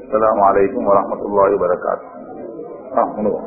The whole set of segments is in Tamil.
السلام عليكم ورحمة الله وبركاته آه، منو.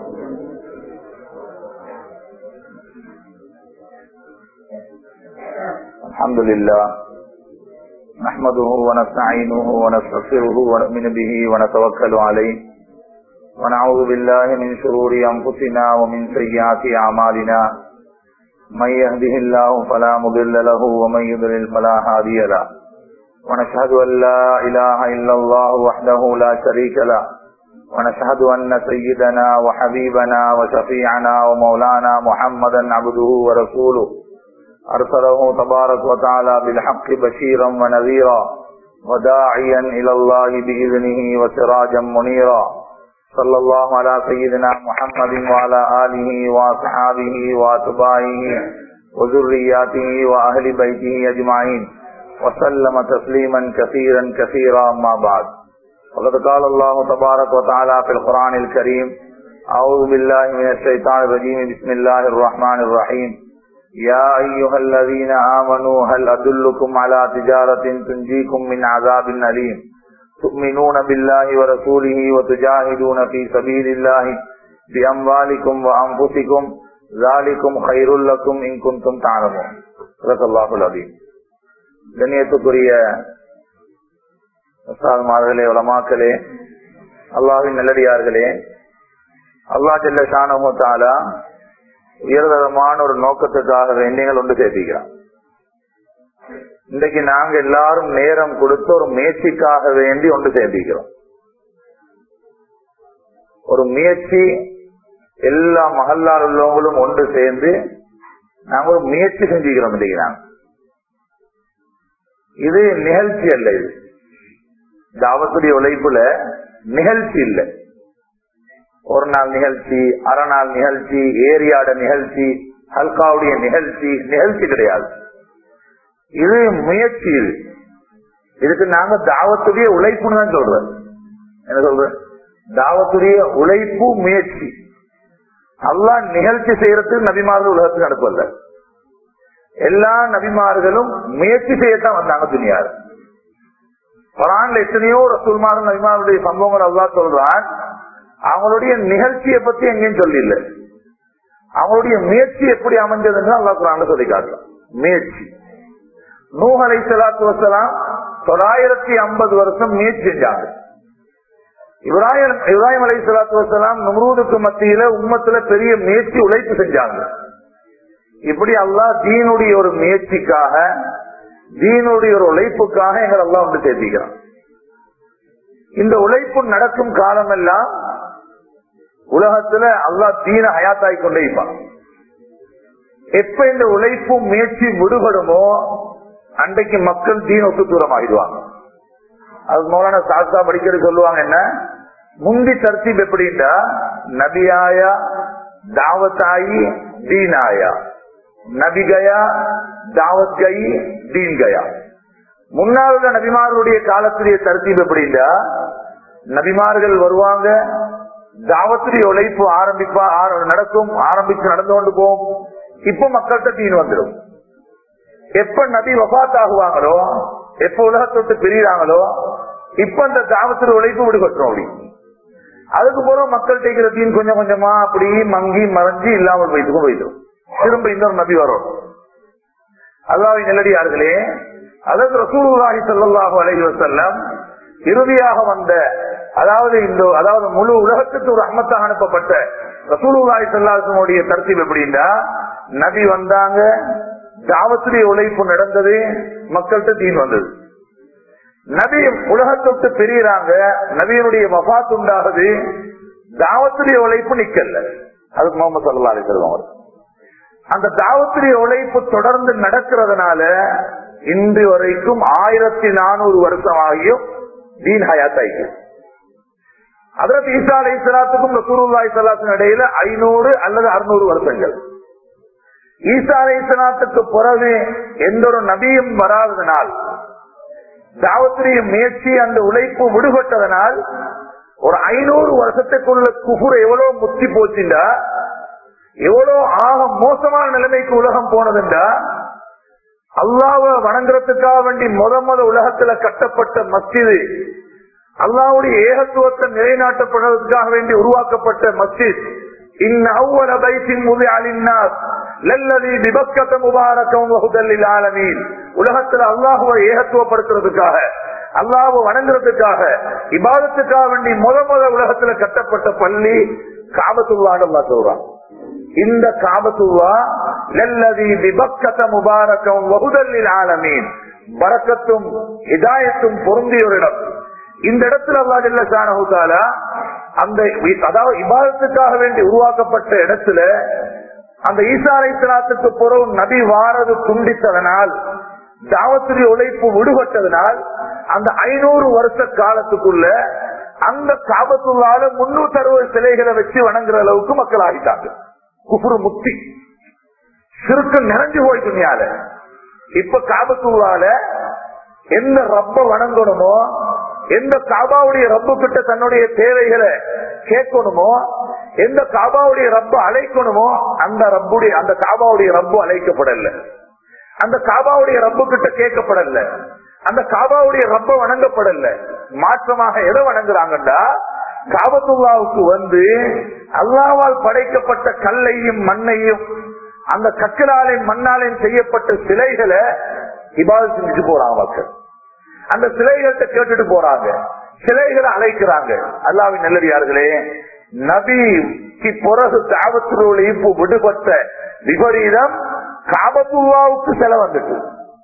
الحمد لله نحمده ونستعينه ونستغفره ونؤمن به ونتوكل عليه ونعوذ بالله من شرور أنفسنا ومن سيئات أعمالنا من يهده الله فلا مضل له ومن يضلل فلا هادي له ونشهد أن لا إله إلا الله وحده لا شريك له ونشهد أن سيدنا وحبيبنا وشفيعنا ومولانا محمدا عبده ورسوله أرسله تبارك وتعالى بالحق بشيرا ونذيرا وداعيا إلى الله بإذنه وسراجا منيرا صلى الله على سيدنا محمد وعلى آله وأصحابه وأتباعه وذرياته وأهل بيته أجمعين وسلم تسليما كثيرا كثيرا ما بعد وقد قال الله تبارك وتعالى في القرآن الكريم أعوذ بالله من الشيطان الرجيم بسم الله الرحمن الرحيم يا أيها الذين آمنوا هل أدلكم على تجارة تنجيكم من عذاب أليم تؤمنون بالله ورسوله وتجاهدون في سبيل الله بأموالكم وأنفسكم ذلكم خير لكم إن كنتم تعلمون صدق الله العظيم கண்ணியத்துக்குரிய மார்களே உலமாக்களே அல்லாவின் நல்லடியார்களே அல்லா ஜல்ல ஷானமுத்தாலா உயர்தரமான ஒரு நோக்கத்துக்காக வேண்டியங்கள் ஒன்று சேர்த்திக்கிறான் இன்றைக்கு நாங்க எல்லாரும் நேரம் கொடுத்து ஒரு முயற்சிக்காக வேண்டி ஒன்று சேர்த்திக்கிறோம் ஒரு முயற்சி எல்லா மகல்லால் உள்ளவங்களும் ஒன்று சேர்ந்து நாங்க ஒரு முயற்சி செஞ்சுக்கிறோம் இன்றைக்கு நாங்க இது நிகழ்ச்சி அல்ல இது தாவத்துடைய உழைப்புல நிகழ்ச்சி இல்லை ஒரு நாள் நிகழ்ச்சி அரை நாள் நிகழ்ச்சி ஏரியாட நிகழ்ச்சி ஹல்காவுடைய நிகழ்ச்சி நிகழ்ச்சி கிடையாது இது முயற்சி இது இதுக்கு நாங்க தாவத்துடைய உழைப்புன்னு தான் சொல்றோம் என்ன சொல்றேன் தாவத்துடைய உழைப்பு முயற்சி அல்லா நிகழ்ச்சி செய்யறதுக்கு நபிமார்கள் உலகத்துக்கு அனுப்பல எல்லா நபிமார்களும் முயற்சி செய்யத்தான் வந்தாங்க துணியார் குரான்ல எத்தனையோ ரசூல்மார்கள் நபிமாருடைய சம்பவங்கள் அல்லா சொல்றான் அவங்களுடைய நிகழ்ச்சியை பத்தி எங்கேயும் சொல்லில்ல அவங்களுடைய முயற்சி எப்படி அமைஞ்சதுன்னு அல்லா குரான்ல சொல்லி காட்டலாம் முயற்சி நூஹலை சலாத்து வசலாம் தொள்ளாயிரத்தி ஐம்பது வருஷம் முயற்சி செஞ்சாங்க இப்ராஹிம் இப்ராஹிம் அலை சலாத்து வசலாம் நுமரூதுக்கு மத்தியில உம்மத்துல பெரிய முயற்சி உழைப்பு செஞ்சாங்க இப்படி அல்லா தீனுடைய ஒரு முயற்சிக்காக தீனுடைய ஒரு உழைப்புக்காக எங்களை அல்லா வந்து சேர்த்திக்கிறான் இந்த உழைப்பு நடக்கும் காலமெல்லாம் உலகத்துல அல்லா தீன ஹயாத்தாய் கொண்டே இருப்பான் எப்ப இந்த உழைப்பு முயற்சி விடுபடுமோ அன்றைக்கு மக்கள் தீனுக்கு தூரம் ஆகிடுவாங்க அது மூலான சாஸ்தா படிக்கிறது சொல்லுவாங்க என்ன முந்தி தர்த்தீப் எப்படின்னா நபியாயா தாவத்தாயி தீனாயா நபி கயா தாவத் கை தீன் கயா முன்னால் உள்ள நபிமார்களுடைய காலத்துடைய தர்த்தீப் எப்படின்னா நபிமார்கள் வருவாங்க தாவத்துடைய உழைப்பு ஆரம்பிப்பா நடக்கும் ஆரம்பிச்சு நடந்து கொண்டு போகும் இப்ப மக்கள்கிட்ட தீன் வந்துடும் எப்ப நபி வபாத் ஆகுவாங்களோ எப்ப உலகத்தொட்டு பிரிகிறாங்களோ இப்ப அந்த தாவத்துடைய உழைப்பு விடுபட்டுரும் அப்படி அதுக்கு போற மக்கள் தேய்க்கிற தீன் கொஞ்சம் கொஞ்சமா அப்படி மங்கி மறைஞ்சு இல்லாமல் போயிட்டு போயிடும் திரும்ப இன்னொரு நபி வரும் அல்லாவின் நெல்லடியார்களே அதாவது ரசூலுல்லாஹி ஸல்லல்லாஹு அலைஹி வஸல்லம் இறுதியாக வந்த அதாவது இந்த அதாவது முழு உலகத்துக்கு ஒரு அம்மத்தாக அனுப்பப்பட்ட ரசூலுல்லாஹி ஸல்லல்லாஹு தர்த்தீப் எப்படின்னா நபி வந்தாங்க தாவத்துடைய உழைப்பு நடந்தது மக்கள்கிட்ட தீன் வந்தது நபி உலகத்தொட்டு பிரிகிறாங்க நபியனுடைய வபாத் உண்டாகுது தாவத்துடைய உழைப்பு நிக்கல அதுக்கு முகமது சல்லா அலிசல்லம் அவர் அந்த தாவத்துடைய உழைப்பு தொடர்ந்து நடக்கிறதுனால இன்று வரைக்கும் ஆயிரத்தி நானூறு வருஷம் ஆகியும் தீன் ஹயாத் ஆயிக்கு அதற்கு ஈசா அலை சலாத்துக்கும் ரசூருல்லாய் சலாத்தின் இடையில ஐநூறு அல்லது அறுநூறு வருஷங்கள் ஈசா அலை சலாத்துக்கு பிறகு எந்த ஒரு நபியும் வராததனால் தாவத்துடைய முயற்சி அந்த உழைப்பு விடுபட்டதனால் ஒரு ஐநூறு வருஷத்துக்குள்ள குகுர் எவ்வளவு முத்தி போச்சுண்டா எவ்வளவு ஆக மோசமான நிலைமைக்கு உலகம் போனதுண்டா அல்லாவ வணங்குறதுக்காக வேண்டி முத முத உலகத்துல கட்டப்பட்ட மஸ்ஜிது அல்லாவுடைய ஏகத்துவத்தை நிலைநாட்டப்படுவதற்காக வேண்டி உருவாக்கப்பட்ட மஸ்ஜித் இன் அவ்வள பைத்தின் முதியாலின்னாஸ் லல்லதி விபக்கத்த முபாரக்கம் வகுதல்லில் ஆலமீன் உலகத்தில் அல்லாஹுவை ஏகத்துவப்படுத்துறதுக்காக அல்லாஹ் வணங்குறதுக்காக இபாதத்துக்காக வேண்டி முத முத உலகத்துல கட்டப்பட்ட பள்ளி காபத்துள்ளான்னு அல்லா சொல்றான் இந்த காபத்துல்லா லல்லதி விபக்கத்த முபாரக்கம் வகுதல்லில் ஆலமீன் பரக்கத்தும் இதாயத்தும் பொருந்திய ஒரு இடம் இந்த இடத்துல அல்லா ஜல்ல ஷானஹுதாலா அந்த அதாவது இபாதத்துக்காக வேண்டி உருவாக்கப்பட்ட இடத்துல அந்த ஈசாரை திராத்துக்கு பிறகு நபி வாரது துண்டித்ததனால் தாவத்துடைய உழைப்பு விடுபட்டதனால் அந்த ஐநூறு வருஷ காலத்துக்குள்ள அந்த காபத்துள்ளால முன்னூத்தி அறுபது சிலைகளை வச்சு வணங்குற அளவுக்கு மக்கள் ஆகிட்டாங்க குஃபுரு முக்தி சிறுக்கு நிறைஞ்சு போய் துணியால இப்ப காபத்துள்ளால எந்த ரப்ப வணங்கணுமோ எந்த காபாவுடைய ரப்பு கிட்ட தன்னுடைய தேவைகளை கேட்கணுமோ எந்த காபாவுடைய ரப்ப அழைக்கணுமோ அந்த ரப்புடைய அந்த காபாவுடைய ரப்பு அழைக்கப்படல அந்த காபாவுடைய ரப்பு கிட்ட கேட்கப்படல அந்த காபாவுடைய ரப்ப வணங்கப்படல மாற்றமாக எதை வணங்குறாங்கடா காபத்துல்லாவுக்கு வந்து அல்லாவால் படைக்கப்பட்ட கல்லையும் மண்ணையும் அந்த கற்களாலையும் மண்ணாலையும் செய்யப்பட்ட சிலைகளை இபாதம் செஞ்சுட்டு போறாங்க மக்கள் அந்த சிலைகள்கிட்ட கேட்டுட்டு போறாங்க சிலைகளை அழைக்கிறாங்க அல்லாவின் நல்லடியார்களே நபிக்கு பிறகு காபத்துள்ள ஈப்பு விடுபட்ட விபரீதம் காபத்துவாவுக்கு செலவு வந்துட்டு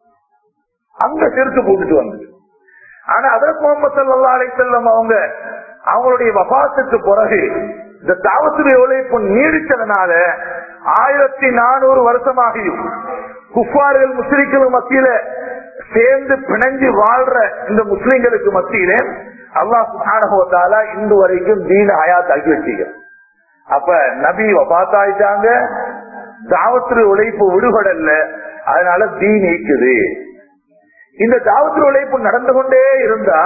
அங்க சிறுத்து போட்டுட்டு வந்து ஆனா அதற்கு முகமது சல்லா அலை செல்லம் அவங்க அவங்களுடைய வபாத்துக்கு பிறகு இந்த தாவத்துடைய உழைப்பு நீடிச்சதுனால ஆயிரத்தி நானூறு வருஷமாகியும் குஃபார்கள் முஸ்லிம்கள் மத்தியில சேர்ந்து பிணைஞ்சு வாழ்ற இந்த முஸ்லிம்களுக்கு மத்தியிலே அல்லா சுகானகத்தால இன்று வரைக்கும் தீன ஹயாத் ஆக்கி வச்சீங்க அப்ப நபி வபாத்தாயிட்டாங்க தாவத்திர உழைப்பு விடுபடல அதனால தீ நீக்குது இந்த தாவத்திர உழைப்பு நடந்து கொண்டே இருந்தா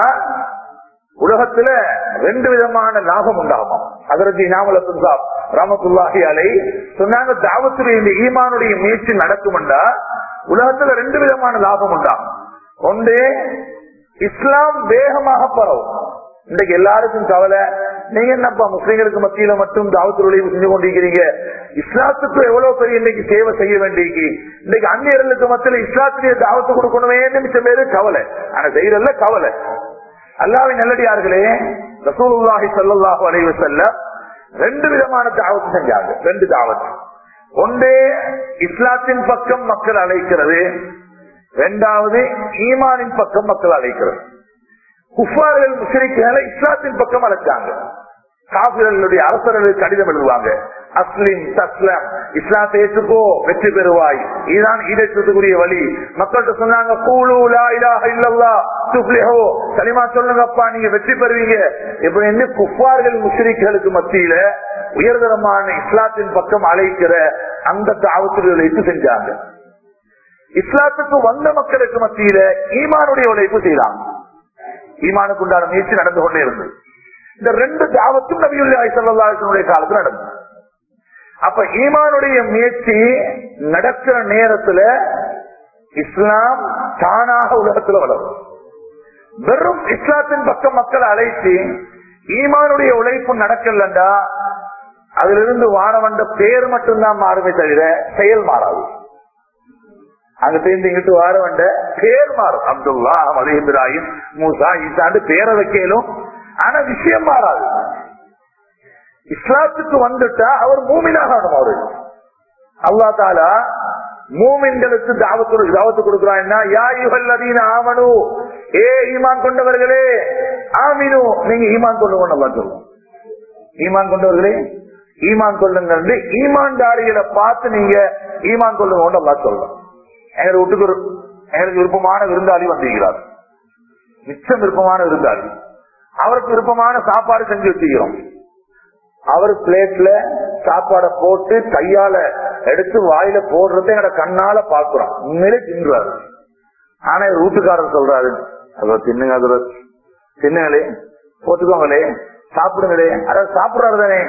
உலகத்துல ரெண்டு விதமான லாபம் உண்டாகும் அதற்கு இனாமலத்தும் சாப் ராமத்துல்லாஹி அலை சொன்னாங்க தாவத்துடைய இந்த ஈமானுடைய முயற்சி நடக்கும்டா உலகத்துல ரெண்டு விதமான லாபம் உண்டாகும் ஒன்று இஸ்லாம் வேகமாக பரவும் இன்றைக்கு எல்லாருக்கும் கவலை நீங்க என்னப்பா முஸ்லீம்களுக்கு மத்தியில மட்டும் தாவத்து உழைப்பு செஞ்சு கொண்டிருக்கிறீங்க இஸ்லாத்துக்கு எவ்வளவு பெரிய இன்னைக்கு சேவை செய்ய வேண்டியிருக்கு இன்னைக்கு அந்நியர்களுக்கு மத்தியில இஸ்லாத்துடைய தாவத்து கொடுக்கணுமே மிச்சம் பேரு கவலை ஆனா செய்யறதுல கவலை அல்லாவின் நல்லடியார்களே ரசூலுல்லாஹி சல்லாஹூ அலைவு செல்ல ரெண்டு விதமான தாவத்து செஞ்சாங்க ரெண்டு தாவத்து ஒன்றே இஸ்லாத்தின் பக்கம் மக்கள் அழைக்கிறது இரண்டாவது ஈமானின் பக்கம் மக்கள் அழைக்கிறது குஃபார்கள் முஸ்லிம்களை இஸ்லாத்தின் பக்கம் அழைச்சாங்க காபிர்களுடைய அரசர்களுக்கு கடிதம் எழுதுவாங்க அஸ்லிம் தஸ்லம் இஸ்லாத்தை ஏற்றுக்கோ வெற்றி பெறுவாய் இதுதான் ஈடேற்றத்துக்குரிய வழி மக்கள்கிட்ட சொன்னாங்க கூலூலா இலாஹ இல்லல்லா துப்ளிஹோ களிமா சொல்லுங்கப்பா நீங்க வெற்றி பெறுவீங்க இப்ப குஃபார்கள் முஸ்லிம்களுக்கு மத்தியில உயர்தரமான இஸ்லாத்தின் பக்கம் அழைக்கிற அந்த தாவத்துடைய உழைப்பு செஞ்சாங்க இஸ்லாத்துக்கு வந்த மக்களுக்கு மத்தியில ஈமானுடைய உழைப்பு செய்தாங்க ஈமானுக்கு உண்டான முயற்சி நடந்து கொண்டே இருந்தது இந்த ரெண்டு தாவத்தும் நபியுல்லாய் சல்லாஹனுடைய காலத்தில் நடந்தது அப்ப ஈமானுடைய முயற்சி நடக்கிற நேரத்துல இஸ்லாம் தானாக உலகத்துல வளரும் வெறும் இஸ்லாத்தின் பக்கம் மக்கள் அழைத்து ஈமானுடைய உழைப்பு நடக்கலண்டா அதுல இருந்து வாரவண்ட பேர் மட்டும்தான் மாறுமே தவிர செயல் மாறாது அங்கிட்ட இருந்து இங்கிட்டு வார வந்த பேர் மாறும் அப்துல்லா அலி இப்ராஹிம் மூசா ஈசாண்டு பேரை வைக்கலும் ஆனா விஷயம் மாறாது இஸ்லாத்துக்கு வந்துட்டா அவர் மூமினாக அவரு அல்லா தாலா மூமின்களுக்கு தாவத்து தாவத்து கொடுக்கிறான் யா யுகல் அதீன ஆமனு ஏ ஈமான் கொண்டவர்களே ஆமினு நீங்க ஈமான் கொண்டு கொண்டு சொல்லுவோம் ஈமான் கொண்டவர்களே ஈமான் கொள்ளுங்க ஈமான்தாரிகளை பார்த்து நீங்க ஈமான் கொள்ளுங்க அல்லா சொல்லலாம் எங்க வீட்டுக்கு ஒரு எங்களுக்கு விருப்பமான விருந்தாளி வந்திருக்கிறார் மிச்சம் விருப்பமான விருந்தாளி அவருக்கு விருப்பமான சாப்பாடு செஞ்சு வச்சுக்கிறோம் அவர் பிளேட்ல சாப்பாடை போட்டு கையால எடுத்து வாயில போடுறத எங்க கண்ணால பாக்குறோம் உண்மையிலே தின்றாரு ஆனா எங்க வீட்டுக்காரர் சொல்றாரு அதோ தின்னுங்க அதோ தின்னுங்களே போட்டுக்கோங்களே சாப்பிடுங்களே அதாவது சாப்பிடுறாரு தானே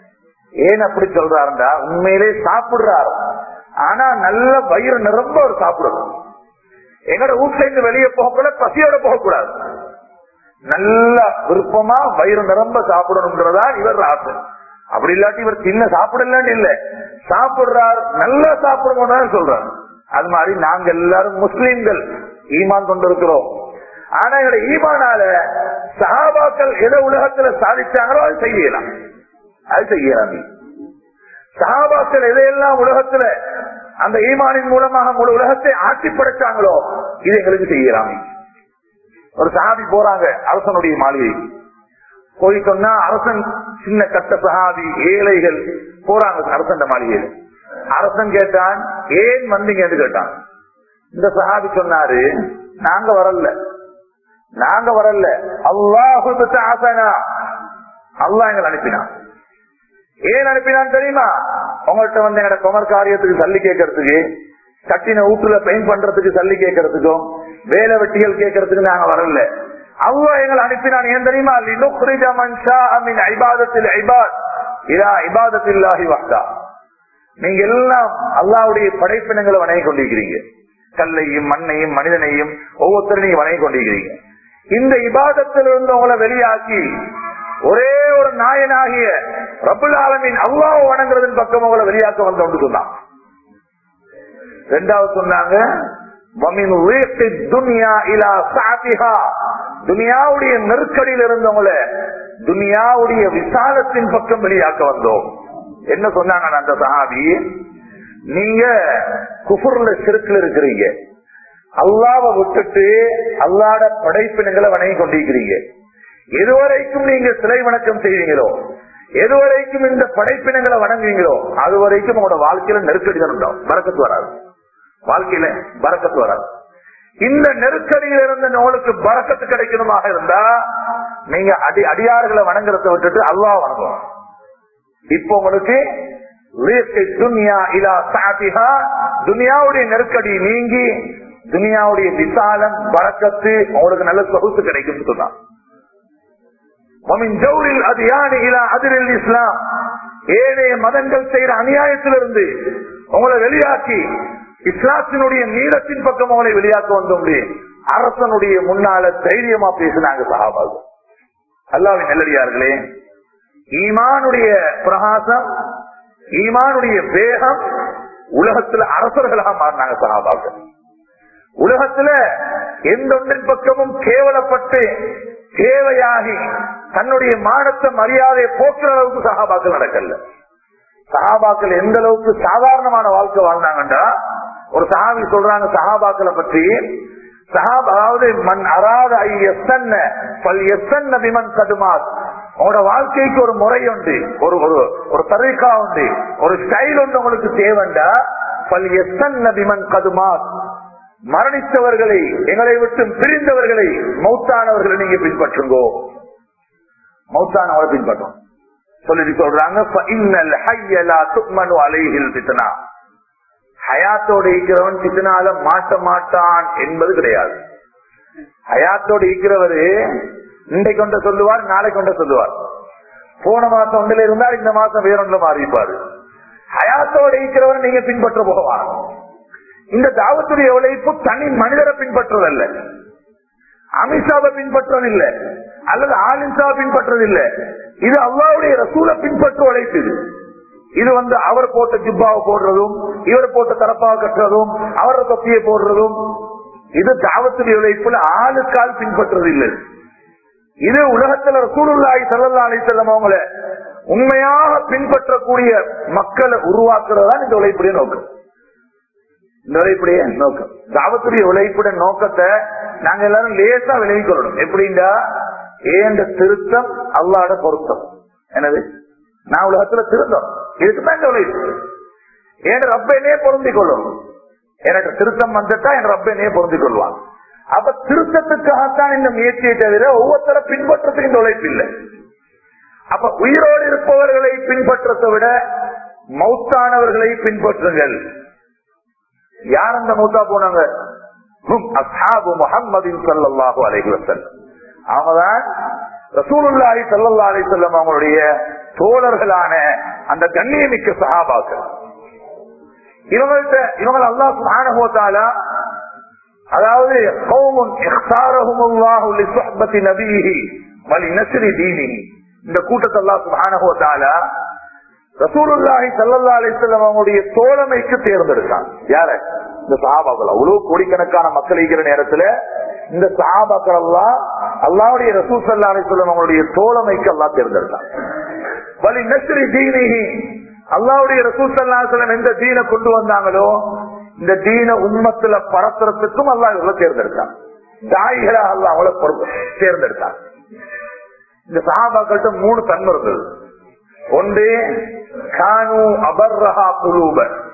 ஏன் அப்படி சொல்றாருண்டா உண்மையிலே சாப்பிடுறாரு ஆனா நல்ல வயிறு நிரம்ப அவர் சாப்பிடணும் எங்கட வீட்டுல இருந்து வெளியே போகக்கூடாது பசியோட போகக்கூடாது நல்ல விருப்பமா வயிறு நிரம்ப சாப்பிடணும்ன்றதா இவர் ஆசை அப்படி இல்லாட்டி இவர் சின்ன சாப்பிடலான்னு இல்ல சாப்பிடுறார் நல்லா சாப்பிடணும் சொல்றார் அது மாதிரி நாங்க எல்லாரும் முஸ்லீம்கள் ஈமான் கொண்டிருக்கிறோம் ஆனா எங்களுடைய ஈமானால சஹாபாக்கள் எதை உலகத்துல சாதிச்சாங்களோ அது செய்யலாம் அது செய்யலாம் நீ சஹாபாக்கள் எதையெல்லாம் உலகத்துல அந்த ஈமானின் மூலமாக முழு உலகத்தை ஆட்சி படைச்சாங்களோ இது எங்களுக்கு செய்யலாம் ஒரு சஹாபி போறாங்க அரசனுடைய மாளிகை போய் சொன்னா அரசன் சின்ன கட்ட சஹாபி ஏழைகள் போறாங்க அரசன் மாளிகையில் அரசன் கேட்டான் ஏன் வந்தீங்கன்னு கேட்டான் இந்த சஹாபி சொன்னாரு நாங்க வரல நாங்க வரல அல்லாஹு ஆசனா அல்லாஹ் எங்களை அனுப்பினான் ஏன் அனுப்பினான் தெரியுமா உங்கள்கிட்ட வந்து எங்கட குமர் காரியத்துக்கு சல்லி கேட்கறதுக்கு கட்டின வீட்டுல பெயிண்ட் பண்றதுக்கு சல்லி கேட்கறதுக்கும் வேலை வெட்டிகள் கேட்கறதுக்கு நாங்க வரல அவ்வளோ எங்களை அனுப்பினான் ஏன் தெரியுமா லினுக்ரிஜ மன்ஷா அமின் ஐபாதத்தில் ஐபாத் இதா இபாதத்தில்லாஹி வஹ்தா நீங்க எல்லாம் அல்லாவுடைய படைப்பினங்களை வணங்கி கொண்டிருக்கிறீங்க கல்லையும் மண்ணையும் மனிதனையும் ஒவ்வொருத்தரும் நீங்க வணங்கி கொண்டிருக்கிறீங்க இந்த இபாதத்திலிருந்து உங்களை வெளியாக்கி ஒரே ஒரு நாயனாகிய ரபுல் ஆலமின் அல்லாஹ் வணங்குறதன் பக்கம் உங்களை வெளியாக்க வந்து கொண்டு சொன்னான் ரெண்டாவது சொன்னாங்க துனியாவுடைய நெருக்கடியில் இருந்தவங்கள துனியாவுடைய விசாலத்தின் பக்கம் வெளியாக்க வந்தோம் என்ன சொன்னாங்க அந்த சஹாபி நீங்க குஃபுர்ல சிறுக்கில் இருக்கிறீங்க அல்லாவை விட்டுட்டு அல்லாட படைப்பினங்களை வணங்கி கொண்டிருக்கிறீங்க எதுவரைக்கும் நீங்க சிலை வணக்கம் செய்வீங்களோ எதுவரைக்கும் இந்த படைப்பினங்களை வணங்குவீங்களோ அது வரைக்கும் உங்களோட வாழ்க்கையில நெருக்கடி தான் உண்டாகும் பறக்கத்து வராது வாழ்க்கையில பறக்கத்து வராது இந்த நெருக்கடியில் இருந்த உங்களுக்கு பறக்கத்து கிடைக்கணுமாக இருந்தா நீங்க அடி அடியார்களை வணங்குறத விட்டுட்டு அல்லா வணங்கணும் இப்போ உங்களுக்கு துனியாவுடைய நெருக்கடி நீங்கி துனியாவுடைய விசாலம் பறக்கத்து உங்களுக்கு நல்ல சொகுசு கிடைக்கும் சொன்னான் இஸ்லாம் ஏழைய மதங்கள் செய்யற அநியாயத்திலிருந்து உங்களை வெளியாக்கி இஸ்லாத்தினுடைய நீளத்தின் பக்கம் உங்களை வெளியாக்க வந்தோம் அரசனுடைய முன்னால தைரியமா பேசினாங்க சகாபாது அல்லாவின் நெல்லடியார்களே ஈமானுடைய பிரகாசம் ஈமானுடைய வேகம் உலகத்துல அரசர்களாக மாறினாங்க சகாபாக்கள் உலகத்துல எந்த ஒன்றின் பக்கமும் கேவலப்பட்டு தேவையாகி தன்னுடைய மானத்தை மரியாதையை போக்குற அளவுக்கு சகாபாக்கள் நடக்கல சகாபாக்கள் எந்த அளவுக்கு சாதாரணமான வாழ்க்கை வாழ்ந்தாங்கன்றா ஒரு சஹாபி சொல்றாங்க சஹாபாக்களை பற்றி அதாவது மண் அராத விமன் கதுமாத் உங்களோட வாழ்க்கைக்கு ஒரு முறை உண்டு ஒரு ஒரு தரிகா உண்டு ஒரு ஸ்டைல் உண்டு உங்களுக்கு தேவைண்டா பல் எஸ்தன் விமன் கதுமாத் மரணித்தவர்களை எங்களை விட்டு பிரிந்தவர்களை மௌத்தானவர்களை நீங்க பின்பற்றுங்கோ மௌத்தானவரை பின்பற்றும் சொல்லிட்டு சொல்றாங்க ஹயாத்தோடு இருக்கிறவன் சித்தனால மாட்ட மாட்டான் என்பது கிடையாது ஹயாத்தோடு இருக்கிறவரு இன்றைக்கு கொண்ட சொல்லுவார் நாளை கொண்ட சொல்லுவார் போன மாசம் ஒன்றில் இருந்தால் இந்த மாசம் வேறொன்றுல மாறிப்பாரு ஹயாத்தோடு இருக்கிறவர் நீங்க பின்பற்ற போவார் இந்த தாவத்துடைய உழைப்பு தனி மனிதரை பின்பற்றுவதல்ல அமித்ஷாவை பின்பற்றதில்லை அல்லது ஆலின்ஷாவை பின்பற்றதில்லை இது அல்லாவுடைய ரசூலை பின்பற்ற உழைப்பு இது இது வந்து அவர் போட்ட ஜிப்பாவை போடுறதும் இவர் போட்ட தரப்பாவை கட்டுறதும் அவர தொப்பியை போடுறதும் இது தாவத்துடைய உழைப்புல ஆளுக்கால் பின்பற்றது இல்லை இது உலகத்துல ரசூலுல்லாஹி ஸல்லல்லாஹு அலைஹி வஸல்லம் அவங்கள உண்மையாக பின்பற்றக்கூடிய மக்களை உருவாக்குறதா இந்த உழைப்புடைய நோக்கம் இந்த உழைப்புடைய நோக்கம் தாவத்துடைய உழைப்புடைய நோக்கத்தை நாங்க எல்லாரும் லேசா விலகி கொள்ளணும் எப்படின்னா ஏந்த திருத்தம் அல்லாட பொருத்தம் எனவே நான் உலகத்துல திருந்தோம் இதுக்குதான் இந்த உழைப்பு என் ரப்பைனே பொருந்திக் கொள்ளும் எனக்கு திருத்தம் வந்துட்டா என் ரப்பைனே பொருந்திக் கொள்வான் அப்ப திருத்தத்துக்காகத்தான் இந்த முயற்சியை தவிர ஒவ்வொருத்தர பின்பற்றத்துக்கு இந்த உழைப்பு இல்லை அப்ப உயிரோடு இருப்பவர்களை பின்பற்றத்தை விட மௌத்தானவர்களை பின்பற்றுங்கள் யார் அந்த மௌத்தா போனாங்க முகம்மதின் சல்லாஹூ அலைஹி வசல்லம் அவங்கதான் ரசூலுல்லாஹி சல்லா அலி செல்லம் அவங்களுடைய தோழர்களான அந்த கண்ணியமிக்க சகாபாக்கள் இவங்கள்ட்ட இவங்க அல்லா சுபானகோத்தால அதாவது கௌமுன் இஹ்தாரஹுமுல்லாஹு லிசுஹ்பத்தி நபியிஹி வலிநஸ்ரி தீனிஹி இந்த கூட்டத்தை அல்லாஹ் சுப்ஹானஹு வ தஆலா ரசூலுல்லாஹி ஸல்லல்லாஹு அலைஹி வஸல்லம் அவங்களுடைய தோழமைக்கு தேர்ந்தெடுத்தான் யார இந்த சஹாபாக்கள் அவ்வளவு கோடிக்கணக்கான மக்கள் இருக்கிற நேரத்துல இந்த சஹாபாக்கள் எல்லாம் அல்லாஹ்வுடைய ரசூல் ஸல்லல்லாஹு அலைஹி வஸல்லம் அவங்களுடைய தோழமைக்கு அல்லாஹ் தேர்ந்தெடுத்தான் வலி நஸ்ரி தீனிஹி அல்லாஹ்வுடைய ரசூல் ஸல்லல்லாஹு அலைஹி வஸல்லம் எந்த தீனை கொண்டு வந்தாங்களோ இந்த தீன உண்மத்துல பரத்துறதுக்கும் அல்லாஹ் இவங்களை தேர்ந்தெடுத்தான் தாய்களா அல்லாஹ் அவளை பொறுப்பு- தேர்ந்தெடுத்தான் இந்த சஹாபாக்கள்கிட்ட மூணு தன்மை இருந்தது ஒன்று கானு அபர்ரஹா குலூப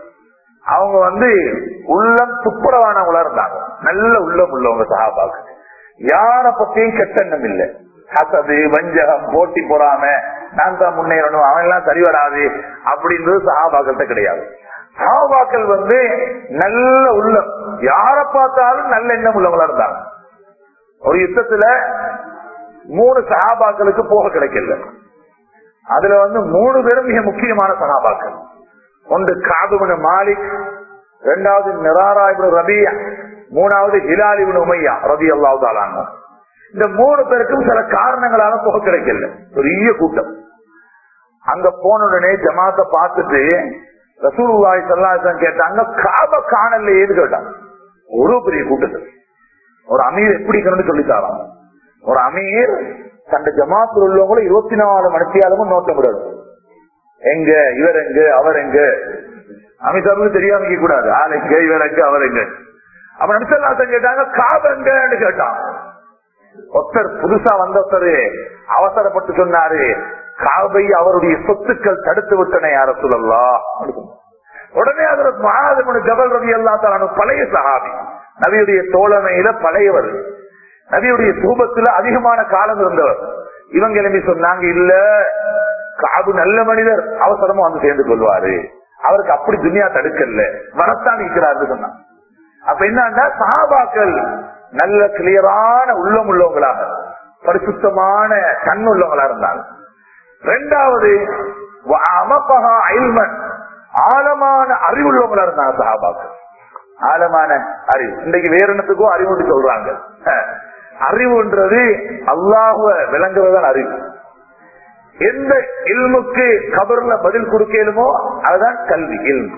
அவங்க வந்து உள்ளம் துப்புரவானவங்களா இருந்தாங்க நல்ல உள்ளம் உள்ளவங்க சஹாபாக்கு யார பத்தியும் கெட்டெண்ணம் இல்லை ஹசது வஞ்சகம் போட்டி போறாம நான் தான் முன்னேறணும் அவன் எல்லாம் சரி வராது அப்படின்றது சஹாபாக்கள்கிட்ட கிடையாது சஹாபாக்கள் வந்து நல்ல உள்ளம் யார பார்த்தாலும் நல்ல எண்ணம் உள்ளவங்களா இருந்தாங்க ஒரு யுத்தத்துல மூணு சஹாபாக்களுக்கு போக கிடைக்கல அதுல வந்து மூணு பேரும் மிக முக்கியமான சகாபாக்கள் ஒன்று காதுபன மாலிக் இரண்டாவது நிராராய்பு ரபியா மூணாவது ஹிலாலிபின் உமையா ரபி அல்லாவுதாலாங்க இந்த மூணு பேருக்கும் சில காரணங்களால போக கிடைக்கல பெரிய கூட்டம் அங்க போன உடனே ஜமாத்தை பார்த்துட்டு ரசூலுல்லாஹி ஸல்லல்லாஹு கேட்டாங்க காப காணலையேன்னு கேட்டாங்க ஒரு பெரிய கூட்டத்தில் ஒரு அமீர் எப்படி இருக்கணும்னு சொல்லித்தாராம் ஒரு அமீர் தந்த ஜமாத்தில் உள்ளவங்களும் இருபத்தி நாலு மணித்தியாலும் நோட்டம் விடாது எங்க இவர் எங்க அவர் எங்க அமித்ஷாவுக்கு தெரியாம இருக்க கூடாது ஆள் எங்க இவர் எங்க அவர் எங்க அப்ப நபிசல்லாசன் கேட்டாங்க காப எங்கன்னு கேட்டான் ஒருத்தர் புதுசா வந்த ஒருத்தர் அவசரப்பட்டு சொன்னாரு காபை அவருடைய சொத்துக்கள் தடுத்து விட்டன யார சொல்லலாம் உடனே அதுல மகாதமனு ஜபல் ரவி அல்லா தாலானு பழைய சஹாபி நபியுடைய தோழமையில பழையவர் நபியுடைய சூபத்துல அதிகமான காலம் இருந்தவர் இவங்க எழுப்பி சொன்னாங்க இல்ல காபு நல்ல மனிதர் அவசரமா வந்து சேர்ந்து கொள்வாரு அவருக்கு அப்படி துனியா தடுக்கல வரத்தான் இருக்கிறாரு சொன்னாங்க அப்ப என்னன்னா சஹாபாக்கள் நல்ல கிளியரான உள்ளம் உள்ளவங்களாக பரிசுத்தமான கண் உள்ளவங்களா இருந்தாங்க ரெண்டாவது அமப்பகா ஐல்மன் ஆழமான அறிவுள்ளவங்களா இருந்தாங்க சஹாபாக்கள் ஆழமான அறிவு இன்றைக்கு வேற என்னத்துக்கோ அறிவுன்னு சொல்றாங்க அஹ், அறிவுன்றது அல்லாஹுவ விளங்குறதுதான் அறிவு எந்த இல்முக்கு கபர்ல பதில் கொடுக்கலுமோ அதுதான் கல்வி இல்மு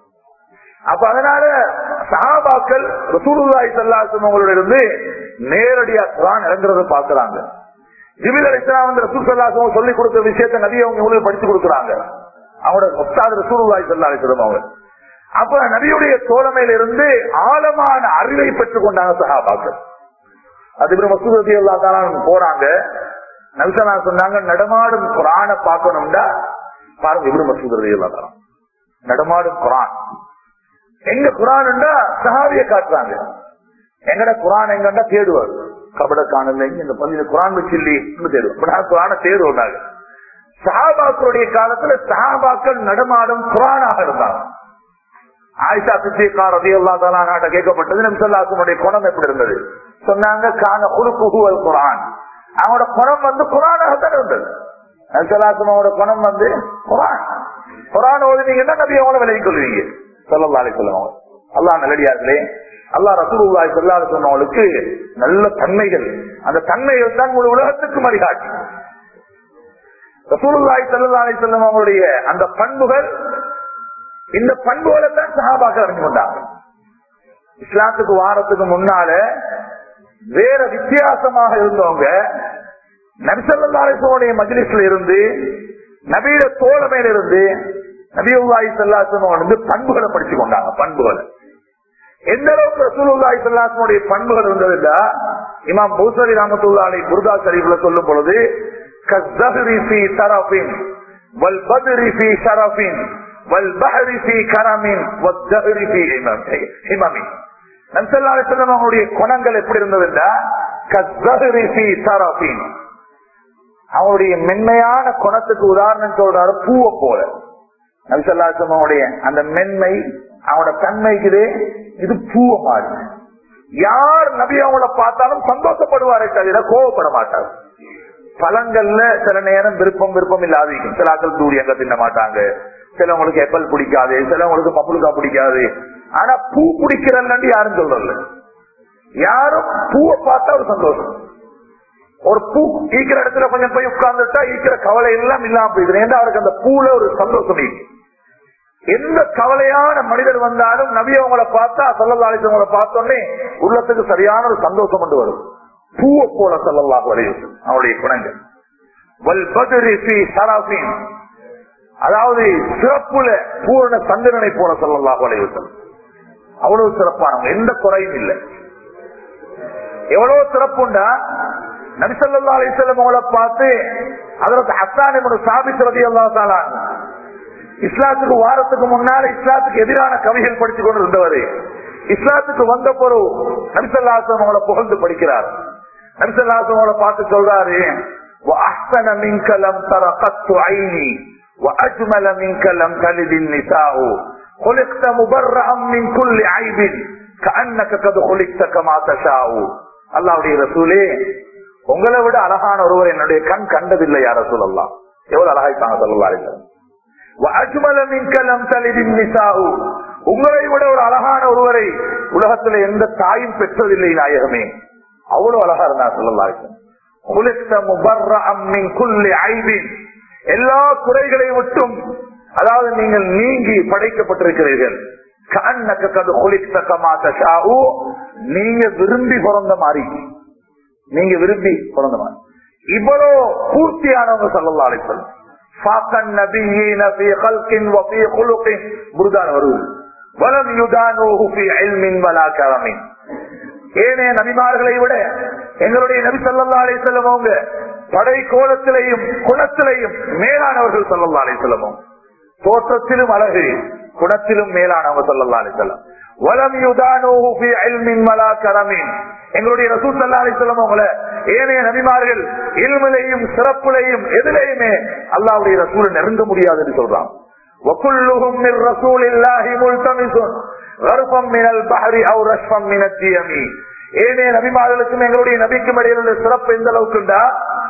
அப்ப அதனால சஹாபாக்கள் ரசூலுல்லாஹி ஸல்லல்லாஹு அலைஹி வஸல்லம் இருந்து நேரடியா குர்ஆன் இறங்குறத பாக்குறாங்க ஜிபில் அலைஹிஸ்ஸலாம் வந்து ரசூல் ஸல்லல்லாஹு அலைஹி வஸல்லம் சொல்லி கொடுத்த விஷயத்தை நபி அவங்க உங்களுக்கு படிச்சு கொடுக்குறாங்க அவங்களோட முஸ்தாத் ரசூலுல்லாஹி ஸல்லல்லாஹு அலைஹி வஸல்லம் அவங்க அப்ப நபியுடைய தோழமையில இருந்து ஆழமான அறிவை பெற்றுக் கொண்டாங்க சஹாபாக்கள் அது மசூத் ரதி அல்லா போறாங்க நபிசல்லா சொன்னாங்க நடமாடும் குரான பார்க்கணும்டா பாருங்க இவரு மசூத் ரதி அல்லா நடமாடும் குரான் எங்க குரான்டா சஹாவிய காட்டுறாங்க எங்கட குரான் எங்கண்டா தேடுவார் கபட காணல இந்த பள்ளியில குரான் வச்சில்லி தேடுவோம் குரான தேடுவோம் நாங்க சஹாபாக்களுடைய காலத்துல சஹாபாக்கள் நடமாடும் குரானாக இருந்தாங்க ஆயிஷா சித்திகா ரதி அல்லா தாலாட்ட கேட்கப்பட்டது நம்சல்லாசனுடைய குணம் எப்படி இருந்தது சொன்னாங்க கான ஒரு குகுவல் குரான் அவனோட குணம் வந்து குரானாகத்தான் இருந்தது நம்சல்லாசனோட குணம் வந்து குரான் குரான் ஓதுனீங்கன்னா நபி அவங்கள விலகி கொள்வீங்க சொல்லலாலே சொல்லுவாங்க அல்லா நல்லடியார்களே அல்லா ரசூலுல்லாய் சொல்லாத சொன்னவங்களுக்கு நல்ல தன்மைகள் அந்த தன்மைகள் தான் முழு உலகத்துக்கு மறிகாட்சி ரசூலுல்லாய் செல்லல்லாலை செல்லும் அவங்களுடைய அந்த பண்புகள் இந்த பண்புகளை தான் சகாபாக்கள் அறிஞ்சு கொண்டாங்க இஸ்லாத்துக்கு வாரத்துக்கு முன்னால வேற வித்தியாசமாக இருந்தவங்க நபிசல்லாசனுடைய மஜ்லிஸ்ல இருந்து நபீர தோழமையில இருந்து நபியுல்லாஹி சல்லாசனம் வந்து பண்புகளை படிச்சு கொண்டாங்க பண்புகளை எந்த அளவுக்கு ரசூலுல்லாஹி சல்லாசனுடைய பண்புகள் இருந்ததுன்னா இமாம் பூசரி ராமத்துல்லாலை புர்தா ஷரீஃப்ல சொல்லும் பொழுது கஸ்தஹரி ஃபீ தரஃபின் வல் பத்ரி ஃபீ ஷரஃபின் والبحر في كرم والدهر في همم அவங்களுடைய குணங்கள் எப்படி இருந்ததுன்னா அவங்களுடைய மென்மையான குணத்துக்கு உதாரணம் சொல்றாரு பூவை போல நபிசல்லாசமாவுடைய அந்த மென்மை அவனோட தன்மைக்குது இது பூவை மாறு யார் நபி அவங்கள பார்த்தாலும் சந்தோஷப்படுவாரே தவிர கோவப்பட மாட்டார் பழங்கள்ல சில நேரம் விருப்பம் விருப்பம் இல்லாத சில ஆக்கள் தூரி அங்க தின்ன மாட்டாங்க சிலவங்களுக்கு எப்பல் பிடிக்காது சிலவங்களுக்கு பப்புளுக்கா பிடிக்காது ஆனா பூ பிடிக்கிறன்னு யாரும் சொல்றல யாரும் பூவை பார்த்தா ஒரு சந்தோஷம் ஒரு பூ ஈக்கிற இடத்துல கொஞ்சம் போய் உட்கார்ந்துட்டா ஈக்கிற கவலை எல்லாம் இல்லாம போயிடுது ஏன்னா அவருக்கு அந்த பூல ஒரு சந்தோஷம் இருக்கு எந்த கவலையான மனிதர் வந்தாலும் நபி அவங்கள பார்த்தா சல்லல்லாஹு அவங்கள பார்த்தோன்னே உள்ளத்துக்கு சரியான ஒரு சந்தோஷம் கொண்டு வரும் பூவை போல சல்லல்லாஹு அலைஹி அவருடைய குணங்கள் வல் பத்ரி ஃபீ ஷராஃபின் அதாவது சிறப்புல பூரண சந்திரனை போல சல்லல்லாஹு அலைஹி வஸல்லம் அவ்வளவு சிறப்பானவங்க எந்த குறையும் இல்லை எவ்வளவு சிறப்புண்டா நபிசல்லா அலிசல்லம் அவங்கள பார்த்து அதற்கு ஹசான் சாபித் ரதி அல்லா இஸ்லாத்துக்கு வாரத்துக்கு முன்னால இஸ்லாத்துக்கு எதிரான கவிகள் படித்துக் கொண்டு இருந்தவர் இஸ்லாத்துக்கு வந்த பொருள் நபிசல்லாசம் அவங்கள புகழ்ந்து படிக்கிறார் நபிசல்லாசம் அவங்கள பார்த்து சொல்றாரு وأحسن منك لم تر قط عيني وأجمل منك لم تلد النساء خلقت مبرعا من كل عيب كأنك قد خلقت كما تشاء அல்லாவுடைய ரசூலே உங்களை விட அழகான ஒருவர் என்னுடைய கண் கண்டதில்லை யார சொல்லலாம் எவ்வளவு அழகாய்ப்பாங்க சொல்லலாம் உங்களை விட ஒரு அழகான ஒருவரை உலகத்துல எந்த தாயும் பெற்றதில்லை நாயகமே அவ்வளவு அழகா இருந்தா சொல்லலாம் எல்லா குறைகளை விட்டும் அதாவது நீங்கள் நீங்கி படைக்கப்பட்டிருக்கிறீர்கள் நீங்க விரும்பி பிறந்த மாதிரி நீங்க விரும்பி பிறந்த மாதிரி இவ்வளவு பூர்த்தியானவங்க சொல்லலாம் அழைப்பது ஏனைய நபிமார்களை விட எங்களுடைய நபி சல்லா அலை செல்லமோங்க படை கோலத்திலையும் குணத்திலையும் மேலானவர்கள் சல்லா அலை செல்லமோங்க தோற்றத்திலும் அழகு குணத்திலும் மேலானவங்க சொல்லலாம் அலிசல்லாம் எங்களுடைய ரசூல் சல்லா அலிசல்லம் அவங்கள ஏனைய நபிமார்கள் இல்மிலையும் சிறப்புலையும் எதிலையுமே அல்லாவுடைய ரசூலை நெருங்க முடியாது என்று சொல்றான் ஏனைய நபிமார்களுக்கும் எங்களுடைய நபிக்கும் இடையில் உள்ள சிறப்பு எந்த அளவுக்குண்டா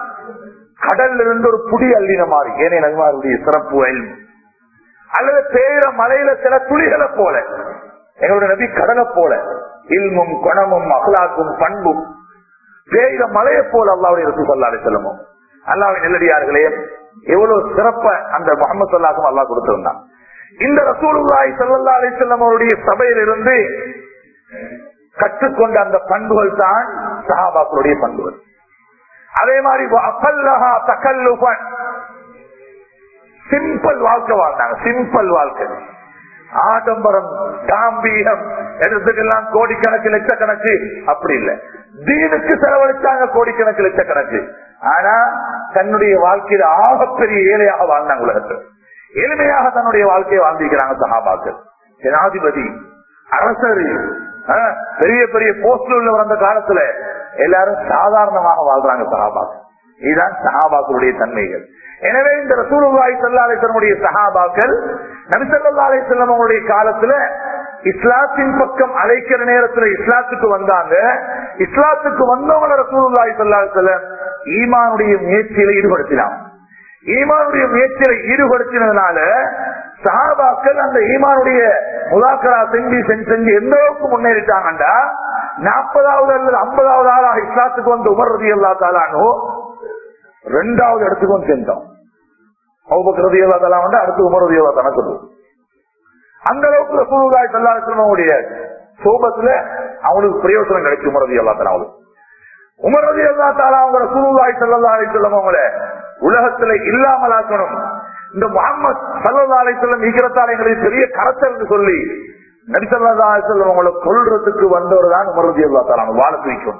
கடல்ல இருந்து ஒரு புடி அள்ளின மாதிரி ஏனைய நபிமார்களுடைய சிறப்பு அயல்மு அல்லது பேர மலையில சில துளிகளை போல எங்களுடைய நபி கடலை போல இல்மும் குணமும் அகலாக்கும் பண்பும் பேர மலையை போல அல்லாவுடைய ரசூ சொல்லாலே செல்லமும் அல்லாவின் நெல்லடியார்களே எவ்வளவு சிறப்ப அந்த முகமது சொல்லாக்கும் அல்லா கொடுத்திருந்தான் இந்த ரசூலுல்லாய் சல்லா அலி செல்லம் அவருடைய சபையிலிருந்து கற்றுக்கொண்ட அந்த பண்புகள் தான் சஹாபாக்களுடைய பண்புகள் அதே மாதிரி அப்பல்லஹா தக்கல்லுபன் சிம்பிள் வாழ்க்கை வாழ்ந்தாங்க சிம்பிள் வாழ்க்கை ஆடம்பரம் தாம்பீகம் எடுத்துக்கெல்லாம் கோடிக்கணக்கு லட்சக்கணக்கு அப்படி இல்ல தீனுக்கு செலவழிச்சாங்க கோடிக்கணக்கு லட்சக்கணக்கு ஆனா தன்னுடைய வாழ்க்கையில ஆகப்பெரிய ஏழையாக வாழ்ந்தாங்க உலகத்தில் எளிமையாக தன்னுடைய வாழ்க்கையை வாழ்ந்திருக்கிறாங்க சகாபாக்கள் ஜனாதிபதி அரசர் பெரிய பெரிய போஸ்ட்ல உள்ளவர் அந்த காலத்துல எல்லாரும் சாதாரணமாக வாழ்றாங்க சகாபாக்கள் இதுதான் சகாபாக்களுடைய தன்மைகள் எனவே இந்த ரசூலுல்லாய் சல்லாசனுடைய சகாபாக்கள் நபிசல்லாலை செல்லம் அவங்களுடைய காலத்துல இஸ்லாத்தின் பக்கம் அழைக்கிற நேரத்துல இஸ்லாத்துக்கு வந்தாங்க இஸ்லாத்துக்கு வந்தவங்கள ரசூலுல்லாய் சல்லாஹ் செல்லம் ஈமானுடைய முயற்சியில ஈடுபடுத்தினான் ஈமானுடைய முயற்சியில ஈடுபடுத்தினதுனால சஹாபாக்கள் அந்த ஈமானுடைய முதாக்கரா செஞ்சு செஞ்சு செஞ்சு எந்த அளவுக்கு முன்னேறிட்டாங்கண்டா நாற்பதாவது அல்லது ஐம்பதாவது ஆளாக இஸ்லாத்துக்கு வந்து உமர்றது எல்லா தாளானோ ரெண்டாவது இடத்துக்கு வந்து சேர்ந்தோம் அவுபக்ரதி எல்லா தலா வந்து அடுத்து உமரதி எல்லா தனக்கு அந்த அளவுக்கு ரசூலுல்லாய் சல்லாஹுடைய சோபத்துல அவங்களுக்கு பிரயோசனம் கிடைச்சு உமரதி எல்லா தலாவும் உமரதி எல்லா தாலா அவங்க ரசூலுல்லாய் சல்லா அலிசல்லம் அவங்கள உலகத்துல இல்லாமலாக்கணும் இந்த முகமது சல்லா அலிசல்லம் ஈக்கிறத்தால் எங்களுக்கு பெரிய கரத்தல் என்று சொல்லி நபிசல்லா அலிசல்லம் அவங்களை கொள்றதுக்கு வந்தவர் தான் உமரதி எல்லா தாலா வாழ வைக்கும்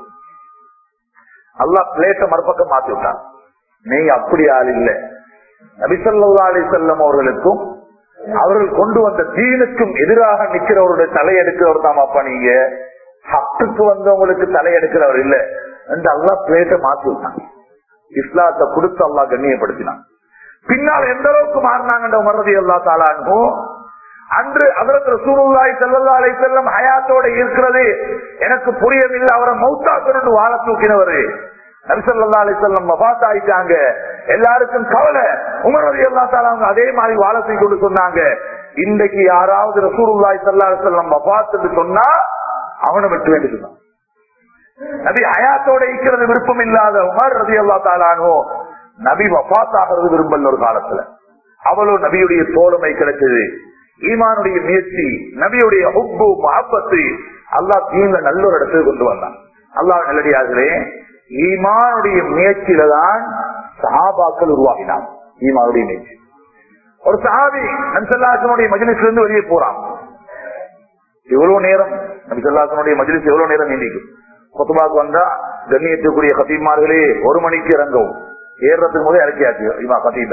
அல்லா பிளேட்டை மறுபக்கம் மாத்தி விட்டான் நீங்க அப்படி ஆள் இல்ல நபிசல்லா அலி செல்லம் அவர்களுக்கும் அவர்கள் கொண்டு வந்த தீனுக்கும் எதிராக நிக்கிறவருடைய தலையெடுக்கிறவர் தான் அப்பா நீங்க ஹத்துக்கு வந்தவங்களுக்கு தலையெடுக்கிறவர் இல்ல என்று அல்லா பிளேட்டை மாத்தி விட்டான் இஸ்லாத்தை கொடுத்து அல்லா கண்ணியப்படுத்தினான் பின்னால் எந்த அளவுக்கு மாறினாங்க மறதி அல்லா தாலானும் அன்று அதற்கு சூருல்லாய் செல்லல்லா அலை செல்லம் ஹயாத்தோட இருக்கிறது எனக்கு புரியவில்லை அவரை மௌத்தாக்கணும்னு வாழ தூக்கினவரு நபிசல்லா அலி செல்லம் மபாத் ஆயிட்டாங்க எல்லாருக்கும் கவலை உமரதி எல்லா தாலாங்க அதே மாதிரி வாழ கொண்டு சொன்னாங்க இன்றைக்கு யாராவது ரசூருல்லாய் சல்லா செல்லம் மபாத் சொன்னா அவனை விட்டு வேண்டியதுதான் நபி ஹயாத்தோட இருக்கிறது விருப்பம் இல்லாத உமர் ரதி அல்லா தாலானோ நபி வபாத்தாகிறது விரும்பல ஒரு காலத்துல அவளோ நபியுடைய தோழமை கிடைச்சது ஈமானுடைய முயற்சி நபியுடைய ஹுப்பு மஹப்பத்து அல்லா தீங்க நல்ல ஒரு இடத்துக்கு கொண்டு வந்தான் அல்லாஹ் நல்லடியார்களே ஈமானுடைய முயற்சியில தான் சஹாபாக்கள் உருவாகினான் ஈமானுடைய முயற்சி ஒரு சஹாபி நன்சல்லாசனுடைய மஜிலிஸ்ல இருந்து வெளியே போறான் எவ்வளவு நேரம் நபிசல்லாசனுடைய மஜிலிஸ் எவ்வளவு நேரம் நீடிக்கும் கொத்துபாக்கு வந்தா கண்ணியத்துக்குரிய கத்தீமார்களே ஒரு மணிக்கு இறங்கவும் ஏறுறதுக்கு போதே இறக்கியாச்சு இவா கத்தீப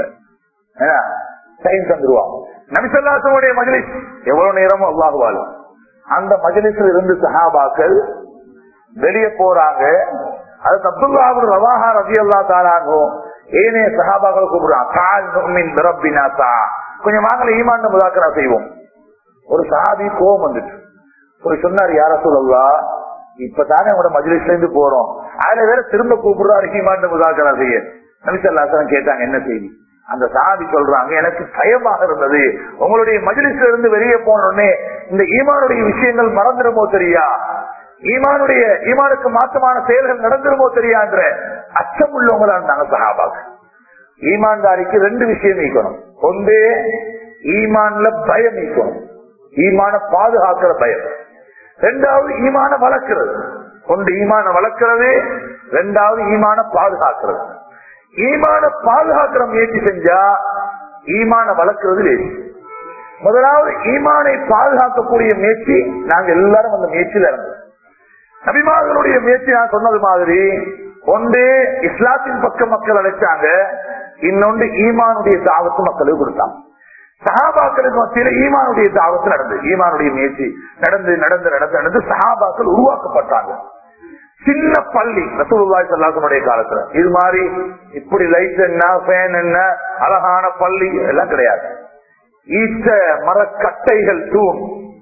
டைம் தந்துருவான் நபிசல்லாசனுடைய மஜிலிஸ் எவ்வளவு நேரமும் அல்லாஹுவாள் அந்த மஜிலிஸ்ல இருந்து சஹாபாக்கள் வெளியே போறாங்க அது அப்துல்லாபுர் ரவாஹா ரவி அல்லா தாளாகும் ஏனைய சஹாபாக்கள் கூப்பிடுறான் தால் நுமின் ரப்பினா தா கொஞ்சம் வாங்கல ஈமான் முதாக்கரா செய்வோம் ஒரு சஹாபி கோபம் வந்துட்டு போய் சொன்னார் யார சொல்லா இப்பதானே உங்களோட மஜ்லிஸ்ல இருந்து போறோம் அதுல வேற திரும்ப கூப்பிடுறாரு ஈமான் முதாக்கரா செய்ய நபிசல்லாசனம் கேட்டாங்க என்ன செய்தி அந்த சாதி சொல்றாங்க எனக்கு பயமாக இருந்தது உங்களுடைய மஜிலிஸ்ல இருந்து வெளியே போனோடனே இந்த ஈமானுடைய விஷயங்கள் மறந்துடுமோ தெரியா ஈமானுடைய ஈமானுக்கு மாற்றமான செயல்கள் நடந்துருமோ தெரியான்ற அச்சம் உள்ளவங்களா இருந்தாங்க சஹாபாக்கு ஈமான்தாரிக்கு ரெண்டு விஷயம் நீக்கணும் ஒன்று ஈமான்ல பயம் நீக்கணும் ஈமான பாதுகாக்கிற பயம் ரெண்டாவது ஈமான வளர்க்கிறது ஒன்று ஈமான வளர்க்கிறது ரெண்டாவது ஈமான பாதுகாக்கிறது ஈமான பாதுகாக்கிற முயற்சி செஞ்சா ஈமான வளர்க்கிறது லேசி முதலாவது ஈமானை பாதுகாக்கக்கூடிய முயற்சி நாங்க எல்லாரும் அந்த முயற்சியில இருந்தோம் நபிமார்களுடைய முயற்சி நான் சொன்னது மாதிரி ஒன்று இஸ்லாத்தின் பக்கம் மக்கள் அழைச்சாங்க இன்னொன்று ஈமானுடைய தாவத்து மக்களுக்கு கொடுத்தாங்க சஹாபாக்களுக்கு மத்தியில ஈமானுடைய தாவத்து நடந்தது ஈமானுடைய முயற்சி நடந்து நடந்து நடந்து நடந்து சஹாபாக்கள் உருவாக்கப்பட்டாங்க சின்ன பள்ளி ரசூலுல்லாய் சல்லாசனுடைய காலத்துல இது மாதிரி இப்படி லைட் என்ன ஃபேன் என்ன அழகான பள்ளி எல்லாம் கிடையாது ஈச்ச மரக்கட்டைகள் தூண்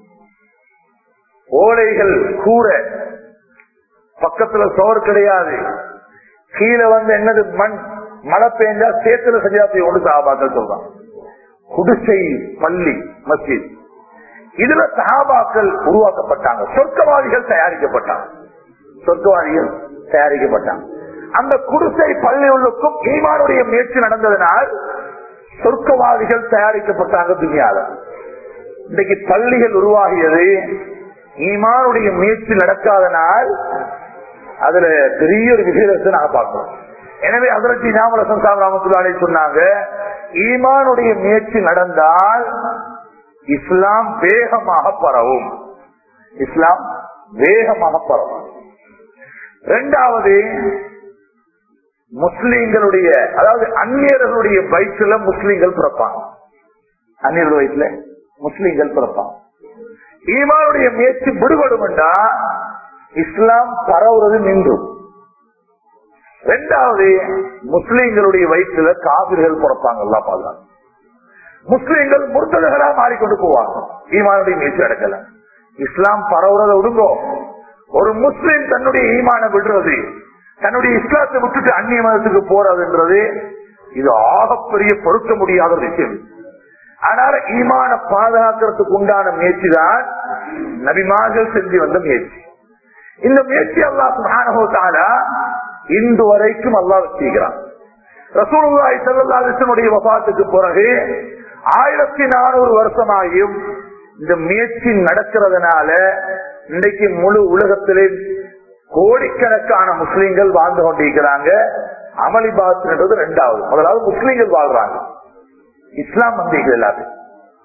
ஓலைகள் கூரை பக்கத்துல சோர் கிடையாது கீழே வந்து என்னது மண் மழை பெஞ்சா சேத்துல சஜாத்தை கொண்டு சஹாபாக்கள் சொல்றான் குடிசை பள்ளி மஸ்ஜித் இதுல சஹாபாக்கள் உருவாக்கப்பட்டாங்க சொர்க்கவாதிகள் தயாரிக்கப்பட்டாங்க சொர்க்கவாதிகள் தயாரிக்கப்பட்டாங்க அந்த குடிசை பள்ளிகளுக்கும் ஈமானுடைய முயற்சி நடந்ததனால் சொர்க்கவாதிகள் தயாரிக்கப்பட்டாங்க துணியால இன்னைக்கு பள்ளிகள் உருவாகியது ஈமானுடைய முயற்சி நடக்காதனால் அதுல பெரிய ஒரு விசேஷத்தை நாங்க பார்க்கிறோம் எனவே அதற்கு ஞாபகம் ராமத்துலாலே சொன்னாங்க ஈமானுடைய முயற்சி நடந்தால் இஸ்லாம் வேகமாக பரவும் இஸ்லாம் வேகமாக பரவும் இரண்டாவது முஸ்லீம்களுடைய அதாவது அந்நியர்களுடைய வயிற்றுல முஸ்லீம்கள் பிறப்பாங்க அந்நியர்கள் வயிற்றுல முஸ்லீம்கள் பிறப்பாங்க ஈமானுடைய முயற்சி விடுபடும் என்றா இஸ்லாம் பரவுறது நின்றும் ரெண்டாவது முஸ்லீம்களுடைய வயிற்றுல காவிர்கள் பிறப்பாங்க பாதுகாப்பு முஸ்லீம்கள் முர்த்தர்களா மாறிக்கொண்டு போவாங்க ஈமானுடைய முயற்சி நடக்கல இஸ்லாம் பரவுறத விடுங்கோ ஒரு முஸ்லீம் தன்னுடைய ஈமான விடுறது தன்னுடைய இஸ்லாத்தை விட்டுட்டு அந்நிய மதத்துக்கு போறதுன்றது இது ஆகப்பெரிய பொறுக்க முடியாத ஒரு விஷயம் அதனால ஈமான பாதுகாக்கிறதுக்கு உண்டான முயற்சி தான் நபிமார்கள் செஞ்சு வந்த முயற்சி இந்த முயற்சி அல்லா சுகானகோத்தால இன்று வரைக்கும் அல்லா வச்சுக்கிறான் ரசூலுல்லாய் செல்லல்லாசனுடைய வபாத்துக்கு பிறகு ஆயிரத்தி நானூறு வருஷமாகியும் இந்த முயற்சி நடக்கிறதுனால இன்றைக்கு முழு உலகத்திலே கோடிக்கணக்கான முஸ்லீம்கள் வாழ்ந்து கொண்டிருக்கிறாங்க அமளிபாத்ன்றது ரெண்டாவது முதலாவது முஸ்லீம்கள் வாழ்றாங்க இஸ்லாம் வந்தீர்கள் எல்லாத்தையும்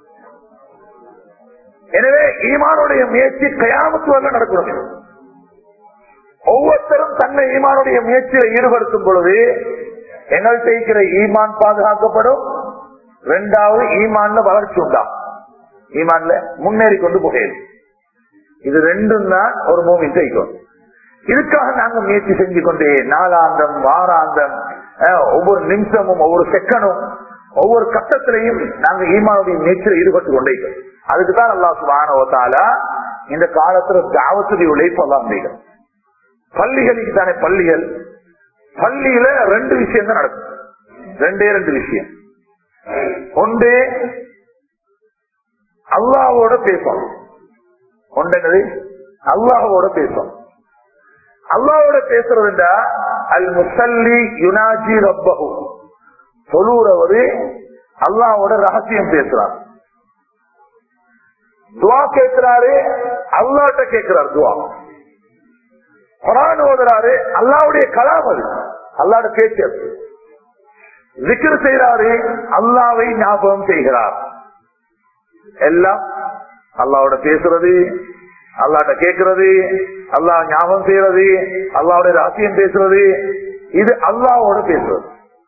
எனவே ஈமானுடைய முயற்சி கயாமத்து வரல நடக்கணும் ஒவ்வொருத்தரும் தன்னை ஈமானுடைய முயற்சியில ஈடுபடுத்தும் பொழுது எங்கள்கிட்ட இருக்கிற ஈமான் பாதுகாக்கப்படும் இரண்டாவது ஈமான்ல வளர்ச்சி உண்டா ஈமான்ல முன்னேறி கொண்டு போகிறது இது ரெண்டும் தான் ஒரு மூவி செய்யும் இதுக்காக நாங்க முயற்சி செஞ்சு கொண்டே நாலாந்தம் வாராந்தம் ஒவ்வொரு நிமிஷமும் ஒவ்வொரு செகண்டும் ஒவ்வொரு கட்டத்திலையும் நாங்க ஈமானுடைய முயற்சியில் ஈடுபட்டு கொண்டே அதுக்குதான் அல்லா சுபானவத்தால இந்த காலத்துல தாவத்துடைய உழைப்பு எல்லாம் முடியும் பள்ளிகளுக்கு தானே பள்ளிகள் பள்ளியில ரெண்டு விஷயம் தான் நடக்கும் ரெண்டே ரெண்டு விஷயம் ஒன்று அல்லாவோட பேசணும் ஒன்றது அல்லாஹோட பேசணும் அல்லாவோட பேசுறதுண்டா அல் முசல்லி யுனாஜி ரப்பஹு சொல்லுறவரு அல்லாவோட ரகசியம் பேசுறார் துவா கேட்கிறாரு அல்லாட்ட கேட்கிறார் துவா குரான் ஓதுறாரு அல்லாவுடைய கலாம் அது அல்லாட பேச்சு அது. விக்கிர செய்யறாரு அல்லாவை ஞாபகம் செய்கிறார் எல்லாம் அல்லாவோட பேசுறது அல்லாட்ட கேட்கிறது அல்லாஹ் ஞாபகம் செய்யறது அல்லாவுடைய ரகசியம் பேசுறது இது அல்லாவோட பேசுறது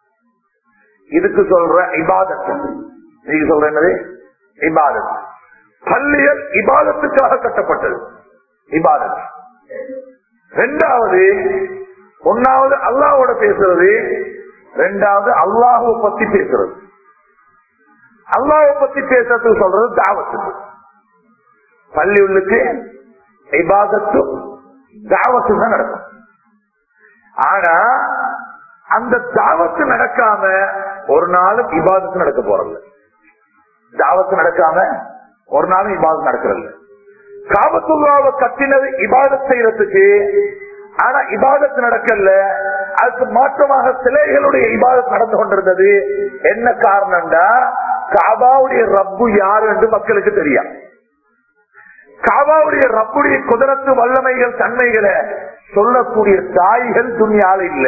இதுக்கு சொல்ற இபாதத் நீங்க சொல்ற என்னது இபாதத் பள்ளியல் இபாதத்துக்காக கட்டப்பட்டது இபாதத் ரெண்டாவது ஒன்னாவது அல்லாவோட பேசுறது ரெண்டாவது அல்லாஹுவை பத்தி பேசுறது அல்லாஹை பத்தி பேசுறதுக்கு சொல்றது தாவத்துக்கு பள்ளி உள்ளுக்கு இபாதத்தும் தாவத்தும் தான் நடக்கும் ஆனா அந்த தாவத்து நடக்காம ஒரு நாளும் இபாதத்து நடக்க போறதில்ல தாவத்து நடக்காம ஒரு நாளும் இபாதத்து நடக்கிறது காபத்துள்ளாவை கட்டினது இபாதத் செய்யறதுக்கு ஆனா இபாதத்து நடக்கல அதுக்கு மாற்றமாக சிலைகளுடைய இபாதத் நடந்து கொண்டிருந்தது என்ன காரணம்டா காபாவுடைய ரப்பு யாரு என்று மக்களுக்கு தெரியும் காபாவுடைய ரப்புடைய குதிரத்து வல்லமைகள் தன்மைகளை சொல்லக்கூடிய தாய்கள் துணியால இல்ல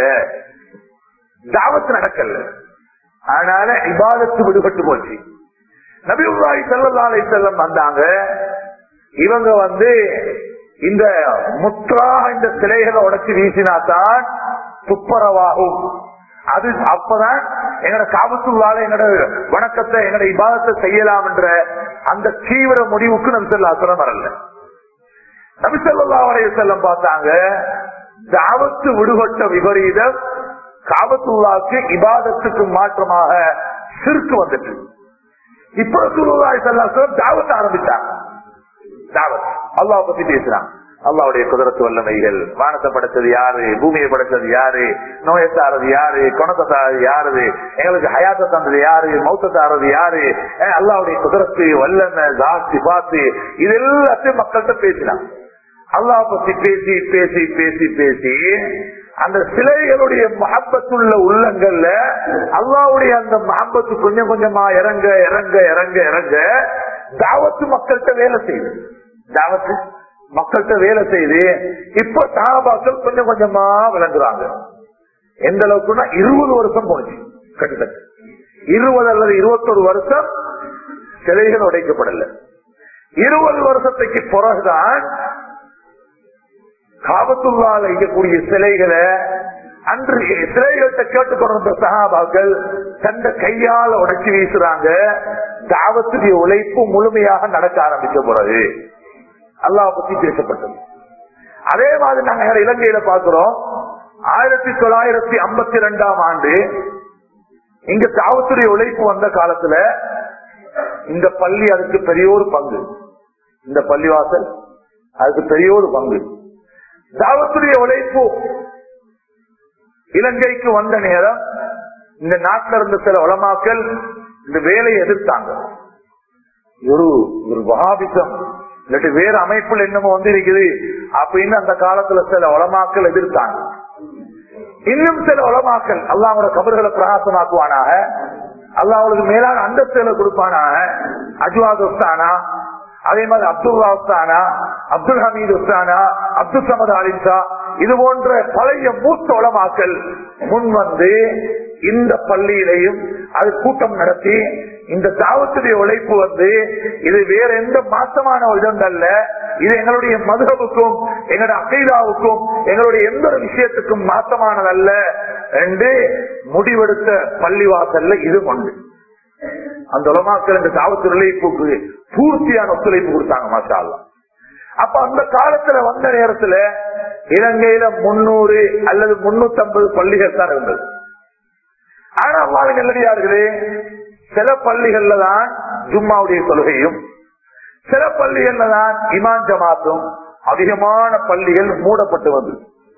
தாவத்து நடக்கல அதனால இபாதத்து விடுபட்டு போச்சு நபிஉல்லாஹி ஸல்லல்லாஹு அலைஹி வஸல்லம் வந்தாங்க இவங்க வந்து இந்த முத்ராக இந்த சிலைகளை உடைச்சு வீசினாதான் துப்பரவாகும் அது அப்பதான் எங்கட காபத்துள்ளால எங்கட வணக்கத்தை எங்கட இபாதத்தை செய்யலாம் என்ற அந்த தீவிர முடிவுக்கு நம் செல்லாசுரம் வரல நபிசல்லா வரைய செல்லம் பார்த்தாங்க தாவத்து விடுபட்ட விபரீதம் காபத்துள்ளாக்கு இபாதத்துக்கு மாற்றமாக சிறுக்கு வந்துட்டு இப்ப சுருவாய் செல்லாசுரம் தாவத்தை ஆரம்பித்தாங்க தாவத் அல்லாஹ் பத்தி பேசுறான் அல்லாவுடைய குதிரத்து வல்லமைகள் வானத்தை படைச்சது யாரு பூமியை படைச்சது யாரு நோயை தாரது யாரு குணத்தை தாரது யாரு எங்களுக்கு ஹயாத்தை தந்தது யாரு மௌத்த தாரது யாரு அஹ் அல்லாவுடைய குதிரத்து வல்லமை ஜாஸ்தி பார்த்து இது எல்லாத்தையும் மக்கள்கிட்ட பேசினான் அல்லாஹ் பத்தி பேசி பேசி பேசி பேசி அந்த சிலைகளுடைய மஹப்பத்துள்ள உள்ளங்கள்ல அல்லாவுடைய அந்த மஹப்பத்து கொஞ்சம் கொஞ்சமா இறங்க இறங்க இறங்க இறங்க தாவத்து மக்கள்கிட்ட வேலை செய்யுது தாவத்து மக்கள்கிட்ட வேலை செய்து இப்ப சாபாக்கள் கொஞ்சம் கொஞ்சமா விளங்குறாங்க எந்த அளவுக்குன்னா இருபது வருஷம் போச்சு கிட்டத்தட்ட இருபது அல்லது இருபத்தொரு வருஷம் சிலைகள் உடைக்கப்படல இருபது வருஷத்துக்கு பிறகுதான் காபத்துள்ளால இருக்கக்கூடிய சிலைகளை அன்று சிலைகள்கிட்ட கேட்டுக்கொண்டிருந்த சகாபாக்கள் தந்த கையால உடைச்சு வீசுறாங்க தாவத்துடைய உழைப்பு முழுமையாக நடக்க ஆரம்பிச்ச பிறகு அல்லாஹ் பத்தி பேசப்பட்டது அதே மாதிரி நாங்க எங்க இலங்கையில பாக்குறோம் ஆயிரத்தி தொள்ளாயிரத்தி ஐம்பத்தி ரெண்டாம் ஆண்டு இங்க தாவத்துடைய உழைப்பு வந்த காலத்துல இந்த பள்ளி அதுக்கு பெரிய ஒரு பங்கு இந்த பள்ளிவாசல் அதுக்கு பெரிய ஒரு பங்கு தாவத்துடைய உழைப்பு இலங்கைக்கு வந்த நேரம் இந்த நாட்டில் இருந்த சில உலமாக்கள் இந்த வேலையை எதிர்த்தாங்க ஒரு ஒரு வகாபிசம் இல்லாட்டி வேறு அமைப்புல என்னமோ வந்து இருக்குது அப்படின்னு அந்த காலத்துல சில உலமாக்கள் எதிர்த்தாங்க இன்னும் சில உலமாக்கள் அல்லாவோட கபர்களை பிரகாசமாக்குவானாக அல்லாவுக்கு மேலான அந்தஸ்துகளை கொடுப்பானாக அஜ்வாத் உஸ்தானா அதே மாதிரி அப்துல்லா உஸ்தானா அப்துல் ஹமீது உஸ்தானா அப்துல் சமத் அலிசா இது போன்ற பழைய மூத்த உலமாக்கள் முன் வந்து இந்த பள்ளியிலையும் அது கூட்டம் நடத்தி இந்த தாவத்துடைய உழைப்பு வந்து இது வேற எந்த மாசமான இடம் அல்ல இது எங்களுடைய மதுகவுக்கும் எங்களுடைய அகைதாவுக்கும் எங்களுடைய எந்த ஒரு விஷயத்துக்கும் மாற்றமானதல்ல என்று முடிவெடுத்த பள்ளிவாசல்ல இது கொண்டு அந்த உலமாக்கள் இந்த தாவத்து உழைப்புக்கு பூர்த்தியான ஒத்துழைப்பு கொடுத்தாங்க மாஷா அல்லாஹ். அப்ப அந்த காலத்துல வந்த நேரத்துல இலங்கையில முன்னூறு அல்லது முன்னூத்தி ஐம்பது பள்ளிகள் தான் இருந்தது ஆனா அவ்வாறு நல்லடியார்களே சில பள்ளிகள்ல தான் ஜும்மாவுடைய தொழுகையும் சில பள்ளிகள்ல தான் இமான் ஜமாத்தும் அதிகமான பள்ளிகள் மூடப்பட்டு வந்தது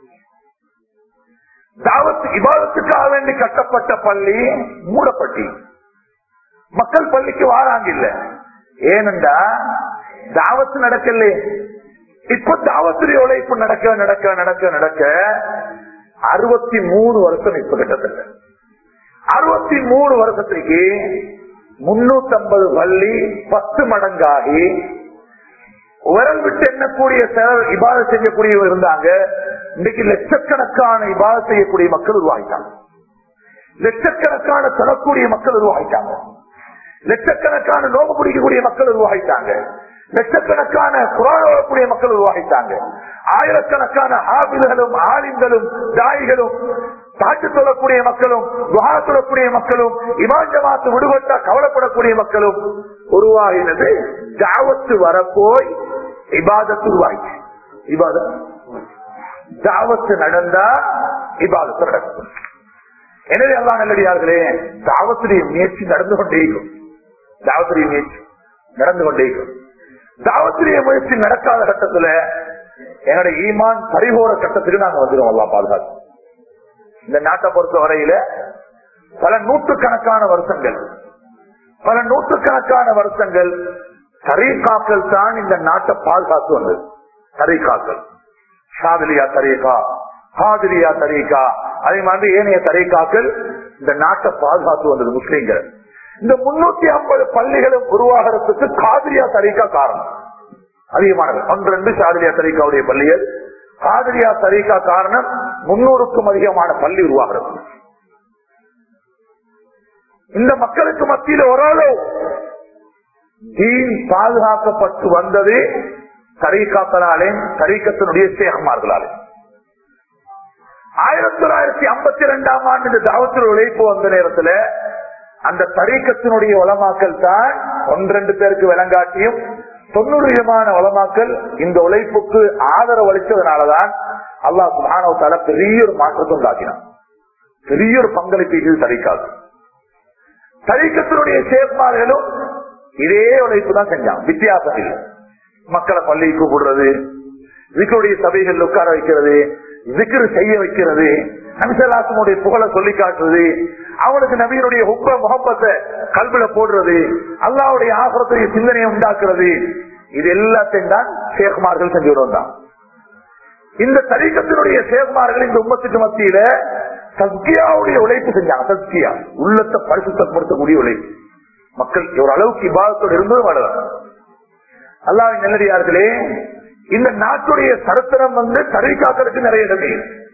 தாவத்து இபாதத்துக்காக வேண்டி கட்டப்பட்ட பள்ளி மூடப்பட்டி மக்கள் பள்ளிக்கு வாராங்க இல்ல ஏனென்றா தாவத்து நடக்கல இப்ப தாவத்திரி உழைப்பு நடக்க நடக்க நடக்க நடக்க அறுபத்தி மூணு வருஷம் இப்ப கிட்டத்தட்ட அறுபத்தி மூணு வருஷத்துக்கு முன்னூத்தி ஐம்பது பள்ளி பத்து மடங்காகி விரல் விட்டு எண்ணக்கூடிய சிலர் இபாத செய்யக்கூடிய இருந்தாங்க இன்னைக்கு லட்சக்கணக்கான இபாத செய்யக்கூடிய மக்கள் உருவாகிட்டாங்க லட்சக்கணக்கான தரக்கூடிய மக்கள் உருவாகிட்டாங்க லட்சக்கணக்கான நோம்பு பிடிக்கக்கூடிய மக்கள் உருவாகிட்டாங்க லட்சக்கணக்கான குரானக்கூடிய மக்கள் உருவாகிட்டாங்க ஆயிரக்கணக்கான ஆபில்களும் ஆலிம்களும் தாய்களும் தாக்கு சொல்லக்கூடிய மக்களும் துவா சொல்லக்கூடிய மக்களும் இமான் ஜமாத்து விடுபட்டா கவலைப்படக்கூடிய மக்களும் உருவாகினது ஜாவத்து வரப்போய் இபாதத்து உருவாயிச்சு இபாதத் தாவத்து நடந்தா இபாதத்து நடக்கும் எனவே எல்லாம் நல்லடியார்களே தாவத்துடைய முயற்சி நடந்து கொண்டே இருக்கும் தாவத்துடைய முயற்சி நடந்து கொண்டே இருக்கும் தாவத்துடைய முயற்சி நடக்காத கட்டத்துல எங்களுடைய ஈமான் பரிபோற கட்டத்துக்கு நாங்க வந்துடும் எல்லாம் பாதுகாத்து இந்த நாட்டை பொறுத்த வரையில பல நூற்றுக்கணக்கான வருஷங்கள் பல நூற்றுக்கணக்கான வருஷங்கள் தரீகாக்கள் தான் இந்த நாட்டை பாதுகாத்து வந்தது தரீகாக்கள் ஷாதிலியா தரீகா ஹாதிரியா தரீகா அதே மாதிரி ஏனைய தரீகாக்கள் இந்த நாட்டை பாதுகாத்து வந்தது முஸ்லீம்கள் இந்த முன்னூத்தி ஐம்பது பள்ளிகளும் உருவாகிறதுக்கு காதிரியா தரீகா காரணம் அதிகமானது ஒன்று ஷாதிரியா தரீகாவுடைய பள்ளிகள் காதிரியா தரீகா காரணம் முன்னூறுக்கும் அதிகமான பள்ளி உருவாகிறது இந்த மக்களுக்கு மத்தியில ஓரளவு தீன் பாதுகாக்கப்பட்டு வந்தது தரீக்காக்களாலே தரீக்கத்தினுடைய சேகமார்களாலே ஆயிரத்தி தொள்ளாயிரத்தி ஐம்பத்தி இரண்டாம் ஆண்டு இந்த தாவத்தில் உழைப்பு வந்த நேரத்துல அந்த தரீக்கத்தினுடைய வளமாக்கல் தான் ஒன்றெண்டு பேருக்கு விளங்காட்டியும் தொண்ணூறு விதமான வளமாக்கல் இந்த உழைப்புக்கு ஆதரவு அளித்ததுனாலதான் அல்லாஹ் சுபானவத்தால பெரிய ஒரு மாற்றத்தை உண்டாக்கினான் பெரிய ஒரு பங்களிப்பு இது தரிக்காது தரிக்கத்தினுடைய சேர்மார்களும் இதே உழைப்பு தான் செஞ்சான் வித்தியாசம் இல்லை மக்களை பள்ளி கூப்பிடுறது விக்கருடைய சபைகள் உட்கார வைக்கிறது விக்ரு செய்ய வைக்கிறது நபிசல்லாசனுடைய புகழை சொல்லி காட்டுறது அவனுக்கு நபியனுடைய உப்ப முகப்பத்தை கல்வில போடுறது அல்லாவுடைய ஆசிரத்துடைய சிந்தனையை உண்டாக்குறது இது எல்லாத்தையும் தான் சேகுமார்கள் செஞ்சு வந்தான் இந்த தரீக்கத்தினுடைய சேகுமார்கள் இந்த உம்மத்துக்கு மத்தியில சத்கியாவுடைய உழைப்பு செஞ்சாங்க சத்கியா உள்ளத்தை பரிசுத்தப்படுத்தக்கூடிய உழைப்பு மக்கள் ஒரு அளவுக்கு இபாதத்தோடு இருந்ததும் வளரும் அல்லாவின் நல்லடியார்களே இந்த நாட்டுடைய சரித்திரம் வந்து தரீக்காக்களுக்கு நிறைய இடமே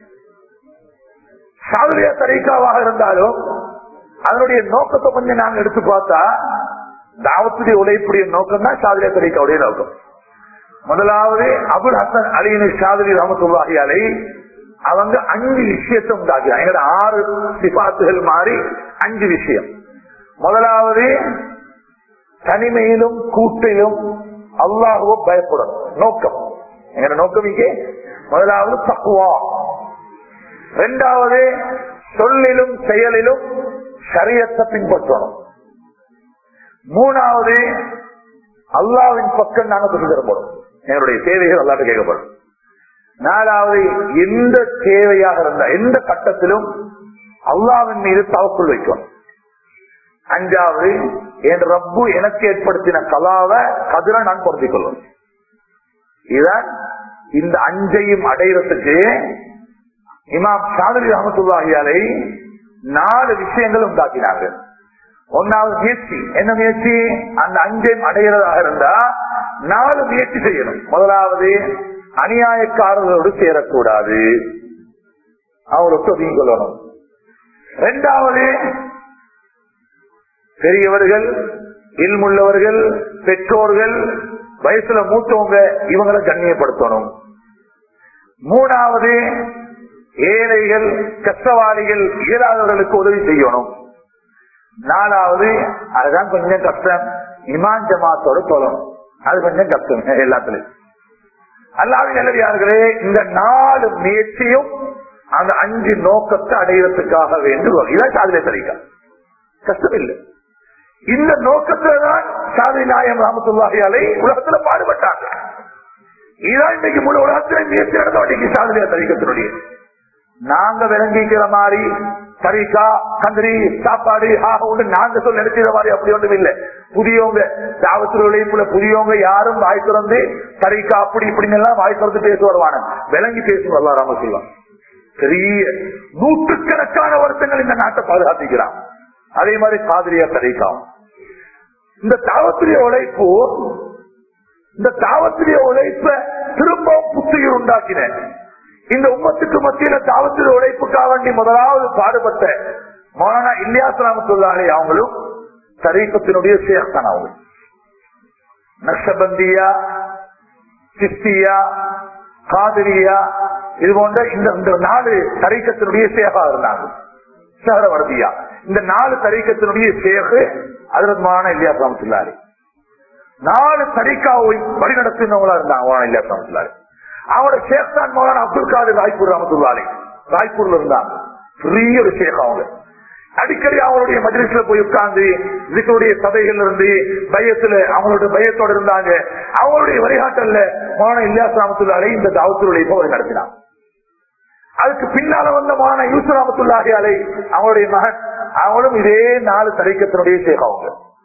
சாதுரியா தரீக்காவாக இருந்தாலும் அதனுடைய நோக்கத்தை கொஞ்சம் நாங்க எடுத்து பார்த்தா தாவத்துடைய உழைப்புடைய நோக்கம் தான் சாதுரியா தரீக்காவுடைய நோக்கம் முதலாவது அபுல் ஹசன் அலியின் ஷாதுரி ரமத்துல்லாஹி அலை அவங்க அஞ்சு விஷயத்தை உண்டாக்கிறாங்க எங்களோட ஆறு சிபாத்துகள் மாறி அஞ்சு விஷயம் முதலாவது தனிமையிலும் கூட்டிலும் அல்லாஹுவ பயப்படணும் நோக்கம் எங்க நோக்கம் இங்கே முதலாவது தக்குவா இரண்டாவது சொல்லிலும் செயலிலும் சரியத்தை பின்பற்றணும் மூணாவது அல்லாவின் பக்கம் நாங்க சொல்லி தரப்படும் எங்களுடைய தேவைகள் அல்லாட்ட கேட்கப்படும் நாலாவது எந்த தேவையாக இருந்தா எந்த கட்டத்திலும் அல்லாவின் மீது தவக்குள் வைக்கணும் அஞ்சாவது என் ரப்பு எனக்கு ஏற்படுத்தின கலாவை கதிர நான் பொருந்திக் கொள்ளும் இதுதான் இந்த அஞ்சையும் அடையிறதுக்கு இமாம் ஷாதரி ரஹமத்துல்லாஹியாலை நாலு விஷயங்கள் உண்டாக்கினாங்க ஒன்னாவது முயற்சி என்ன முயற்சி அந்த அஞ்சையும் அடைகிறதாக இருந்தா நாலு முயற்சி செய்யணும் முதலாவது அநியாயக்காரர்களோடு சேரக்கூடாது அவங்களுக்கு ஒதுங்கி கொள்ளணும் இரண்டாவது பெரியவர்கள் இல்முள்ளவர்கள் பெற்றோர்கள் வயசுல மூத்தவங்க இவங்களை கண்ணியப்படுத்தணும் மூணாவது ஏழைகள் கஷ்டவாளிகள் இயலாதவர்களுக்கு உதவி செய்யணும் நாலாவது அதுதான் கொஞ்சம் கஷ்டம் இமான் ஜமாத்தோட சொல்லணும் அது கொஞ்சம் கஷ்டம் எல்லாத்துலயும் அல்லாவின் நல்லவியார்களே இந்த நாலு முயற்சியும் அந்த அஞ்சு நோக்கத்தை அடையிறதுக்காக வேண்டும் இதான் சாதனை தெரிவிக்க கஷ்டம் இல்லை இந்த நோக்கத்துல தான் சாதி நாயம் ராமத்துல்லாஹியாலை உலகத்துல பாடுபட்டாங்க இதான் இன்னைக்கு முழு உலகத்துல முயற்சி நடந்த இன்னைக்கு சாதனையா தரிக்கத்தினுடைய நாங்க விளங்கிக்கிற மாதிரி தரிகா கந்திரி சாப்பாடு ஆக ஒன்று நாங்க சொல்ல நினைச்சத மாதிரி அப்படி ஒன்றும் இல்லை புதியவங்க தாவத்தில் உழைப்புல புதியவங்க யாரும் வாய் திறந்து தரிகா அப்படி இப்படின்னு எல்லாம் வாய் திறந்து பேச வருவான விளங்கி பேசும் அல்லா ராம செய்வான் பெரிய நூற்றுக்கணக்கான வருஷங்கள் இந்த நாட்டை பாதுகாத்துக்கிறான் அதே மாதிரி காதிரியா தரிகாவும் இந்த தாவத்திரிய உழைப்பு இந்த தாவத்திரிய உழைப்ப திரும்பவும் புத்துயிர் உண்டாக்கின இந்த உம்மத்துக்கு மத்தியில தாவத்திரிய உழைப்புக்காக வேண்டி முதலாவது பாடுபட்ட மௌலானா இல்லியாசலாம தொழிலாளி அவங்களும் தரீக்கத்தினுடைய சேர்த்தான் அவங்க நக்ஷபந்தியா சிஸ்தியா காதிரியா இது போன்ற இந்த இந்த நாலு தரீக்கத்தினுடைய சேகா இருந்தாங்க சஹரவர்தியா இந்த நாலு தரீக்கத்தினுடைய சேகு அதிரத்மான இல்லியாசலாம தொழிலாளி நாலு தரிக்காவை வழிநடத்தினவங்களா இருந்தாங்க மௌலானா இல்லையா ரஹமத்துல்லாரி அவங்களோட ஷேக் தான் மௌலானா அப்துல் காதர் ராய்பூர் ரஹமத்துல்லாரி ராய்ப்பூர்ல இருந்தாங்க பெரிய ஒரு ஷேக் அவங்க அடிக்கடி அவங்களுடைய மஜ்லிஸ்ல போய் உட்கார்ந்து இதுக்குடைய சபைகள் இருந்து பயத்துல அவங்களோட பயத்தோட இருந்தாங்க அவங்களுடைய வழிகாட்டல்ல மௌலானா இல்லியாஸ் ரஹமத்துல்லாரி இந்த தாவத்துடைய போதை நடத்தினாங்க அதுக்கு பின்னால வந்த மௌலானா யூசுப் ரஹமத்துல்லாஹி அலை அவங்களுடைய மகன் அவங்களும் இதே நாலு தரிக்கத்தினுடைய ஷேக் அவங்க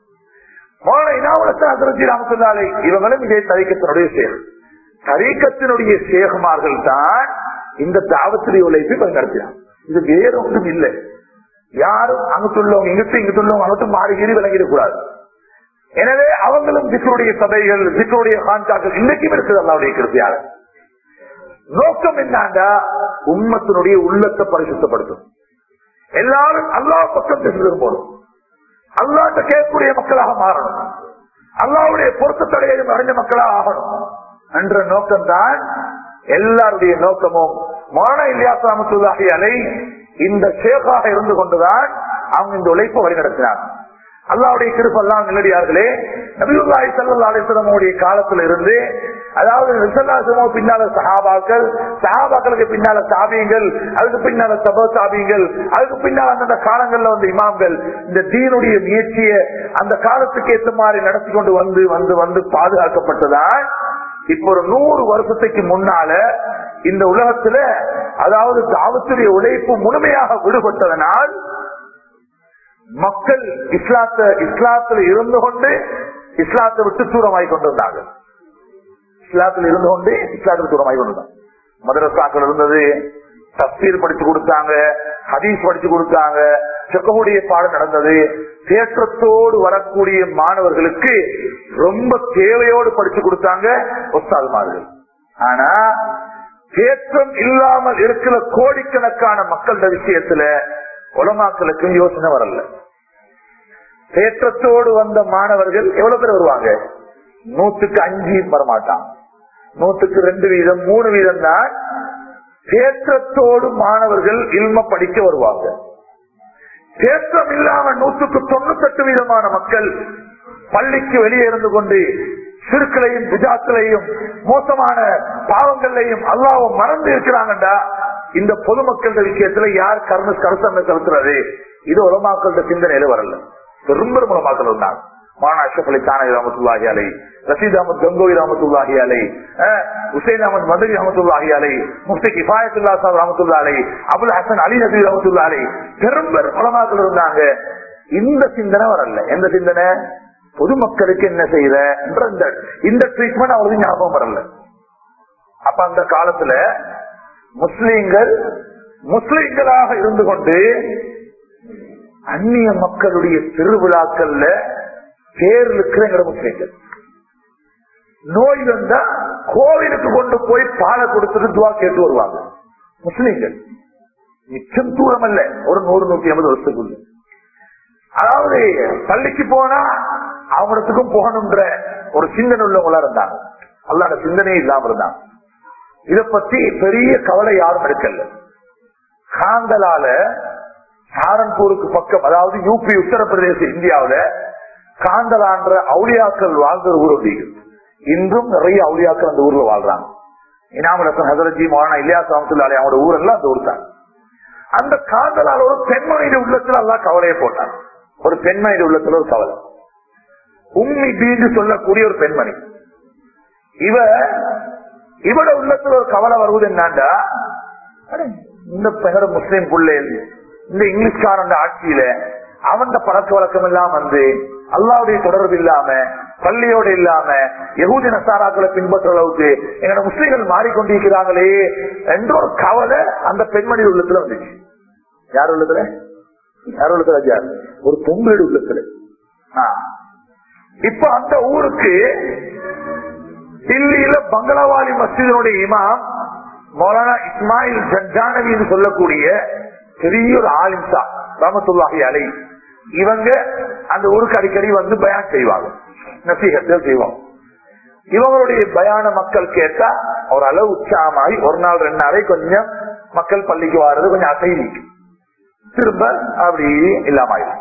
ராமத்துல்லாலை இவங்களும் இதே தரிக்கத்தினுடைய சேகம் தரீக்கத்தினுடைய சேகமார்கள் தான் இந்த தாவத்திரி உழைப்பை பயன்படுத்தினார் இது வேற ஒன்றும் இல்லை யாரும் அங்குள்ளவங்க இங்கிட்டு இங்குள்ளவங்க அங்கிட்டு மாறி கீறி விளங்கிடக்கூடாது எனவே அவங்களும் திக்கருடைய சபைகள் திக்கருடைய கான்டாக்கள் இன்னைக்கும் இருக்குது அல்லாவுடைய கிருப்பியால நோக்கம் என்னண்டா உம்மத்தினுடைய உள்ளத்தை பரிசுத்தப்படுத்தும் எல்லாரும் அல்லா பக்கம் திசை போடும் அல்லாட்ட கேட்கக்கூடிய மக்களாக மாறணும் அல்லாவுடைய பொருத்தத்தடையையும் அறிஞ்ச மக்களாக ஆகணும் என்ற நோக்கம்தான் எல்லாருடைய நோக்கமும் மரண இல்லியாசாமத்துள்ளாகி அலை இந்த ஷேக்காக இருந்து கொண்டுதான் அவங்க இந்த உழைப்பை வழிநடத்தினார் அல்லாவுடைய கிருப்பெல்லாம் நிலடியார்களே நபியுல்லாய் சல்லா அலிஸ்லமுடைய காலத்துல இருந்து அதாவது ரிசல்லாசமோ பின்னால சஹாபாக்கள் சஹாபாக்களுக்கு பின்னால சாபியங்கள் அதுக்கு பின்னால சப சாபியங்கள் அதுக்கு பின்னால அந்தந்த காலங்கள்ல வந்து இமாம்கள் இந்த தீனுடைய முயற்சியை அந்த காலத்துக்கு ஏற்ற மாதிரி நடத்தி கொண்டு வந்து வந்து வந்து பாதுகாக்கப்பட்டதான் இப்ப ஒரு நூறு வருஷத்துக்கு முன்னால இந்த உலகத்துல அதாவது தாவத்துடைய உழைப்பு முழுமையாக விடுபட்டதனால் மக்கள் இஸ்லாத்த இஸ்லாத்துல இருந்து கொண்டு இஸ்லாத்தை விட்டு தூரமாய் கொண்டிருந்தாங்க இஸ்லாத்தில் இருந்து கொண்டு இஸ்லாத்துக்கு தூரமாய் கொண்டிருந்தாங்க மதரசாக்கள் இருந்தது தப்சீர் படிச்சு கொடுத்தாங்க ஹதீஸ் படிச்சு கொடுத்தாங்க செக்கமுடைய பாடம் நடந்தது தேற்றத்தோடு வரக்கூடிய மாணவர்களுக்கு ரொம்ப தேவையோடு படிச்சு கொடுத்தாங்க ஒஸ்தாதுமார்கள் ஆனா தேற்றம் இல்லாமல் இருக்கிற கோடிக்கணக்கான மக்களோட விஷயத்துல உலமாக்களுக்கு யோசனை வரல தேற்றத்தோடு வந்த மாணவர்கள் எவ்வளவு பேர் வருவாங்க நூத்துக்கு அஞ்சு வரமாட்டான் நூத்துக்கு ரெண்டு வீதம் மூணு வீதம் தான் தேற்றத்தோடு மாணவர்கள் இல்ம படிக்க வருவாங்க தேற்றம் இல்லாம நூற்றுக்கு தொண்ணூத்தெட்டு விதமான மக்கள் பள்ளிக்கு வெளியே இருந்து கொண்டு சிறுக்களையும் குஜாத்திலையும் மோசமான பாவங்களையும் அல்லாவும் மறந்து இருக்கிறாங்கடா இந்த பொதுமக்கள் விஷயத்துல யார் கர்ம கருத்தன்மை செலுத்துறது இது உலமாக்கள சிந்தனையில வரல பெரும் பெரும் உலமாக்கள் இருந்தாங்க மானா அஷப் அலி தானி ரமத்துல்லாஹி அலை ரஷீத் அஹமத் கங்கோய் ரமத்துல்லாஹி அலை உசைன் அஹமத் மதுரி ரமத்துல்லாஹி அலை முஃப்தி கிஃபாயத்துல்லா சாப் ரமத்துல்லா அலை அபுல் ஹசன் அலி நபி ரமத்துல்லா அலை பெரும் பெரும் உலமாக்கள் இருந்தாங்க இந்த சிந்தனை வரல எந்த சிந்தனை பொதுமக்களுக்கு என்ன செய்யற என்ற இந்த இந்த ட்ரீட்மெண்ட் அவங்களுக்கு ஞாபகம் வரல அப்ப அந்த காலத்துல முஸ்லீம்கள் முஸ்லீம்களாக இருந்து கொண்டு அந்நிய மக்களுடைய திருவிழாக்கள்ல பேர் இருக்கிற முஸ்லீம்கள் நோய் வந்தா கோவிலுக்கு கொண்டு போய் பாலை கொடுத்துட்டு துவா கேட்டு வருவாங்க முஸ்லீம்கள் மிச்சம் தூரம் அல்ல ஒரு நூறு நூத்தி ஐம்பது வருஷத்துக்குள்ள அதாவது பள்ளிக்கு போனா அவங்களுக்கும் போகணுன்ற ஒரு சிந்தனை உள்ளவங்களா இருந்தாங்க அல்லாத சிந்தனையே இல்லாம இருந்தாங்க இத பத்தி பெரிய கவலை யாரும் எடுக்கல காந்தலால சாரன்பூருக்கு பக்கம் அதாவது யூபி உத்தரப்பிரதேச இந்தியாவில காந்தலான்ற அவுளியாக்கள் வாழ்ந்த ஊர் ஒன்று இன்றும் நிறைய அவுளியாக்கள் அந்த ஊர்ல வாழ்றாங்க இனாமலசன் ஹசரஜி மோனா இல்லையா சாமத்துல்லாலே அவங்களோட ஊரெல்லாம் அந்த ஊர் தான் அந்த காந்தலால ஒரு பெண்மணியுடைய உள்ளத்துல எல்லாம் கவலையை போட்டாங்க ஒரு பெண்மணியுடைய உள்ளத்துல ஒரு கவலை உம்மி பீந்து சொல்லக்கூடிய ஒரு பெண்மணி இவ இவட உள்ளத்துல ஒரு கவலை வருவது என்னண்டா இந்த பெண்ணோட முஸ்லீம் பிள்ளை இந்த இங்கிலீஷ்காரன் ஆட்சியில அவன் பழக்க வழக்கம் எல்லாம் வந்து அல்லாவுடைய தொடர்பு இல்லாம பள்ளியோடு இல்லாம யகுதி நசாராக்களை பின்பற்ற அளவுக்கு எங்களோட முஸ்லிம்கள் மாறிக்கொண்டிருக்கிறாங்களே என்ற ஒரு கவலை அந்த பெண்மணி உள்ளத்துல வந்துச்சு யார் உள்ளத்துல யார் உள்ளத்துல ஐயா? ஒரு பொங்கல் உள்ளத்துல ஆ. இப்ப அந்த ஊருக்கு டில்லியில பங்களாவாலி மஸ்ஜிதனுடைய இமாம் மௌலானா இஸ்மாயில் ஜன்ஜானவின்னு சொல்லக்கூடிய பெரிய ஒரு ஆலிம்சா ரமத்துல்லாஹி அலை இவங்க அந்த ஊருக்கு அடிக்கடி வந்து பயான் செய்வாங்க நசீகத்தில் செய்வாங்க இவங்களுடைய பயான மக்கள் கேட்டா ஒரு அளவு உற்சாகமாகி ஒரு நாள் ரெண்டு நாளை கொஞ்சம் மக்கள் பள்ளிக்கு வாரது கொஞ்சம் அசைவி திரும்ப அப்படி இல்லாம ஆயிடும்.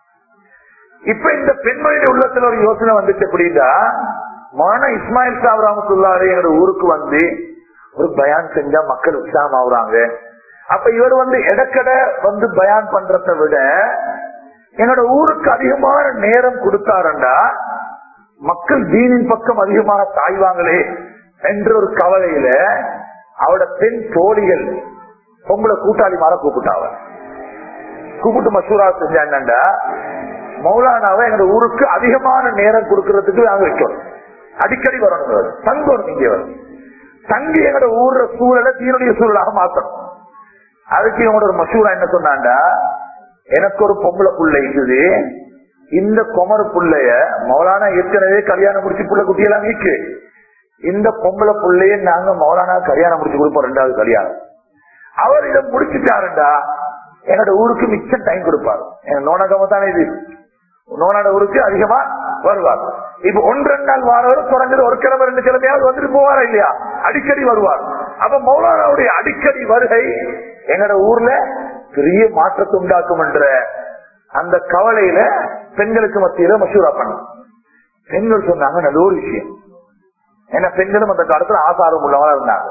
இப்ப இந்த பெண்மணியுடைய உள்ளத்துல ஒரு யோசனை வந்துச்சு அப்படின்னா மௌலானா இஸ்மாயில் சாப் ரஹமத்துல்லாரே எங்க ஊருக்கு வந்து ஒரு பயான் செஞ்சா மக்கள் உற்சாகம் ஆகுறாங்க அப்ப இவர் வந்து எடக்கட வந்து பயான் பண்றதை விட என்னோட ஊருக்கு அதிகமான நேரம் கொடுத்தாருண்டா மக்கள் தீனின் பக்கம் அதிகமாக சாய்வாங்களே என்ற ஒரு கவலையில அவட பெண் தோழிகள் பொம்பளை கூட்டாளி மாற கூப்பிட்டாவ கூப்பிட்டு மசூரா செஞ்சா என்னண்டா மௌலானாவை எங்க ஊருக்கு அதிகமான நேரம் கொடுக்கறதுக்கு நாங்க வைக்கணும் அடிக்கடி வரணும் இவர். தங்கணும் இங்க வரும் தங்கி எங்களோட ஊர்ல சூழலை தீனுடைய சூழலாக மாத்தணும் அதுக்கு இவங்களோட ஒரு மசூரா என்ன சொன்னாண்டா எனக்கு ஒரு பொம்பளை புள்ள இருக்குது இந்த குமர புள்ளைய மௌலானா ஏற்கனவே கல்யாணம் முடிச்சு புள்ள குட்டியெல்லாம் நீக்கு இந்த பொம்பளை புள்ளைய நாங்க மௌலானா கல்யாணம் முடிச்சு கொடுப்போம் ரெண்டாவது கல்யாணம் அவர் இதை முடிச்சுட்டாருண்டா என்னோட ஊருக்கு மிச்சம் டைம் கொடுப்பாரு என் நோனகம தானே இது நோனாட ஊருக்கு அதிகமா வருவார் இப்ப ஒன்று ரெண்டு நாள் வாரவர் குறைஞ்சது ஒரு கிழமை ரெண்டு கிழமையாவது வந்துட்டு போவாரா இல்லையா அடிக்கடி வருவார் அப்ப மௌலானாவுடைய அடிக்கடி வருகை எங்கட ஊர்ல பெரிய மாற்றத்தை உண்டாக்கும் என்ற அந்த கவலையில பெண்களுக்கு மத்தியில மசூரா பண்ணும் பெண்கள் சொன்னாங்க நல்ல ஒரு விஷயம் ஏன்னா பெண்களும் அந்த காலத்துல ஆசாரம் உள்ளவங்களா இருந்தாங்க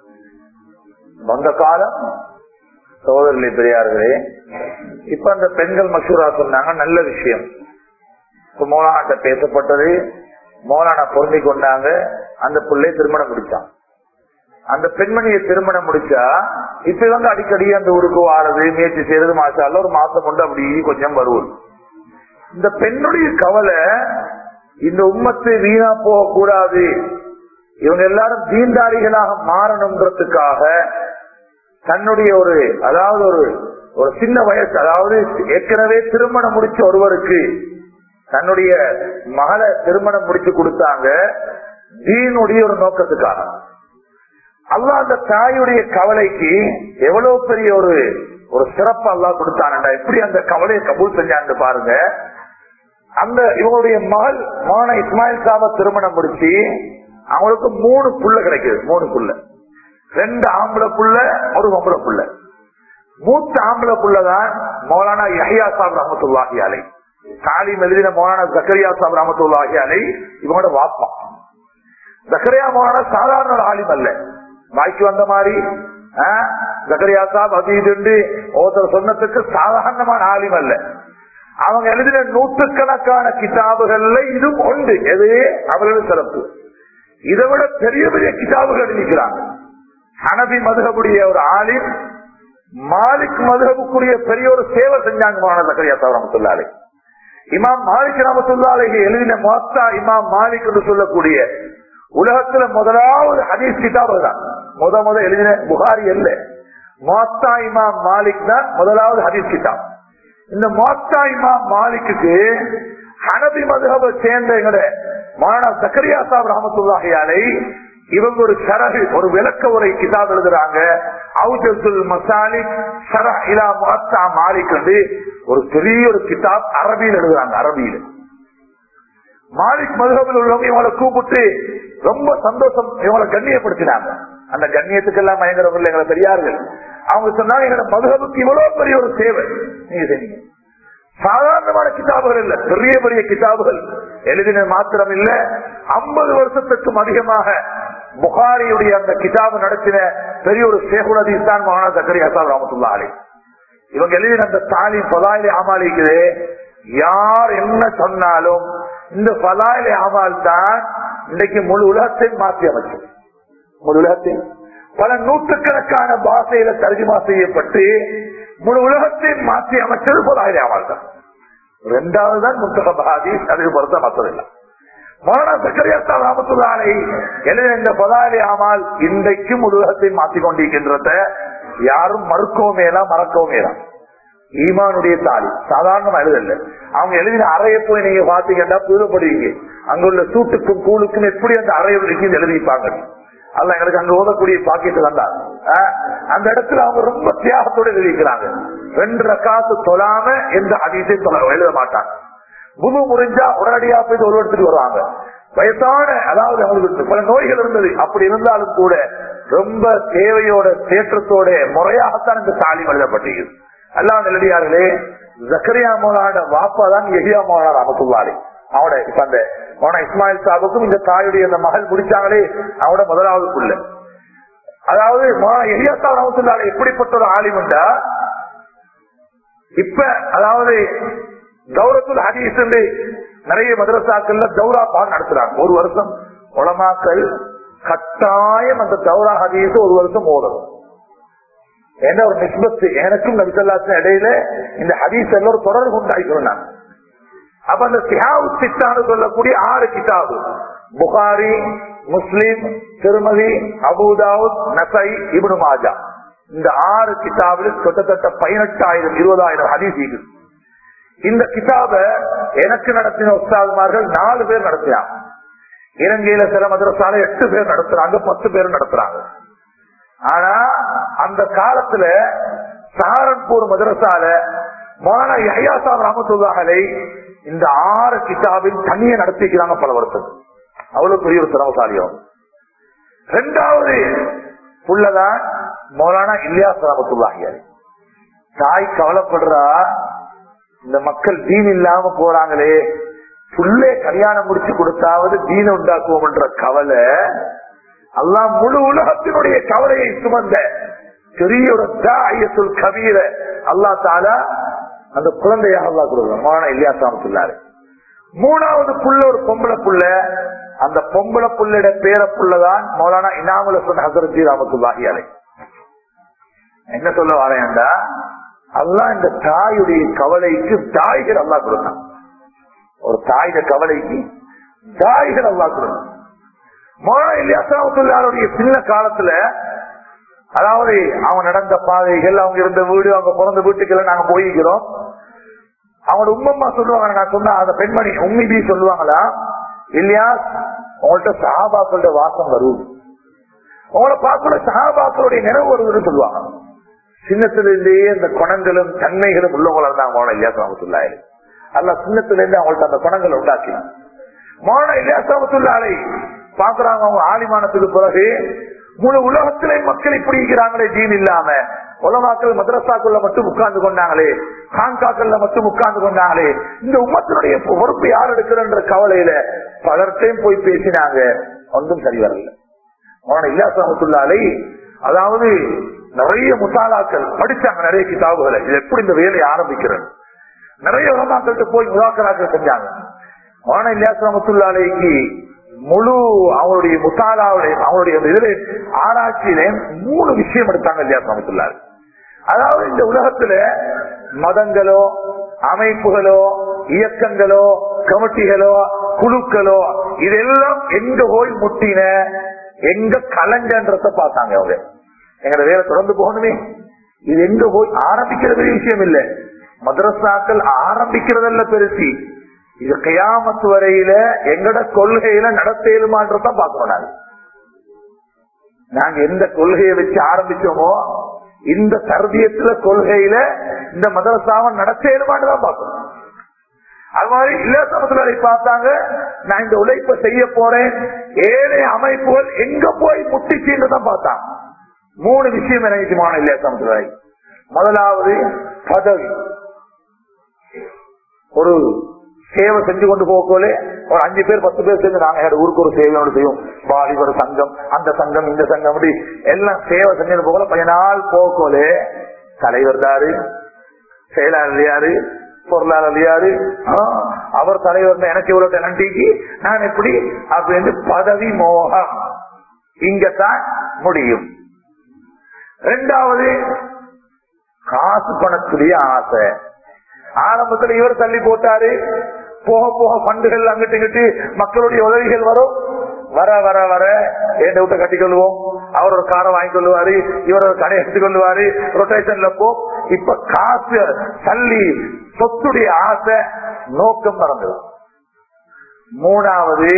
வந்த காலம் சகோதரர்களே பெரியார்களே இப்ப அந்த பெண்கள் மசூரா சொன்னாங்க நல்ல விஷயம் இப்ப மோலானாட்ட பேசப்பட்டது மோலானா பொருந்தி கொண்டாங்க அந்த பிள்ளை திருமணம் முடிச்சான் அந்த பெண்மணியை திருமணம் முடிச்சா இப்ப இவங்க அடிக்கடி அந்த ஊருக்கு வாரது முயற்சி செய்யறது மாசால ஒரு மாசம் கொண்டு அப்படி கொஞ்சம் வருவது இந்த பெண்ணுடைய கவலை இந்த உம்மத்து வீணா போக கூடாது இவங்க எல்லாரும் தீண்டாரிகளாக மாறணுன்றதுக்காக தன்னுடைய ஒரு அதாவது ஒரு ஒரு சின்ன வயசு அதாவது ஏற்கனவே திருமணம் முடிச்ச ஒருவருக்கு தன்னுடைய மகளை திருமணம் முடிச்சு கொடுத்தாங்க தீனுடைய ஒரு நோக்கத்துக்காக அல்லா அந்த தாயுடைய கவலைக்கு எவ்வளவு பெரிய ஒரு ஒரு சிறப்பு அல்லா கொடுத்தானண்டா எப்படி அந்த கவலையை கபூல் செஞ்சான்னு பாருங்க அந்த இவங்களுடைய மகள் மான இஸ்மாயில் சாப திருமணம் முடிச்சு அவங்களுக்கு மூணு புள்ள கிடைக்குது மூணு புள்ள ரெண்டு ஆம்பளை புள்ள ஒரு பொம்பளை புள்ள மூத்த ஆம்பளை புள்ளதான் மௌலானா யஹியா சாப் ரஹமத்துல்லாஹி அலை தாலிம் எழுதின மௌலானா ஜக்கரியா சாப் ரஹமத்துல்லாஹி அலை இவங்களோட வாப்பா ஜக்கரியா மௌலானா சாதாரண ஒரு ஆலிம் அல்ல வாய்க்கு வந்த மாதிரி ஜக்கரியா சாப் அது இது ஒருத்தர் சொன்னதுக்கு சாதாரணமான ஆலிம் அல்ல அவங்க எழுதின நூற்றுக்கணக்கான கிதாபுகள்ல இதுவும் உண்டு எது அவர்களோட சிறப்பு இதை விட பெரிய பெரிய கிதாபுகள் எழுதிக்கிறாங்க ஹனபி மதுகபுடைய ஒரு ஆலிம் மாலிக் மதுகபுக்குரிய பெரிய ஒரு சேவை செஞ்சாங்க மௌலானா ஜக்கரியா சாப் ரஹமத்துல்லாலே இமாம் மாலிக் ரஹமத்துல்லாலே எழுதின மொத்தா இமாம் மாலிக் என்று சொல்லக்கூடிய உலகத்துல முதலாவது ஹதீஸ் கிதாப் தான் முத முத எழுதின புகாரி அல்ல மொத்தா இமாம் மாலிக் தான் முதலாவது ஹதீஸ் கிதாப் இந்த மொத்தா இமாம் மாலிக்கு ஹனபி மதுஹப சேர்ந்த எங்கட மானா சக்கரியா சாப் ரஹமத்துல்லாஹியாலை இவங்க ஒரு சரகு ஒரு விளக்க உரை கிதாப் எழுதுறாங்க அவுஜல் மசாலிக் சர இலா மொத்தா மாலிக் வந்து ஒரு பெரிய ஒரு கிதாப் அரபியில் எழுதுறாங்க அரபியில் மாலிக் மதுகபில் உள்ளவங்க இவங்களை கூப்பிட்டு ரொம்ப சந்தோஷம் இவங்களை கண்ணியப்படுத்தினாங்க அந்த கண்ணியத்துக்கு எல்லாம் பயங்கரவர்கள் எங்களை பெரியார்கள் அவங்க சொன்னாங்க எங்களோட மதுகபுக்கு இவ்வளவு பெரிய ஒரு சேவை நீங்க செய்யுங்க சாதாரணமான கிதாபுகள் இல்ல பெரிய பெரிய கிதாபுகள் எழுதின மாத்திரம் இல்ல ஐம்பது வருஷத்துக்கும் அதிகமாக புகாரியுடைய அந்த கிதாபு நடத்தின பெரிய ஒரு சேகுல் அதிஸ்தான் மகானா சக்கரி ஹசாப் ராமத்துல்லா அலி இவங்க எழுதின அந்த தாலிம் பலாயிலே ஆமாலிக்குது யார் என்ன சொன்னாலும் இந்த பலாயிலே ஆமால் தான் இன்றைக்கு முழு உலகத்தை மாற்றி அமைச்சது முழு உலகத்தை பல நூற்றுக்கணக்கான பாஷையில தர்ஜுமா செய்யப்பட்டு முழு உலகத்தை மாற்றி அமைச்சது பொதாயிலே அமல் தான் ரெண்டாவது தான் முத்தகம் ஹதீஸ் அதுக்கு பொறுத்த மற்றதில்லை மரண சக்கரியா ராமத்துள்ளாலை எனவே இந்த பதாலி ஆமால் இன்றைக்கும் உலகத்தை மாற்றிக் கொண்டிருக்கின்றத யாரும் மறுக்கவும் மேலாம் மறக்கவும் மேலாம் ஈமானுடைய தாலி சாதாரணமா எழுதல அவங்க எழுதின அறையை போய் நீங்க பாத்தீங்கன்னா புதுப்படுவீங்க அங்குள்ள சூட்டுக்கும் கூழுக்கும் எப்படி அந்த அறையை இருக்கு எழுதிப்பாங்க அல்ல எங்களுக்கு அங்க ஓதக்கூடிய பாக்கிட்டு வந்தார் அந்த இடத்துல அவங்க ரொம்ப தியாகத்தோட எழுதிக்கிறாங்க ரெண்டு ரக்காத்து தொழாம எந்த அதிசயம் எழுத மாட்டாங்க புது முறிஞ்சா உடனடியா போய் ஒரு எடுத்துட்டு வருவாங்க வயசான அதாவது அவங்களுக்கு பல நோய்கள் இருந்தது அப்படி இருந்தாலும் கூட ரொம்ப தேவையோட தேற்றத்தோட முறையாகத்தான் இந்த தாலி எழுதப்பட்டிருக்கு எல்லாம் நெல்லடியார்களே ஜக்கரியா மோலான வாப்பா தான் எஹியா மோலார் அமத்துள்ளாரி அவட இப்ப அந்த மோனா இஸ்மாயில் சாபுக்கும் இந்த தாயுடைய அந்த மகள் முடிச்சாங்களே அவட முதலாவது புள்ள அதாவது எஹியா சாப் அமத்துள்ளாரி எப்படிப்பட்ட ஒரு ஆலிமுண்டா இப்ப அதாவது கௌரத்துல் ஹதீஸ் நிறைய மதரசாக்கள்ல தௌரா பாடம் நடத்துறாங்க ஒரு வருஷம் உலமாக்கள் கட்டாயம் அந்த தௌரா ஹதீஸ் ஒரு வருஷம் ஓதணும் என்ன ஒரு நிஸ்பத்து எனக்கும் நபிசல்லாத்தின் இடையில இந்த ஹதீஸ் எல்லாம் ஒரு தொடர்பு உண்டாக்கணும் நான் அப்ப அந்த சிஹாவு சித்தான்னு சொல்லக்கூடிய ஆறு கிதாபு புகாரி முஸ்லிம் திருமதி அபுதாவுத் நசை இபுனு மாஜா இந்த ஆறு கிதாபில் கிட்டத்தட்ட பதினெட்டாயிரம் இருபதாயிரம் ஹதீஸ் இது இந்த கிதாப எனக்கு நடத்தின உஸ்தாதுமார்கள் நாலு பேர் நடத்தினாங்க இலங்கையில சில மதரசால எட்டு பேர் நடத்துறாங்க பத்து பேர் நடத்துறாங்க ஆனா அந்த காலத்துல சஹாரன்பூர் மதரசால மான யஹ்யாசாப் ரஹமத்துல்லாஹலை இந்த ஆறு கிதாபின் தனியை நடத்திக்கிறாங்க பல வருஷம் அவ்வளவு பெரிய ஒரு திறமசாலியம் ரெண்டாவது புள்ளதான் மௌலானா இல்லியாஸ் ரஹமத்துல்லாஹியாரி தாய் கவலைப்படுறா இந்த மக்கள் தீன் இல்லாம போறாங்களே புள்ளே கல்யாணம் முடிச்சு கொடுத்தாவது தீன உண்டாக்குவோம் என்ற கவலை அல்லா முழு உலகத்தினுடைய கவலையை சுமந்த பெரிய ஒரு தாயத்துல் கபீர அல்லா தாலா அந்த குழந்தையாக அல்லா கொடுக்கலாம் மோனா இல்லையா சாமத்துள்ளாரு மூணாவது புள்ள ஒரு பொம்பளை புள்ள அந்த பொம்பளை புள்ளிட பேர புள்ளதான் மௌலானா இனாமுல சொன்ன ஹசரத் ராமத்துல்லாஹி அலை என்ன சொல்ல வரேன்டா அல்லா இந்த தாயுடைய கவலைக்கு தாய்கள் அல்லா கொடுத்தான் ஒரு தாயுடைய கவலைக்கு தாய்கள் அல்லா கொடுத்தான் மோனா இல்லையாசாவுடைய சின்ன காலத்துல அதாவது அவங்க நடந்த பாதைகள் அவங்க இருந்த வீடு அவங்க பிறந்த வீட்டுக்கெல்லாம் நாங்க போயிருக்கிறோம் அவங்களோட உம்மம்மா சொல்லுவாங்க நான் சொன்ன அந்த பெண்மணி உண்மைபி சொல்லுவாங்களா இல்லையா உங்கள்கிட்ட சஹாபாக்களோட வாசம் வரும் உங்களை பார்க்கல சஹாபாக்களுடைய நினைவு வருதுன்னு சொல்லுவாங்க சின்னத்திலிருந்தே அந்த குணங்களும் தன்மைகளும் உள்ளவங்களா இருந்தாங்க மோன இல்லையா சாமத்துள்ளாய் அல்ல சின்னத்திலிருந்து அவங்கள்ட்ட அந்த குணங்களை உண்டாக்கினான் மோன இல்லையா சாமத்துள்ளாலை பாக்குறாங்க அவங்க ஆலிமானத்துக்கு பிறகு முழு உலகத்திலே மக்கள் இப்படி இருக்கிறாங்களே தீன் இல்லாம உலமாக்கள் மதரசாக்குள்ள மட்டும் உட்கார்ந்து கொண்டாங்களே கான்காக்கள்ல மட்டும் உட்கார்ந்து கொண்டாங்களே இந்த உமத்தினுடைய பொறுப்பு யார் எடுக்கிறன்ற கவலையில பலர்த்தையும் போய் பேசினாங்க ஒன்றும் சரி வரல அவன இல்லா சமத்துள்ளாலை அதாவது நிறைய முத்தாளாக்கள் படிச்சாங்க நிறைய கிதாபுகளை இது எப்படி இந்த வேலையை ஆரம்பிக்கிறது நிறைய உலமாக்கள்கிட்ட போய் முதாக்கராக்கள் செஞ்சாங்க அவன இல்லா சமத்துள்ளாலைக்கு முழு அவருடைய முத்தாலாவுடைய அவருடைய இதுல ஆராய்ச்சியில மூணு விஷயம் எடுத்தாங்க இல்லையா சமத்துள்ளார் அதாவது இந்த உலகத்துல மதங்களோ அமைப்புகளோ இயக்கங்களோ கமிட்டிகளோ குழுக்களோ இதெல்லாம் எங்க போய் முட்டின எங்க கலஞ்சன்றத பார்த்தாங்க அவங்க எங்களை வேலை தொடர்ந்து போகணுமே இது எங்க போய் ஆரம்பிக்கிறது விஷயம் இல்ல மதரசாக்கள் ஆரம்பிக்கிறதல்ல பெருசி இது கையாமத்து வரையில எங்கட கொள்கையில நடத்தேலுமான்றதான் பாக்கிறோம் நாங்க நாங்க எந்த கொள்கையை வச்சு ஆரம்பிச்சோமோ இந்த சர்தியத்துல கொள்கையில இந்த மதரசாவை நடத்தேலுமான்னு தான் பாக்கிறோம் அது மாதிரி இலசமத்துல பார்த்தாங்க நான் இந்த உழைப்பை செய்ய போறேன் ஏழை அமைப்புகள் எங்க போய் முட்டிச்சுன்னு தான் பார்த்தாங்க மூணு விஷயம் நினைக்குமான இலசமத்துல முதலாவது பதவி ஒரு சேவை செஞ்சு கொண்டு போகலே ஒரு அஞ்சு பேர் பத்து பேர் சேர்ந்து நாங்க ஊருக்கு ஒரு சேவையோடு செய்வோம் வாலிபர் சங்கம் அந்த சங்கம் இந்த சங்கம் அப்படி எல்லாம் சேவை செஞ்சு போகல கொஞ்ச நாள் போகலே தலைவர் தாரு செயலாளர் யாரு பொருளாளர் யாரு அவர் தலைவர் எனக்கு இவ்வளவு டெனண்டிக்கு நான் எப்படி அப்படின்னு பதவி மோகம் இங்கத்தான் முடியும் ரெண்டாவது காசு பணத்துடைய ஆசை ஆரம்பத்துல இவர் தள்ளி போட்டாரு போக போக பண்டுகள் அங்கிட்டு இங்கிட்டு மக்களுடைய உதவிகள் வரும் வர வர வர என் விட்ட கட்டி கொள்வோம் அவர் ஒரு காரை வாங்கி கொள்வாரு இவர் ஒரு கடை எடுத்துக் கொள்வாரு ரொட்டேஷன்ல போ இப்ப காசு தள்ளி சொத்துடைய ஆசை நோக்கம் மறந்தது மூணாவது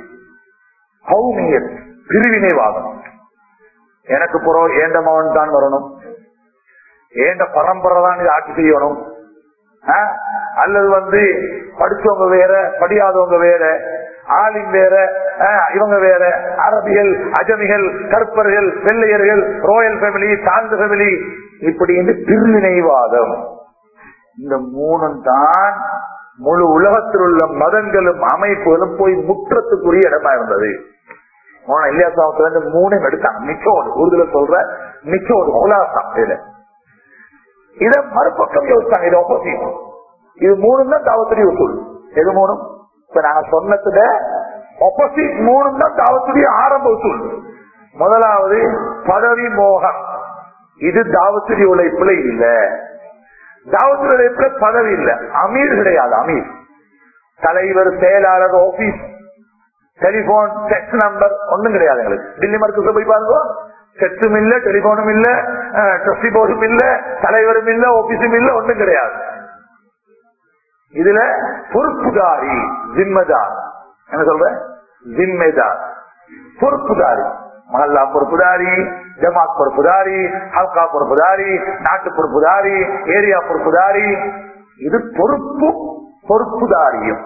கௌமியத் பிரிவினைவாதம் எனக்கு புறம் ஏண்ட மகன் தான் வரணும் ஏண்ட பரம்பரை தான் இது ஆட்சி செய்யணும் ஆ? அல்லது வந்து படிச்சவங்க வேற படியாதவங்க வேற ஆலிம் வேற ஆ, இவங்க வேற அரபிகள் அஜமிகள் கருப்பர்கள் வெள்ளையர்கள் ரோயல் ஃபேமிலி தாழ்ந்த ஃபேமிலி இப்படி இந்த பிரிவினைவாதம் இந்த மூணும் தான் முழு உலகத்தில் உள்ள மதங்களும் அமைப்புகளும் போய் முற்றத்துக்குரிய இடமா இருந்தது மோனா இல்லையாசாமத்துல இருந்து மூணையும் எடுத்தாங்க மிச்சம் ஒன்று உறுதியில சொல்ற மிச்சம் ஒரு குலாசம் இதுல இத மறுபக்கம் யோசிச்சாங்க இது ஆப்போசிட் இது மூணும் தான் தாவத்துடைய உசூல் எது மூணும் இப்ப நாங்க சொன்னதுல ஆப்போசிட் மூணும் தான் தாவத்துடைய ஆரம்ப உசூல் முதலாவது பதவி மோகம் இது தாவத்துடைய உழைப்புல இல்ல தாவத்துடைய உழைப்புல பதவி இல்ல அமீர் கிடையாது அமீர் தலைவர் செயலாளர் ஆபீஸ் டெலிபோன் டெக்ஸ்ட் நம்பர் ஒண்ணும் கிடையாது எங்களுக்கு டில்லி மருத்துவ போய் பாருங்க செக்ஸும் இல்ல டெலிபோனும் இல்ல ட்ரஸ்டி போர்டும் இல்ல தலைவரும் இல்ல ஆபீஸும் இல்ல ஒண்ணும் கிடையாது இதுல பொறுப்புதாரி ஜிம்மதார் என்ன சொல்ற ஜிம்மைதார் பொறுப்புதாரி மஹல்லா பொறுப்புதாரி ஜமாத் பொறுப்புதாரி ஹல்கா பொறுப்புதாரி நாட்டு பொறுப்புதாரி ஏரியா பொறுப்புதாரி இது பொறுப்பு பொறுப்புதாரியும்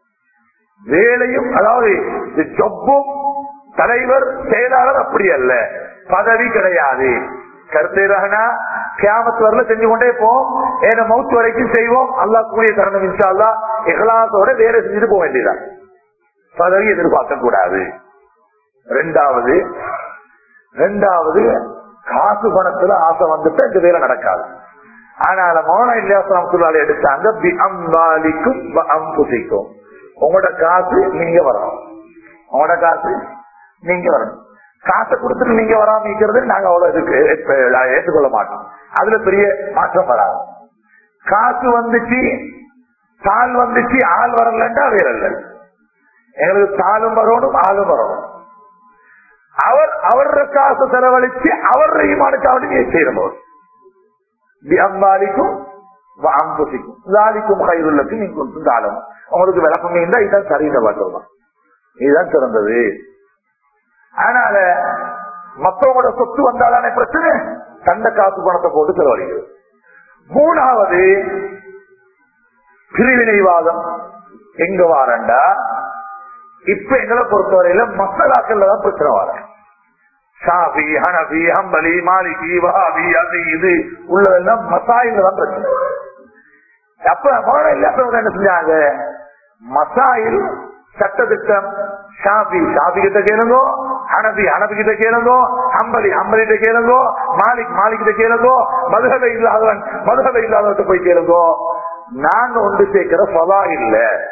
வேலையும் அதாவது இது ஜொப்பும் தலைவர் செயலாளர் அப்படி அல்ல பதவி கிடையாது கருத்தேரகனா கியாமத்து வரல செஞ்சு கொண்டே போம் ஏன மவுத்து வரைக்கும் செய்வோம் அல்லா கூடிய தருணம் இன்ஷா அல்லா எகலாசோட வேலை செஞ்சுட்டு போக வேண்டியதான் பதவி எதிர்பார்க்க கூடாது ரெண்டாவது ரெண்டாவது காசு பணத்துல ஆசை வந்துட்டு இந்த வேலை நடக்காது ஆனால மோன இல்லையாசனத்துள்ளால எடுத்தாங்க பி அம்பாலிக்கும் அம்புசிக்கும் உங்களோட காசு நீங்க வரணும் உங்களோட காசு நீங்க வரணும் காசை கொடுத்துட்டு நீங்க வராம இருக்கிறது நாங்க அவ்வளவு இதுக்கு ஏற்ப- ஏற்றுக்கொள்ள மாட்டோம் அதுல பெரிய மாற்றம் வராது காசு வந்துச்சு தாள் வந்துச்சு ஆள் வரலன்னா வேற இல்ல எங்களுக்கு தாளும் வரணும் ஆளும் வரணும் அவர் அவர காசு செலவழிச்சு அவர் ஈமானுக்காவது நீ செய்யணும் அம்பாலிக்கும் அம்புசிக்கும் லாலிக்கும் கைதுள்ளக்கு நீங்க கொடுத்து தாளும் உங்களுக்கு விளக்கம் இருந்தா இதுதான் சரிந்த பார்க்கலாம் இதுதான் சிறந்தது அதனால மத்தவங்களோட சொத்து வந்தாதானே பிரச்சனை தண்ட காசு பணத்தை போட்டு செலவழிக்கிறது மூணாவது பிரிவினைவாதம் எங்க வாரண்டா இப்ப எங்களை பொறுத்தவரையில மசாலாக்கள்ல தான் பிரச்சனை வர ஷாபி ஹனபி ஹம்பலி மாலிகி வஹாபி அது இது உள்ளதெல்லாம் மசாயில தான் பிரச்சனை அப்ப மோன இல்லாதவங்க என்ன செஞ்சாங்க மசாயில் சட்டத்திட்டம் ஷாபி ஷாபி கிட்ட கேளுங்கோ ஹனபி ஹனபி கிட்ட கேளுங்கோ ஹம்பலி ஹம்பலி கிட்ட கேளுங்கோ மாலிக் மாலிக் கிட்ட கேளுங்கோ மதுகவை இல்லாதவன் மதுகவை இல்லாதவர்கிட்ட போய் கேளுங்கோ நாங்க ஒன்று சேர்க்கிற பதா இல்ல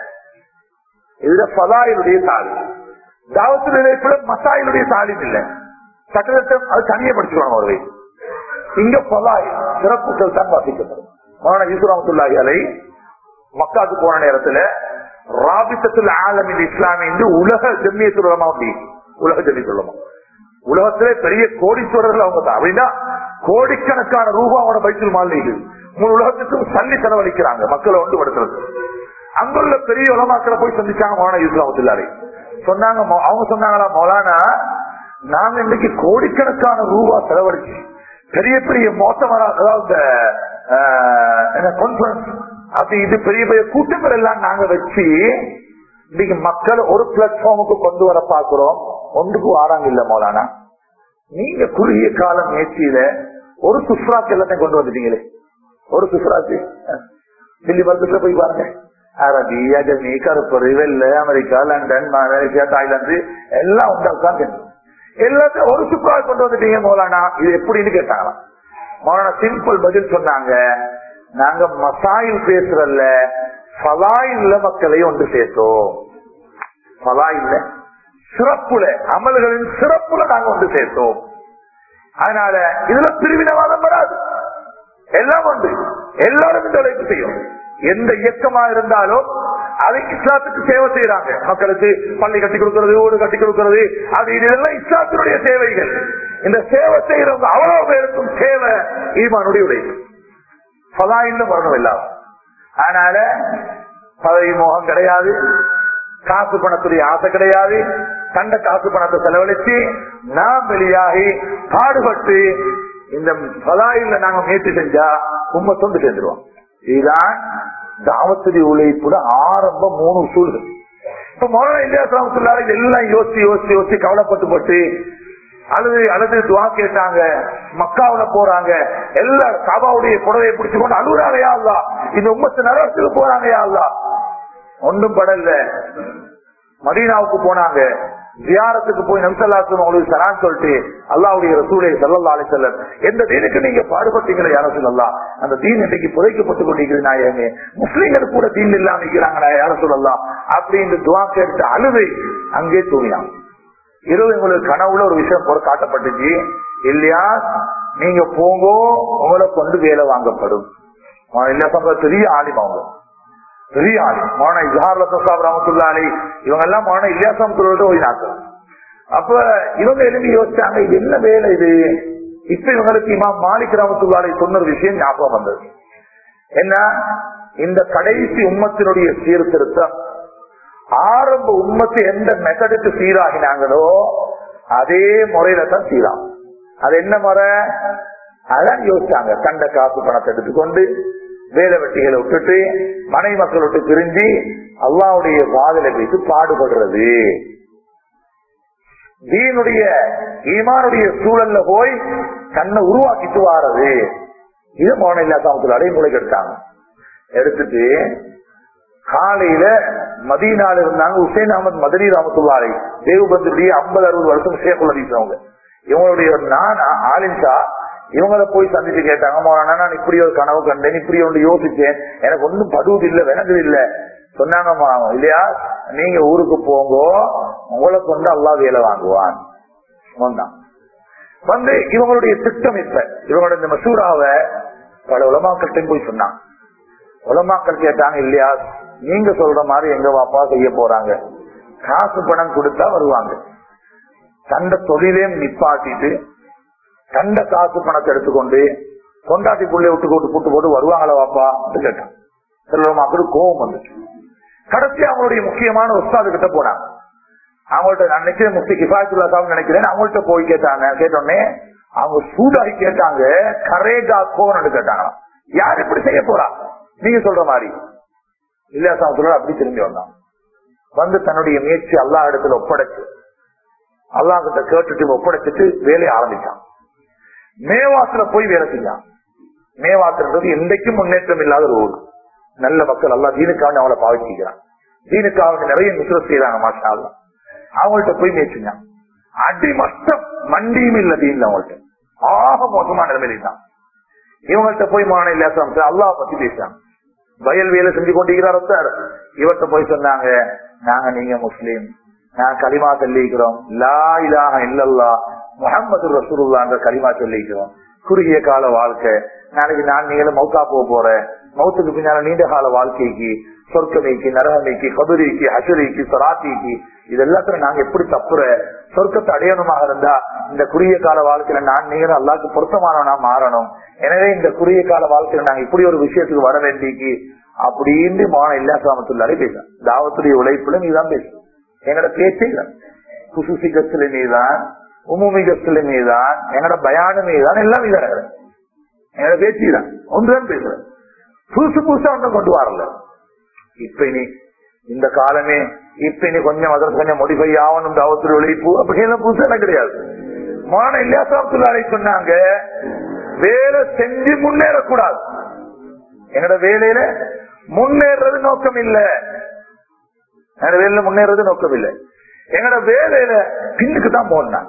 இதுல பதாயினுடைய தாலி தாவத்து நிலைப்புல மசாயினுடைய தாலிம் இல்ல சட்டத்திட்டம் அது தனியே படிச்சுக்கணும் ஒரு இங்க பதாய் சிறப்புகள் தான் வாசிக்கப்படும் மௌலானா யூசுப் ரஹ்மத்துல்லாஹி அலை மக்காவுக்கு போன நேரத்துல ராபித்தத்துல் ஆலமின் இஸ்லாமி என்று உலக ஜம்மியத்துல் உலமா உண்டு உலக ஜம்மியத்துல் உலமா உலகத்திலே பெரிய கோடீஸ்வரர்கள் அவங்க தான் அப்படின்னா கோடிக்கணக்கான ரூபா அவனோட பைத்தில் மாளிகை முழு உலகத்துக்கும் சல்லி செலவழிக்கிறாங்க மக்களை ஒன்று படுத்துறது அங்குள்ள பெரிய உலமாக்களை போய் சந்திச்சாங்க மௌலானா யூசுப் ரஹ்மத்துல்லாஹி சொன்னாங்க மௌ- அவங்க சொன்னாங்களா மௌலானா நாங்க இன்னைக்கு கோடிக்கணக்கான ரூபா செலவழிச்சு பெரிய பெரிய மோசமான அதாவது கான்பரன்ஸ் அப்படி இது பெரிய பெரிய கூட்டங்கள் எல்லாம் நாங்க வச்சு இன்னைக்கு மக்கள் ஒரு பிளாட்ஃபார்முக்கு கொண்டு வர பாக்குறோம் ஒன்றுக்கு வாராங்க இல்ல மௌலானா நீங்க குறுகிய கால முயற்சியில ஒரு சுப்ராக்கு எல்லாத்தையும் கொண்டு வந்துட்டீங்களே ஒரு சுப்ராக்கு தில்லி மருத்துவ போய் பாருங்க அரபி அஜமி கருப்பரு வெள்ள அமெரிக்கா லண்டன் மலேசியா தாய்லாந்து எல்லாம் உண்டா உட்காந்து எல்லாத்தையும் ஒரு சுப்ரா கொண்டு வந்துட்டீங்க மௌலானா இது எப்படின்னு கேட்டாங்களாம் மௌலானா சிம்பிள் பதில் சொன்னாங்க நாங்க மசாயில் பேசுறல்ல ஃபலாயில்ல மக்களை ஒன்று சேர்த்தோம் ஃபலாயில்ல சிறப்புல அமல்களின் சிறப்புல நாங்க ஒன்று சேர்த்தோம் அதனால இதுல பிரிவினவாதம் வராது எல்லாம் உண்டு எல்லாரும் இந்த உழைப்பு செய்யும் எந்த இயக்கமா இருந்தாலும் அதை இஸ்லாத்துக்கு சேவை செய்யறாங்க மக்களுக்கு பள்ளி கட்டி கொடுக்கிறது ஊடு கட்டி கொடுக்கிறது அது இதெல்லாம் இஸ்லாத்தினுடைய சேவைகள் இந்த சேவை செய்யறவங்க அவ்வளவு பேருக்கும் சேவை ஈமானுடைய உழைப்பு பதாயின்னு வரணும் இல்லாம அதனால பதவி மோகம் கிடையாது காசு பணத்துடைய ஆசை கிடையாது கண்ட காசு பணத்தை செலவழிச்சு நாம் வெளியாகி பாடுபட்டு இந்த பதாயில நாங்க முயற்சி செஞ்சா உண்மை தொண்டு சேர்ந்துருவோம் இதுதான் தாவத்துடைய உழைப்புட ஆரம்ப மூணு சூழ்கள் இப்ப மொழ இந்தியா சாமத்துள்ளார எல்லாம் யோசிச்சு யோசிச்சு யோசிச்சு கவலைப்பட்டு பட்டு அல்லது அல்லது துவா கேட்டாங்க மக்காவுல போறாங்க எல்லாரும் காபாவுடைய புடவையை பிடிச்சு கொண்டு அழுகுறாங்க யா அல்லா இந்த உம்மத்து நரகத்துக்கு போறாங்க யா அல்லா ஒன்றும் படல மதீனாவுக்கு போனாங்க ஜியாரத்துக்கு போய் நம்சல்லாத்து உங்களுக்கு சரான் சொல்லிட்டு அல்லாவுடைய ரசூலை சல்லல்லா அலி செல்லம் எந்த தீனுக்கு நீங்க பாடுபட்டீங்களா யார சொல்லலாம் அந்த தீன் இன்றைக்கு புதைக்கப்பட்டு கொண்டிருக்கிறது நாயகமே முஸ்லீம்கள் கூட தீன் இல்லாம இருக்கிறாங்க யார சொல்லலாம் அப்படின்னு துவா கேட்டு அழுதை அங்கே தூங்கினான் இரவு உங்களுக்கு கனவுல ஒரு விஷயம் போல காட்டப்பட்டுச்சு இல்லையா நீங்க போங்கோ உங்களை கொண்டு வேலை வாங்கப்படும் இல்ல சொல்ற பெரிய ஆலிம் அவங்க பெரிய ஆளு மோன இஜார் லசாப் ரமத்துல்லா அலி இவங்க எல்லாம் மோன இல்லியாசம் போயினாங்க அப்ப இவங்க எழுதி யோசிச்சாங்க இது என்ன வேலை இது இப்ப இவங்களுக்கு இமாம் மாலிக் ரமத்துல்லா அலி சொன்ன ஒரு விஷயம் ஞாபகம் வந்தது என்ன இந்த கடைசி உம்மத்தினுடைய சீர்திருத்தம் ஆரம்ப உம்மத்து எந்த மெத்தடுக்கு சீராகினாங்களோ அதே முறையில தான் சீராகும் அது என்ன முறை அதான் யோசிச்சாங்க கண்ட காசு பணத்தை எடுத்துக்கொண்டு வேலை வெட்டிகளை விட்டுட்டு மனை மக்கள் விட்டு பிரிஞ்சு அல்லாவுடைய பாதலை வைத்து பாடுபடுறது தீனுடைய ஈமானுடைய சூழல்ல போய் தன்னை உருவாக்கிட்டு வாரது இது மோன இல்லா சாமத்தில் அடைமுறைக்கு எடுத்தாங்க எடுத்துட்டு காலையில மதீனால இருந்தாங்க உசேன் அகமது மதனி ராமத்துள்ளாரை தேவபந்துடைய ஐம்பது அறுபது வருஷம் ஷேக்குல் அடிச்சவங்க இவங்களுடைய நான் ஆலின்ஷா இவங்கள போய் சந்திச்சு கேட்டாங்க மோனா நான் இப்படி ஒரு கனவு கண்டேன் இப்படி ஒன்று யோசிச்சேன் எனக்கு ஒன்றும் படுவது இல்லை வினது இல்லை சொன்னாங்கம்மா இல்லையா நீங்க ஊருக்கு போங்க உங்களை கொண்டு அல்லா வேலை வாங்குவான் சொன்னான் வந்து இவங்களுடைய திட்டம் இப்ப இவங்களோட இந்த மசூராவை பல உலமாக்கள்கிட்ட போய் சொன்னாங்க உலமாக்கள் கேட்டாங்க இல்லையா நீங்க சொல்ற மாதிரி எங்க வாப்பா செய்ய போறாங்க காசு பணம் கொடுத்தா வருவாங்க தண்ட தொழிலையும் நிப்பாட்டிட்டு கண்ட காசு பணத்தை எடுத்துக்கொண்டு கொண்டாட்டி புள்ளைய விட்டு போட்டு கூட்டு போட்டு வருவாங்களா வாப்பா கேட்டான் சில மக்களுக்கு கோபம் வந்துச்சு கடைசி அவங்களுடைய முக்கியமான உஸ்தாது கிட்ட போனாங்க அவங்கள்ட்ட நான் நினைக்கிறேன் முஃப்தி கிஃபாயத்துல்லா சாப் நினைக்கிறேன் அவங்கள்ட்ட போய் கேட்டாங்க கேட்டோடனே அவங்க சூடாகி கேட்டாங்க கரேகா கோன்னு கேட்டாங்க யார் இப்படி செய்ய போறா நீங்க சொல்ற மாதிரி இல்லையா சாமத்துல அப்படி திரும்பி வந்தான் வந்து தன்னுடைய முயற்சி அல்லா இடத்துல ஒப்படைச்சு அல்லா கிட்ட கேட்டுட்டு ஒப்படைச்சிட்டு வேலையை ஆரம்பிச்சான் மேவாத்துல போய் வேலை செஞ்சான் மேவாத்துன்றது எந்தைக்கும் முன்னேற்றம் இல்லாத ஒரு ஊர் நல்ல மக்கள் எல்லாம் தீனுக்காக அவளை பாவிச்சுக்கிறான் தீனுக்காக நிறைய மிஸ்ரம் செய்யறாங்க மாஷா அல்லா அவங்கள்ட்ட போய் மேய்ச்சிஞ்சான் அடி மஸ்டம் மண்டியும் இல்ல தீன்ல அவங்கள்ட்ட ஆக மோசமான நிலைமையில தான் இவங்கள்ட்ட போய் மான இல்ல அல்லா பத்தி பேசுறாங்க வயல் வேலை செஞ்சு கொண்டிருக்கிறார் சார் இவர்கிட்ட போய் சொன்னாங்க நாங்க நீங்க முஸ்லீம் நான் களிமா சொல்லிக்கிறோம் லா இலாக இல்லல்லா முகமது ரசூல்லா என்ற களிமா சொல்லிக்கிறோம் குறுகிய கால வாழ்க்கை நாளைக்கு நான் நீங்களும் மௌத்தா போக போறேன் மௌத்துக்கு பின்னால நீண்ட கால வாழ்க்கைக்கு சொர்க்கமைக்கு நரகமைக்கு கபரிக்கு ஹசரிக்கு சராத்திக்கு இது எல்லாத்துல நாங்க எப்படி தப்புற சொர்க்கத்தை அடையணுமாக இருந்தா இந்த குறுகிய கால வாழ்க்கையில நான் நீங்களும் அல்லாக்கு பொருத்தமானவனா மாறணும் எனவே இந்த குறுகிய கால வாழ்க்கையில நாங்க இப்படி ஒரு விஷயத்துக்கு வர வேண்டிக்கு அப்படின்னு மான இல்லா சாமத்துள்ளாரே பேசுறேன் தாவத்துடைய உழைப்புல நீதான் பேசும் எங்கட பேச்சே இல்லை குசுசி கத்துல நீதான் உமுமி கத்துல நீதான் எங்கட பயான மீதான் எல்லாம் நீதான் எங்கட பேச்சு தான் ஒன்றுதான் பேசுறேன் புதுசு புதுசா ஒன்றும் கொண்டு வரல இப்ப இனி இந்த காலமே இப்ப இனி கொஞ்சம் அதற்கு கொஞ்சம் மொடிஃபை ஆகணும் தாவத்துடைய உழைப்பு அப்படியெல்லாம் புதுசா கிடையாது மான இல்லா சாமத்துள்ளாரை சொன்னாங்க வேலை செஞ்சு முன்னேறக்கூடாது எங்கட வேலையில முன்னேறது நோக்கம் இல்ல எங்கட வேலையில முன்னேறது நோக்கம் இல்ல எங்கட வேலையில பின்னுக்கு தான் போனாங்க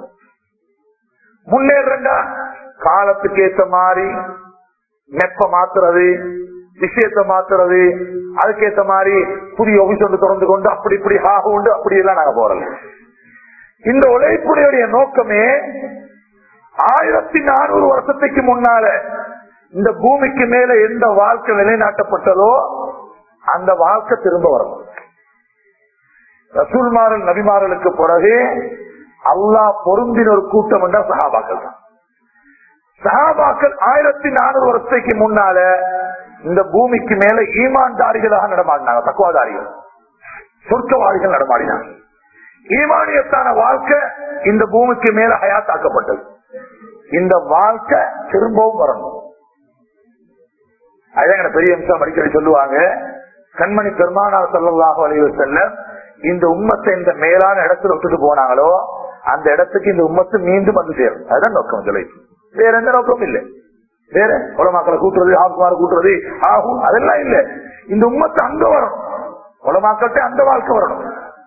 முன்னேறா காலத்துக்கு ஏத்த மாதிரி மெப்ப மாத்துறது விஷயத்தை மாத்துறது அதுக்கேத்த மாதிரி புதிய ஆபீஸ் வந்து திறந்து கொண்டு அப்படி இப்படி ஆக உண்டு அப்படி எல்லாம் நாங்க போறோம் இந்த உழைப்புடைய நோக்கமே ஆயிரத்தி நானூறு வருஷத்துக்கு முன்னால இந்த பூமிக்கு மேல எந்த வாழ்க்கை நிலைநாட்டப்பட்டதோ அந்த வாழ்க்கை திரும்ப வரணும் ரசூல்மாரல் நபிமாரலுக்கு பிறகு அல்லாஹ் பொருந்தின ஒரு கூட்டம் என்ற சகாபாக்கள் தான் சகாபாக்கள் ஆயிரத்தி நானூறு வருஷத்துக்கு முன்னால இந்த பூமிக்கு மேல ஈமான்தாரிகளாக நடமாடினாங்க தக்குவாதாரிகள் சொர்க்கவாதிகள் நடமாடினாங்க ஈமானியத்தான வாழ்க்கை இந்த பூமிக்கு மேல ஹயாத்தாக்கப்பட்டது இந்த வாழ்க்கை திரும்பவும் வரணும் அதான் பெரிய அம்சம் அடிக்கடி சொல்லுவாங்க கண்மணி பெருமானார் செல்லலாக வழிவு செல்ல இந்த உம்மத்தை இந்த மேலான இடத்துல விட்டுட்டு போனாங்களோ அந்த இடத்துக்கு இந்த உம்மத்து மீண்டும் வந்து சேரும் அதுதான் நோக்கம் சொல்லி வேற எந்த நோக்கமும் இல்லை வேற உலமாக்களை கூட்டுறது ஆகுமாறு கூட்டுறது ஆகும் அதெல்லாம் இல்லை இந்த உம்மத்து அங்க வரணும் உலமாக்கள்கிட்ட அந்த வாழ்க்கை வரணும்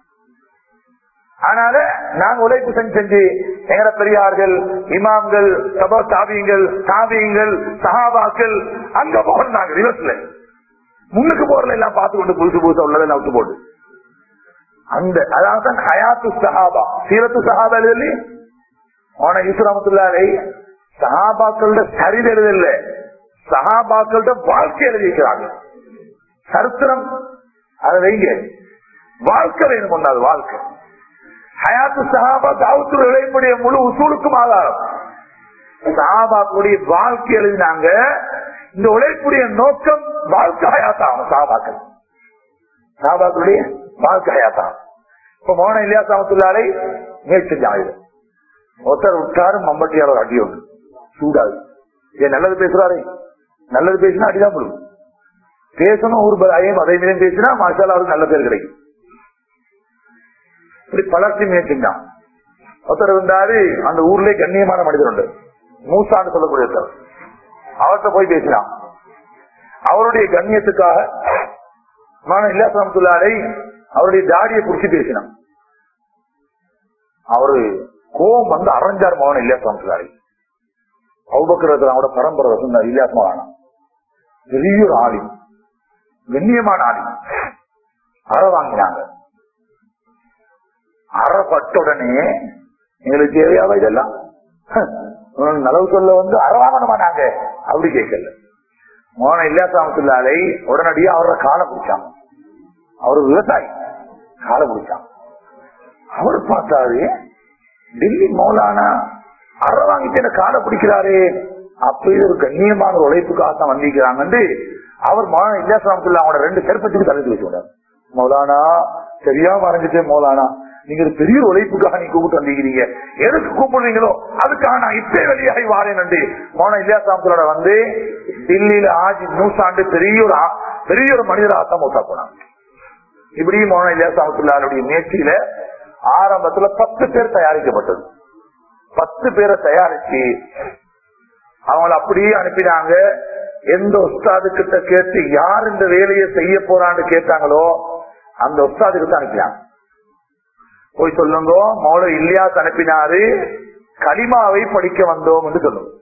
அதனால நாங்க உழைப்பு செஞ்சு செஞ்சு எங்கட பெரியார்கள் இமாம்கள் சபா தாபியங்கள் தாபியங்கள் சஹாபாக்கள் அங்க போகணும் நாங்க ரிவர்ஸ்ல முன்னுக்கு போறல எல்லாம் பார்த்து கொண்டு புதுசு புதுசா உள்ளதெல்லாம் விட்டு போடு அந்த அதான் ஹயாத்து சஹாபா சீரத்து சஹாபா எழுதலி ஆனா ஈஸ்வரமத்துள்ளாரை சஹாபாக்களோட சரிதை எழுதல சஹாபாக்களோட வாழ்க்கை எழுதிக்கிறாங்க சரித்திரம் அதை வைங்க வாழ்க்கை வேணும் ஒன்றாது வாழ்க்கை ஹயாத்து சஹாபா தாவத்துல விளையக்கூடிய முழு உசூலுக்கும் ஆதாரம் சஹாபாக்குடைய வாழ்க்கை எழுதினாங்க இந்த உழைப்புடைய நோக்கம் வாழ்க்கை ஹயாத்தாகும் சஹாபாக்கள் சஹாபாக்களுடைய வாழ்க்கை ஹயாத்தாகும் இப்ப மோன இல்லையா சாமத்துள்ளாரை முயற்சி செஞ்சாங்க ஒருத்தர் விட்டாரு மம்பட்டியாளர் அடி ஒன்று சூடாது ஏன் நல்லது பேசுறாரு நல்லது பேசினா அடிதான் போடும் பேசணும் ஒரு பயம் அதே மீதும் பேசினா மாஷால அவருக்கு நல்ல பேர் கிடைக்கும் இப்படி பலர்ச்சி முயற்சிந்தான் ஒருத்தர் இருந்தாரு அந்த ஊர்லயே கண்ணியமான மனிதர் உண்டு மூசான்னு சொல்லக்கூடிய ஒருத்தர் அவர்கிட்ட போய் பேசினான் அவருடைய கண்ணியத்துக்காக மான இல்லா சமத்துள்ளாரை அவருடைய தாடியை புடிச்சு பேசினான் அவரு கோபம் வந்து அரைஞ்சார் மகன் இல்லா சமத்துள்ளாரை அவுபக்கிறதுல அவரோட பரம்பரை வசந்தார் இல்லாசமான பெரிய ஒரு ஆளி கண்ணியமான ஆளி அற வாங்கினாங்க அறப்பட்ட உடனே எங்களுக்கு தேவையாவா இதெல்லாம் நலவு சொல்ல வந்து அறவாங்கணுமா நாங்க அப்படி கேட்கல மோன இல்லாசாமத்துள்ளாலை உடனடியா அவரோட காலை பிடிச்சாங்க அவரு விவசாயி காலை பிடிச்சாங்க அவர் பார்த்தாரு டெல்லி மௌலானா அற வாங்கிட்டு காலை பிடிக்கிறாரு அப்ப இது ஒரு கண்ணியமான ஒரு உழைப்புக்காகத்தான் வந்திருக்கிறாங்க அவர் மோன இல்லாசாமத்துல்லா அவனோட ரெண்டு செருப்பத்துக்கு தலைத்து வச்சுட்டார் மௌலானா சரியா மறைஞ்சிட்டேன் மௌலானா நீங்க ஒரு பெரிய உழைப்புக்காக நீங்க கூப்பிட்டு வந்திருக்கிறீங்க எதுக்கு கூப்பிடுறீங்களோ அதுக்காக நான் இப்பே வெளியாகி வாரேன் நன்றி மோன இல்லியாசாமத்தோட வந்து டில்லியில ஆஜி நூசாண்டு பெரிய ஒரு ஆ- பெரிய ஒரு மனிதராகத்தான் மூத்தா போனாங்க இப்படி மோன இல்லியாசாமத்துள்ளாருடைய முயற்சியில ஆரம்பத்துல பத்து பேர் தயாரிக்கப்பட்டது பத்து பேரை தயாரிச்சு அவங்கள அப்படியே அனுப்பினாங்க எந்த உஸ்தாது கிட்ட கேட்டு யார் இந்த வேலையை செய்ய போறான்னு கேட்டாங்களோ அந்த உஸ்தாதுக்கு தான் அனுப்பினாங்க போய் சொல்லுங்க மௌல இல்லையாஸ் அனுப்பினாரு கலிமாவை படிக்க வந்தோம் என்று சொல்லுங்க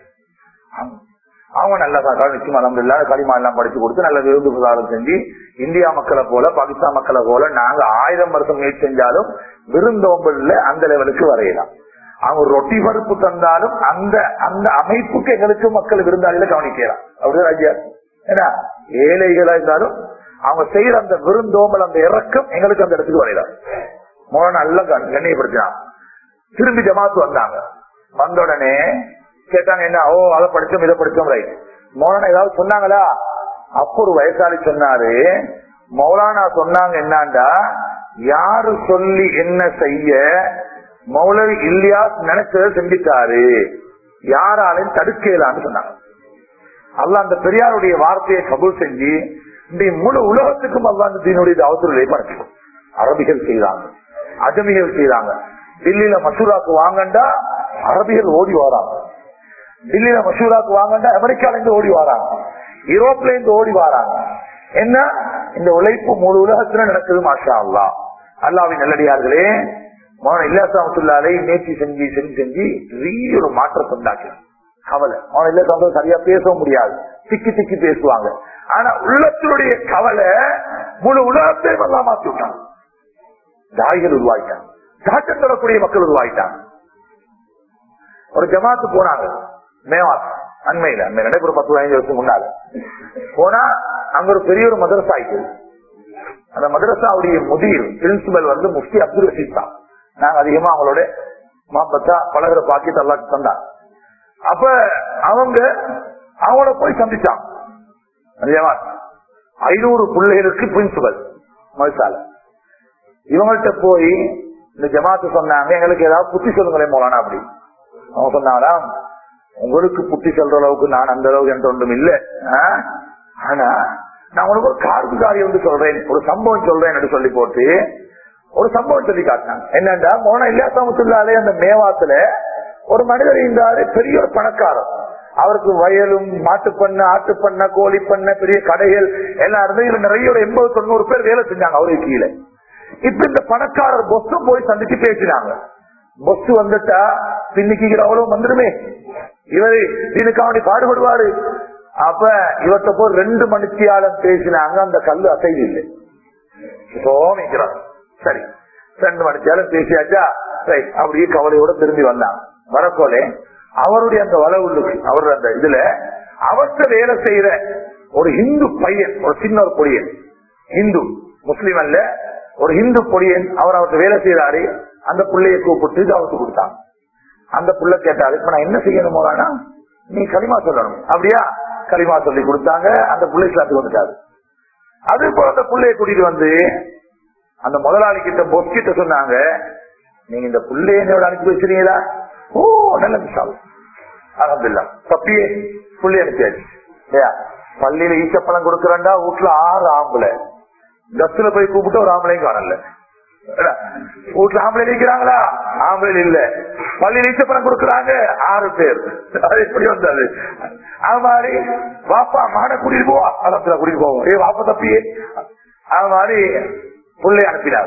அவங்க நல்ல நிச்சயம் அலமதுல்லா களிமா எல்லாம் படிச்சு கொடுத்து நல்ல விருந்து பிரசாரம் செஞ்சு இந்தியா மக்களை போல பாகிஸ்தான் மக்களை போல நாங்க ஆயிரம் வருஷம் முயற்சி செஞ்சாலும் விருந்தோம்பல்ல அந்த லெவலுக்கு வரையலாம் அவங்க ரொட்டி பருப்பு தந்தாலும் அந்த அந்த அமைப்புக்கு எங்களுக்கு மக்கள் விருந்தாளிகளை கவனிக்கலாம் அப்படிதான் ஐயா ஏன்னா ஏழைகளா இருந்தாலும் அவங்க செய்யற அந்த விருந்தோம்பல் அந்த இறக்கம் எங்களுக்கு அந்த இடத்துக்கு வரையலாம் மோன நல்ல கண்- கண்ணியப்படுத்தினான் திரும்பி ஜமாத்து வந்தாங்க வந்த உடனே கேட்டாங்க என்ன ஓ அதை படிச்சோம் இதை படிச்சோம் ரைட் மௌலானா ஏதாவது சொன்னாங்களா அப்போ ஒரு வயசாளி சொன்னாரு மௌலானா சொன்னாங்க என்னாண்டா யாரு சொல்லி என்ன செய்ய மௌலவி இல்லையாஸ் நினைச்சதை செஞ்சுட்டாரு யாராலையும் தடுக்கலான்னு சொன்னாங்க அல்ல அந்த பெரியாருடைய வார்த்தையை கபூல் செஞ்சு இந்த முழு உலகத்துக்கும் அல்ல அந்த தீனுடைய தாவத்துடைய படைச்சிடும் அரபிகள் செய்தாங்க அஜமிகள் செய்தாங்க டில்லியில மசூராக்கு வாங்கண்டா அரபிகள் ஓடி வராங்க டில்லியில மசூராக்கு வாங்கண்டா அமெரிக்கால இருந்து ஓடி வராங்க யூரோப்ல இருந்து ஓடி வராங்க என்ன இந்த உழைப்பு முழு உலகத்துல நடக்குது மாஷா அல்லா அல்லாவின் நல்லடியார்களே மோன இல்லாசாமத்துள்ளாலே நேர்ச்சி செஞ்சு செஞ்சு செஞ்சு பெரிய ஒரு மாற்றத்தை உண்டாக்கிறான் கவலை அவன் இல்ல சந்தோஷம் சரியா பேசவும் முடியாது திக்கி திக்கி பேசுவாங்க ஆனா உள்ளத்தினுடைய கவலை முழு உலகத்தையும் எல்லாம் மாத்தி விட்டாங்க தாய்கள் உருவாயிட்டாங்க தாக்கம் தரக்கூடிய மக்கள் உருவாயிட்டாங்க ஒரு ஜமாத்து போனாங்க மேவாத் அண்மையில அண்மை நடைபெற பத்து பதினஞ்சு வருஷம் முன்னால போனா அங்க ஒரு பெரிய ஒரு மதரசா ஆயிட்டு அந்த மதரசாவுடைய முதிர் பிரின்சிபல் வந்து முஃப்தி அப்துல் ரஷீத் தான் நாங்க அதிகமா அவங்களோட மாப்பத்தா பழகிற பாக்கியத்தை எல்லாம் தந்தாங்க அப்ப அவங்க அவங்கள போய் சந்திச்சான் ஐநூறு பிள்ளைகளுக்கு பிரின்சிபல் மதுசால இவங்கள்ட்ட போய் இந்த ஜமாத்து சொன்னாங்க எங்களுக்கு ஏதாவது புத்தி சொல்லுங்களேன் போலானா அப்படி அவங்க சொன்னாங்களா உங்களுக்கு புத்தி சொல்ற அளவுக்கு நான் அந்த அளவுக்கு என்ற ஒன்றும் இல்லை ஆனா நான் உனக்கு ஒரு கார்குகாரி வந்து சொல்றேன் ஒரு சம்பவம் சொல்றேன் என்று சொல்லி போட்டு ஒரு சம்பவம் சொல்லி காட்டினாங்க என்னண்டா மோன இல்லா சமத்துள்ளாலே அந்த மேவாத்துல ஒரு மனிதர் இருந்தாரு பெரிய ஒரு பணக்காரர் அவருக்கு வயலும் மாட்டு பண்ண ஆட்டு பண்ண கோழி பண்ண பெரிய கடைகள் எல்லாம் இருந்து இதுல நிறைய ஒரு எண்பது தொண்ணூறு பேர் வேலை செஞ்சாங்க அவருக்கு கீழே இப்ப இந்த பணக்காரர் பொஸ்டும் போய் சந்திச்சு பேசினாங்க பொஸ் வந்துட்டா பின்னிக்கிற அவ்வளவு வந்துருமே இவரு இதுக்காண்டி பாடுபடுவாரு அப்ப இவர்கிட்ட போய் ரெண்டு மணித்தியாலம் பேசினாங்க அந்த கல்லு அசைவு இல்லை சோமிக்கிறார் சரி ரெண்டு மணித்தியாலம் பேசியாச்சா ரைட் அப்படியே கவலையோட திரும்பி வந்தாங்க வரக்கோலே அவருடைய அந்த வளவுள்ளுக்கு அவருடைய அந்த இதுல அவர்த்த வேலை செய்யற ஒரு இந்து பையன் ஒரு சின்ன ஒரு பொடியன் இந்து முஸ்லீம் அல்ல ஒரு இந்து பொடியன் அவர் அவர்கிட்ட வேலை செய்யறாரு அந்த பிள்ளைய கூப்பிட்டு அவருக்கு கொடுத்தாங்க அந்த புள்ள கேட்டாரு இப்ப நான் என்ன செய்யணும் போறானா நீ களிமா சொல்லணும் அப்படியா களிமா சொல்லி கொடுத்தாங்க அந்த பிள்ளை கிளாத்துக்கு வந்துட்டாரு அது போல அந்த பிள்ளைய கூட்டிட்டு வந்து அந்த முதலாளி கிட்ட பொஸ் கிட்ட சொன்னாங்க நீங்க இந்த பிள்ளைய என்னோட அனுப்பி வச்சிருக்கீங்களா ஓ நல்ல விஷால் அகமில்லா தப்பியே புள்ளி அனுப்பியாச்சு இல்லையா பள்ளியில ஈச்சப்பழம் கொடுக்கறண்டா வீட்டுல ஆறு ஆம்பளை பஸ்ல போய் கூப்பிட்டு ஒரு ஆம்பளையும் காணல வீட்டுல ஆம்பளை நிற்கிறாங்களா ஆம்பளை இல்ல பள்ளியில் ஈச்சப்பழம் கொடுக்கறாங்க ஆறு பேர் அது எப்படி வந்தது அது மாதிரி வாப்பா மாட கூட்டிட்டு போவா அலத்துல கூட்டிட்டு போவோம் ஏ வாப்பா தப்பியே அது மாதிரி புள்ளை அனுப்பினார்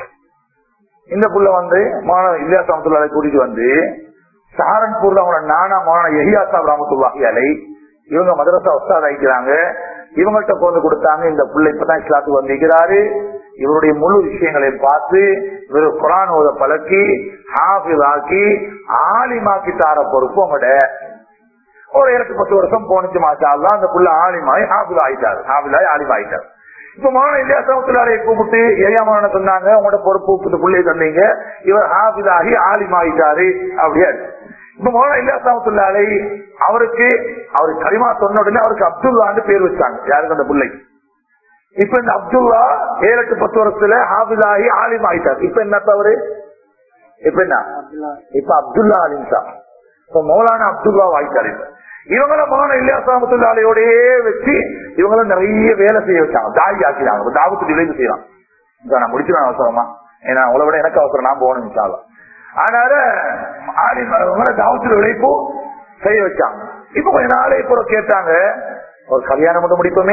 இந்த புள்ள வந்து மாணவ இல்லா சமத்துள்ளாரை கூட்டிட்டு வந்து சஹாரன்பூர்ல அவனோட நானா மாணவ எஹியா சாப் ராமத்துல்லாஹி அலை இவங்க மதரசா உஸ்தாத் ஆகிக்கிறாங்க இவங்கள்ட்ட கொண்டு கொடுத்தாங்க இந்த பிள்ளை இப்பதான் இஸ்லாத்துக்கு வந்திருக்கிறாரு இவருடைய முழு விஷயங்களையும் பார்த்து இவர் குரான் ஓத பழக்கி ஹாஃபிஸ் ஆக்கி ஆலிமாக்கி தார பொறுப்பு உங்களோட ஒரு ஏழு பத்து வருஷம் போனிச்சு மாச்சா அந்த புள்ள ஆலிமாய் ஹாஃபிஸ் ஆயிட்டாரு ஹாஃபிஸாய் ஆலிமா ஆயிட்டாரு இப்ப மான இல்லையா சமத்துலாரையை கூப்பிட்டு ஏரியாமான சொன்னாங்க உங்களோட பொறுப்பு இந்த பிள்ளையை தந்தீங்க இவர் ஹாஃபிஸ் ஆகி ஆலிமாயிட்டாரு அப்படியா இப்ப மோனா இல்லா சமத்துல்லாலை அவருக்கு அவரு கரிமா சொன்ன உடனே அவருக்கு அப்துல்லான்னு பேர் வச்சாங்க யாருக்கு அந்த பிள்ளைக்கு இப்ப இந்த அப்துல்லா ஏழு எட்டு பத்து வருஷத்துல ஹாஃபிஸ் ஆகி ஆலிம் ஆயிட்டார் இப்ப என்ன தவறு இப்ப என்ன இப்ப அப்துல்லா அலிம் சார் இப்ப மௌலானா அப்துல்லா ஆயிட்டார் இப்ப இவங்கள மௌன இல்லையா சாமத்துல்லாலையோடயே வச்சு இவங்கள நிறைய வேலை செய்ய வச்சாங்க தாய் ஆக்கிறாங்க தாவத்துக்கு விளைவு செய்யலாம் இப்ப நான் முடிச்சிடலாம் அவசரமா ஏன்னா உங்களை விட எனக்கு அவசரம் நான் போகணும் சாலம் அதனால தாவத்தில் உழைப்பு செய்ய வச்சாங்க இப்ப கொஞ்ச நாளே இப்போ கேட்டாங்க ஒரு கல்யாணம் மட்டும் முடிப்போமே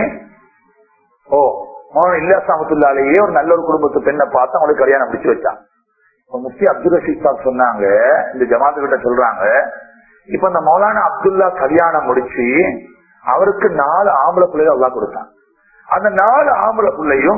ஓ மோகன் இல்லா சாமத்துள்ளாலேயே ஒரு நல்ல ஒரு குடும்பத்து பெண்ணை பார்த்து அவங்களுக்கு கல்யாணம் முடிச்சு வச்சாங்க முஃப்தி அப்துல் ரஷீத் சாப் சொன்னாங்க இந்த ஜமாத்து கிட்ட சொல்றாங்க இப்ப இந்த மௌலானா அப்துல்லா கல்யாணம் முடிச்சு அவருக்கு நாலு ஆம்பளை பிள்ளைகள் அல்லா கொடுத்தாங்க அந்த நாலு ஆம்பளை பிள்ளையும்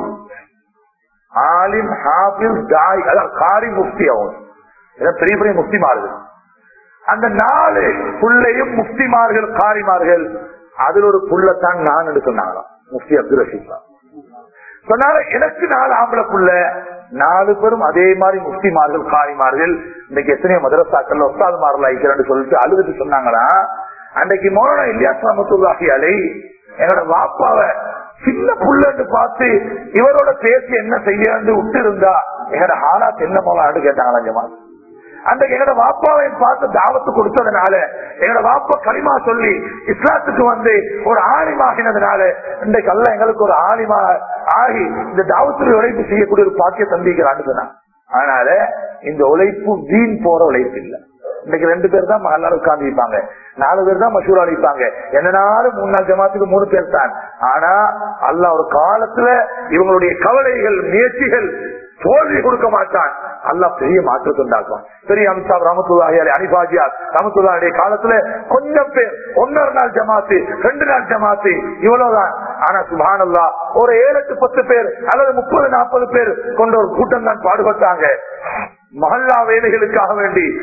ஆலிம் ஹாபிஸ் தாய் அதாவது காரி முஃப்தி அவங்க பெரிய பெரிய முஃப்திமார்கள் அந்த நாலு புள்ளையும் முஃப்திமார்கள் காரிமார்கள் அதுல ஒரு புள்ளத்தான் நான் சொன்னாங்களாம் முஃப்தி அப்துல் ரஷீத் சொன்னாங்க எனக்கு நாலு ஆம்பளை புள்ள நாலு பேரும் அதே மாதிரி முஃப்திமார்கள் காரிமார்கள் இன்னைக்கு எத்தனையோ மதரசாக்கள் ஒஸ்தாதுமார்கள் ஆயிக்கிறேன்னு சொல்லிட்டு அழுதுட்டு சொன்னாங்களா அன்றைக்கு மோனா இல்லியாஸ் ரமத்துல்லாஹி அலை என்னோட வாப்பாவை சின்ன புள்ளன்னு பார்த்து இவரோட பேசி என்ன செய்யறது விட்டு இருந்தா எங்கட ஹாலாத் என்ன போலான்னு கேட்டாங்களா ஜமா அன்றைக்கு எங்கட வாப்பாவை பார்த்து தாவத்து கொடுத்ததுனால எங்கட வாப்பா களிமா சொல்லி இஸ்லாத்துக்கு வந்து ஒரு ஆலிமாகினதுனால இன்றைக்கு அல்ல எங்களுக்கு ஒரு ஆலிமா ஆகி இந்த தாவத்தில் உழைப்பு செய்யக்கூடிய ஒரு பாக்கிய தந்திக்கிறான்னு சொன்னாங்க அதனால இந்த உழைப்பு வீண் போற உழைப்பு இல்லை இன்னைக்கு ரெண்டு பேர் தான் மகளால் உட்கார்ந்து வைப்பாங்க நாலு பேர் தான் மசூரா அளிப்பாங்க என்னனாலும் மூணு நாள் ஜமாத்துக்கு மூணு பேர் தான் ஆனா அல்ல ஒரு காலத்துல இவங்களுடைய கவலைகள் முயற்சிகள் தோல்வி கொடுக்க மாட்டான் அல்லா பெரிய மாற்றத்தை உண்டாக்கும் பெரிய அமித்ஷா ரமத்துல்லாஹி அனிபாஜியார் ரமத்துல்லாடைய காலத்துல கொஞ்சம் பேர் ஒன்னொரு நாள் ஜமாத்து ரெண்டு நாள் ஜமாத்து இவ்வளவுதான் ஆனா சுபானல்லா ஒரு ஏழு எட்டு பத்து பேர் அல்லது முப்பது நாற்பது பேர் கொண்ட ஒரு கூட்டம் தான் பாடுபட்டாங்க மஹல்லா வேலைகளுக்காக வேண்டி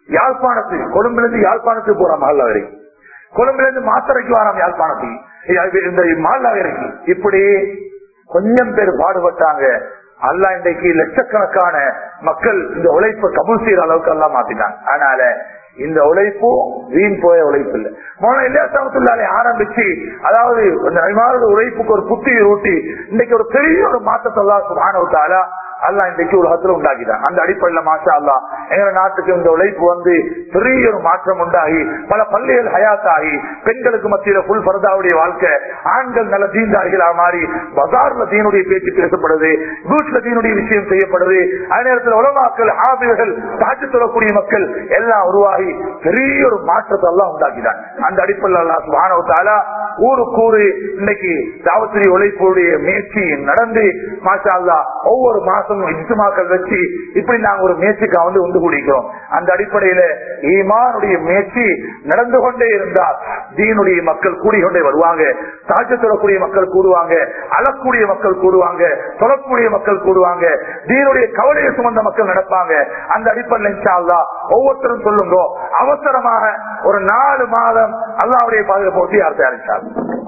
யாழ்ப்பாணத்துக்கு கொழும்புல இருந்து யாழ்ப்பாணத்துக்கு போறான் மஹல்லா வரைக்கும் கொழும்புல இருந்து மாத்தரைக்கு வராம் யாழ்ப்பாணத்துக்கு இந்த மஹல்லா வரைக்கும் இப்படி கொஞ்சம் பேர் பாடுபட்டாங்க அல்லா இன்றைக்கு லட்சக்கணக்கான மக்கள் இந்த உழைப்பை கபூல் செய்யற அளவுக்கு எல்லாம் மாத்திட்டாங்க அதனால இந்த உழைப்பு வீண் போய உழைப்பு இல்லை மோன இல்லையாசமத்துள்ளாலே ஆரம்பிச்சு அதாவது அந்த நபிமாரோட உழைப்புக்கு ஒரு புத்தியை ஊட்டி இன்னைக்கு ஒரு பெரிய ஒரு மாற்றத்தை எல்லாம் சுபானவத்தாலா அல்லா இன்றைக்கு உலகத்துல உண்டாக்கிட்டான் அந்த அடிப்படையில மாஷா அல்லா எங்க நாட்டுக்கு இந்த உழைப்பு வந்து பெரிய ஒரு மாற்றம் உண்டாகி பல பள்ளிகள் ஹயாத் ஆகி பெண்களுக்கு மத்தியில புல் பரதாவுடைய வாழ்க்கை ஆண்கள் நல்ல தீண்டாளிகளா மாறி பஜார்ல தீனுடைய பேச்சு பேசப்படுது வீட்டுல தீனுடைய விஷயம் செய்யப்படுது அதே நேரத்தில் உலமாக்கள் ஆபிர்கள் தாச்சு சொல்லக்கூடிய மக்கள் எல்லாம் உருவாகி பெரிய ஒரு மாற்றத்தை எல்லாம் உண்டாக்கிட்டான் அந்த அடிப்படையில் அல்லா சுபானவத்தாலா ஊருக்கு ஊரு இன்னைக்கு தாவத்திரி உழைப்புடைய முயற்சி நடந்து மாஷா அல்லா ஒவ்வொரு மாசமும் இஜ்மாக்கள் வச்சு இப்படி நாங்க ஒரு முயற்சிக்காக வந்து உண்டு கூடிக்கிறோம் அந்த அடிப்படையில ஈமானுடைய முயற்சி நடந்து கொண்டே இருந்தால் தீனுடைய மக்கள் கூடிக்கொண்டே வருவாங்க தாஜ சொல்லக்கூடிய மக்கள் கூடுவாங்க அழக்கூடிய மக்கள் கூடுவாங்க சொல்லக்கூடிய மக்கள் கூடுவாங்க தீனுடைய கவலையை சுமந்த மக்கள் நடப்பாங்க அந்த அடிப்படையில் இன்ஷா அல்லா ஒவ்வொருத்தரும் சொல்லுங்க அவசரமாக ஒரு நாலு மாதம் அல்லாவுடைய பாதுகாப்பு ஒட்டி யார் தயாரிச்சார்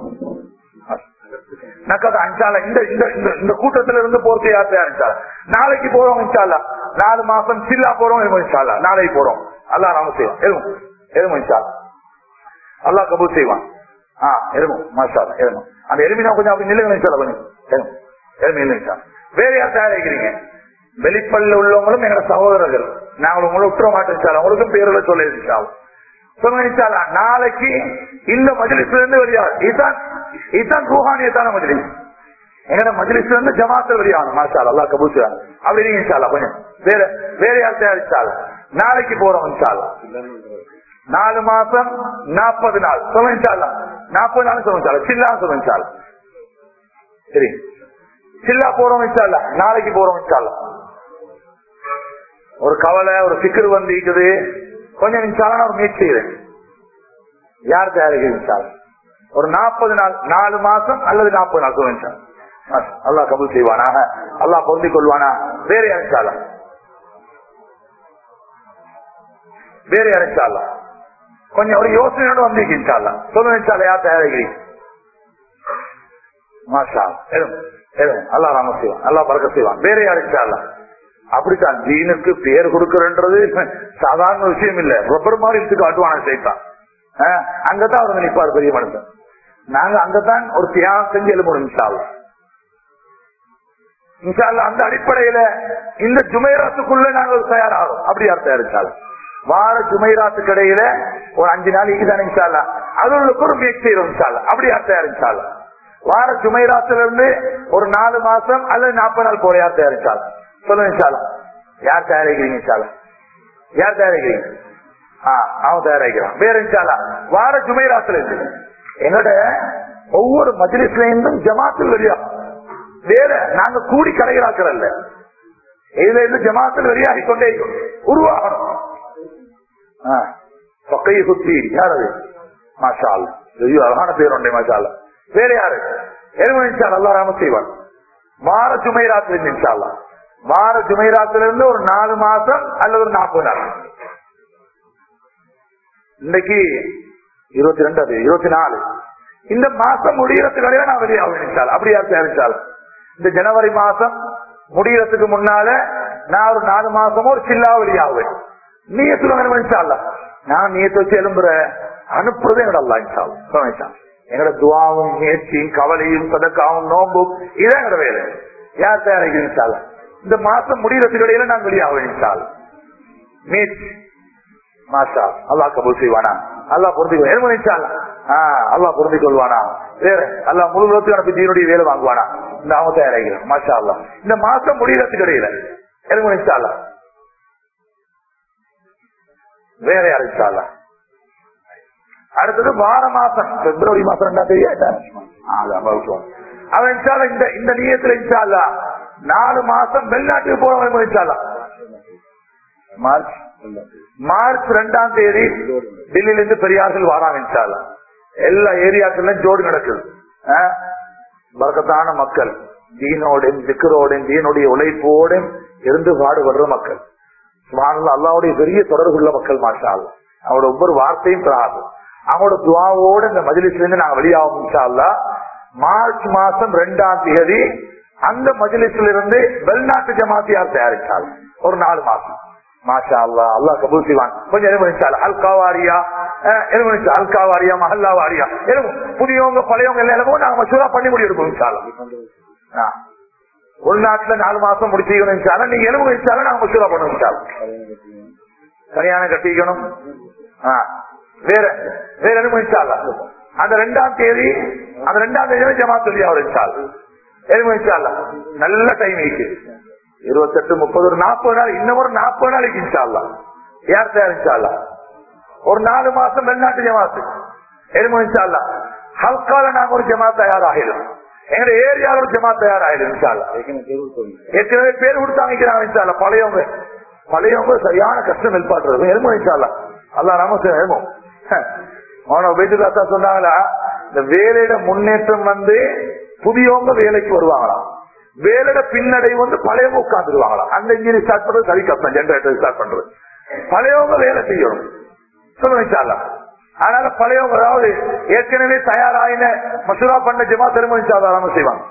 நக்கத அஞ்சால இந்த இந்த இந்த- இந்த கூட்டத்துல இருந்து போறது யார் தயாரிச்சார் நாளைக்கு போறோம் இன்ஷால்லா நாலு மாசம் சில்லா போறோம் எதுவும் இன்ஷால்லா நாளைக்கு போறோம் அல்லா நாம செய்வோம் எதுவும் எதுவும் இன்ஷால்லா அல்லா கபூல் செய்வான் ஆ எதுவும் மாஷா எதுவும் அந்த எலுமினா கொஞ்சம் அப்படி நில்லுங்க இன்ஷால்லா கொஞ்சம் எதுவும் எதுவும் இல்லை இன்ஷா வேற யார் தயாரிக்கிறீங்க வெளிப்பல்ல உள்ளவங்களும் எங்க சகோதரர்கள் நாங்கள் உங்களை விட்டுற மாட்டோம் இன்ஷால்லா. உங்களுக்கும் பேருல சொல்ல இன்ஷால்லா சொல்லுங்க இன்ஷால்லா. நாளைக்கு இந்த மஜ்லிஸ்ல இருந்து வெளியாகும் இதுதான் இதுதான் ரூஹானியத்தான மஜ்லிஸ் எங்கட மஜ்லிஸ்ல இருந்து ஜமாத்தல் வெளியாகணும் மாஷா அல்லா கபூல் செய்வாங்க அப்படி நீங்க இன்ஷால்லா கொஞ்சம் வேற வேற யார் தயாரிச்சால நாளைக்கு போறோம் இன்ஷால்லா நாலு மாசம் நாற்பது நாள் சொல்லுங்க இன்ஷால்லா நாற்பது நாள் சொல்லுங்க இன்ஷால்லா. சில்லா சொல்லுங்க இன்ஷால்லா. சரி சில்லா போறோம் இன்ஷால்லா நாளைக்கு போறோம் இன்ஷால்லா ஒரு கவலை ஒரு சிக்கல் வந்து இருக்குது கொஞ்சம் இன்ஷால்லா ஒரு முயற்சி செய்யுறேன் யார் தயாரிக்கிறது இன்ஷால்லா ஒரு நாற்பது நாள் நாலு மாசம் அல்லது நாற்பது நாள் சொல்லுங்க இன்ஷால்லா. மாஷா. அல்லாஹ் கபூல் செய்வானாக அல்லாஹ் பொருந்திக் கொள்வானா வேற யாருச்சாலா வேற யாருச்சாலா கொஞ்சம் ஒரு யோசனையோட வந்தீங்க இன்ஷால்லா சொல்லுங்க இன்ஷால்லா யார் தயாரிக்கிறீங்க மாஷா எதுவும் எதுவும் அல்லா ராம செய்வான் அல்லா பறக்க செய்வான் வேற யாருச்சாலா அப்படித்தான் ஜீனுக்கு பேர் கொடுக்கறன்றது சாதாரண விஷயம் இல்ல ரப்பர் மாதிரி இழுத்து காட்டுவான சேர்த்தான் அங்கதான் அவர் நிற்பார் பெரிய மனுஷன் நாங்க அங்கதான் ஒரு தியாகம் செஞ்சு எழுப்பணும் இன்ஷால்லா இன்ஷால்லா அந்த அடிப்படையில இந்த ஜுமைராத்துக்குள்ள நாங்கள் தயாராகும் அப்படி யார் தயாரிச்சாலும் வார ஜுமைராத்துக்கு இடையில ஒரு அஞ்சு நாள் இதுதான் இன்ஷால்லா அதுக்கு ஒரு முயற்சி செய்யறோம் இன்ஷால்லா அப்படி யார் தயாரிச்சாலும் வார ஜுமைராத்துல இருந்து ஒரு நாலு மாசம் அல்லது நாற்பது நாள் போல யார் தயாரிச்சாலும் சொல்லுங்க இன்ஷால்லா யார் தயாரிக்கிறீங்க இன்ஷால்லா யார் தயாரிக்கிறீங்க ஆ, அவன் தயாரிக்கிறான் வேற இன்ஷால்லா வார ஜுமைராத்துல இருந்து என்னோட ஒவ்வொரு மஜ்லிஸ்ல இருந்தும் ஜமாத்தில் வெளியா வேற நாங்க கூடி கடைகளாக்கிறல்ல இதுல இருந்து ஜமாத்தில் வெளியாகி கொண்டே இருக்கும். உருவாகணும் ஆ, சொக்கையை சுத்தி யார் அது மாஷால் ஐயோ அழகான பேர் உண்டே மாஷால் வேற யாரு எருமன் இன்ஷால் அல்லா ராம செய்வான் வார ஜுமைராத்துல இருந்து இன்ஷால்லா வார ஜுமைராத்துல இருந்து ஒரு நாலு மாசம் அல்லது ஒரு நாற்பது நாள் இன்னைக்கு இருபத்தி ரெண்டு அது இருபத்தி நாலு இந்த மாசம் முடியறதுக்கு வரையா நான் வெளியாகும் இன்ஷால் அப்படி யார் தயாரிச்சால் இந்த ஜனவரி மாசம் முடியறதுக்கு முன்னால நான் ஒரு நாலு மாசமும் ஒரு சில்லா வெளியாகுவேன் நீயத்துல வேணும் இன்ஷால்லா நான் நீயத்தை வச்சு எழும்புற அனுப்புறது எங்கட அல்லா இன்ஷால் இன்ஷால் எங்கட துவாவும் முயற்சியும் கவலையும் சதக்காவும் நோம்பும் இதான் எங்கட வேலை யார் தயாரிக்கிறேன் இன்ஷால்லா இந்த மாசம் முடியறதுக்கு இடையில நான் வெளியாகுவேன் இன்ஷால் முயற்சி மாஷா அல்லாஹ் கபூல் செய்வானா அல்லாஹ் பொருந்திக்கொள் எதுவும் நினைச்சால அல்லாஹ் பொருந்திக் கொள்வானா வேற அல்லாஹ் முழு லோகத்துக்கு அனுப்பி தீனுடைய வேலை வாங்குவானா இந்த அவங்க தயாராகிறேன் மாஷா அல்லா இந்த மாசம் முடியறதுக்கு இடையில எதுவும் நினைச்சால வேற யார் இன்ஷால்லா அடுத்தது வார மாசம் பிப்ரவரி மாசம் ரெண்டாம் தேதி ஆயிட்டா? ஆ, அதான் பௌத்தம். அவன் இன்ஷால்லா இந்த இந்த நீயத்துல இன்ஷால்லா நாலு மாசம் வெளிநாட்டுக்கு போறவன் இன்ஷால்லா மார்ச் மார்ச் ரெண்டாம் தேதி டெல்லியில இருந்து பெரியார்கள் வராங்க இன்ஷால்லா எல்லா ஏரியாக்கள்லயும் ஜோடு நடக்குது ஆ? பரக்கத்தான மக்கள் தீனோடும் திக்கரோடும் தீனுடைய உழைப்போடும் இருந்து பாடுபடுற மக்கள் சுமாரில் அல்லாவுடைய பெரிய தொடர்புள்ள மக்கள் மாற்றால் அவரோட ஒவ்வொரு வார்த்தையும் பிராகும் அவங்களோட துவாவோட இந்த மஜிலிஸ்ல இருந்து நாங்க வெளியாகும் இன்ஷா அல்லாஹ். மார்ச் மாசம் ரெண்டாம் தேதி அந்த மஜிலிஸ்ல இருந்து வெளிநாட்டு ஜமாத்தியார் தயாரிச்சால் ஒரு நாலு மாசம் மாஷா அல்லா அல்லா கபூல் செய்வான் கொஞ்சம் எலுமிச்சால் அல்கா வாரியா எலுமிச்சா அல்கா வாரியா மஹல்லா வாரியா எலும்பு புதியவங்க பழையவங்க எல்லாம் எலும்போ நாங்க மசூரா பண்ணி முடி எடுப்போம் இன்ஷால்லா உள்நாட்டுல நாலு மாசம் முடிச்சுக்கணும் இன்ஷால்லா நீங்க எலும்பு இன்ஷால்லா நாங்க மசூரா பண்ணுவோம் இன்ஷால்லா கல்யாணம் கட்டிக்கணும் ஆ. வேற வேற எலும்பு இன்ஷால்லா அந்த ரெண்டாம் தேதி அந்த ரெண்டாம் தேதி ஜமாத் சொல்லி அவர் இன்ஷால்லா எலும்பு இன்ஷால்லா நல்ல டைம் இருக்கு இருபத்தெட்டு முப்பது ஒரு நாற்பது நாள் இன்னும் ஒரு நாற்பது நாளைக்கு இன்ஷால்லா யார் தயார் இன்ஷால்லா ஒரு நாலு மாசம் வெளிநாட்டு ஜமாத்து எலும்பு இன்ஷால்லா ஹல்கால நாங்க ஒரு ஜமாத் தயாராகிடும் எங்க ஏரியாவில் ஒரு ஜமாத் தயாராகிடும் இன்ஷால்லா ஏற்கனவே பேர் கொடுத்து அமைக்கிறாங்க இன்ஷால்லா பழையவங்க பழையவங்க சரியான கஷ்டம் நெல்பாட்டுறது எலும்பு இன்ஷால்லா அல்லா ராமசன் எலும்பும் அவன வைத்தியதாத்தா சொன்னாங்களா இந்த வேலையில முன்னேற்றம் வந்து புதியவங்க வேலைக்கு வருவாங்களாம் வேலையில பின்னடை வந்து பழையவங்க உட்காந்துருவாங்களாம் அந்த இன்ஜின் ஸ்டார்ட் பண்றது சரி கஷ்டம் ஜென்ரேட்டர் ஸ்டார்ட் பண்றது பழையவங்க வேலை செய்யணும் சொல்லுங்க இன்ஷால்லா. அதனால பழையவங்க அதாவது ஏற்கனவே தயாராயின மசூரா பண்ண ஜமா திரும்ப சாதாரண செய்வாங்க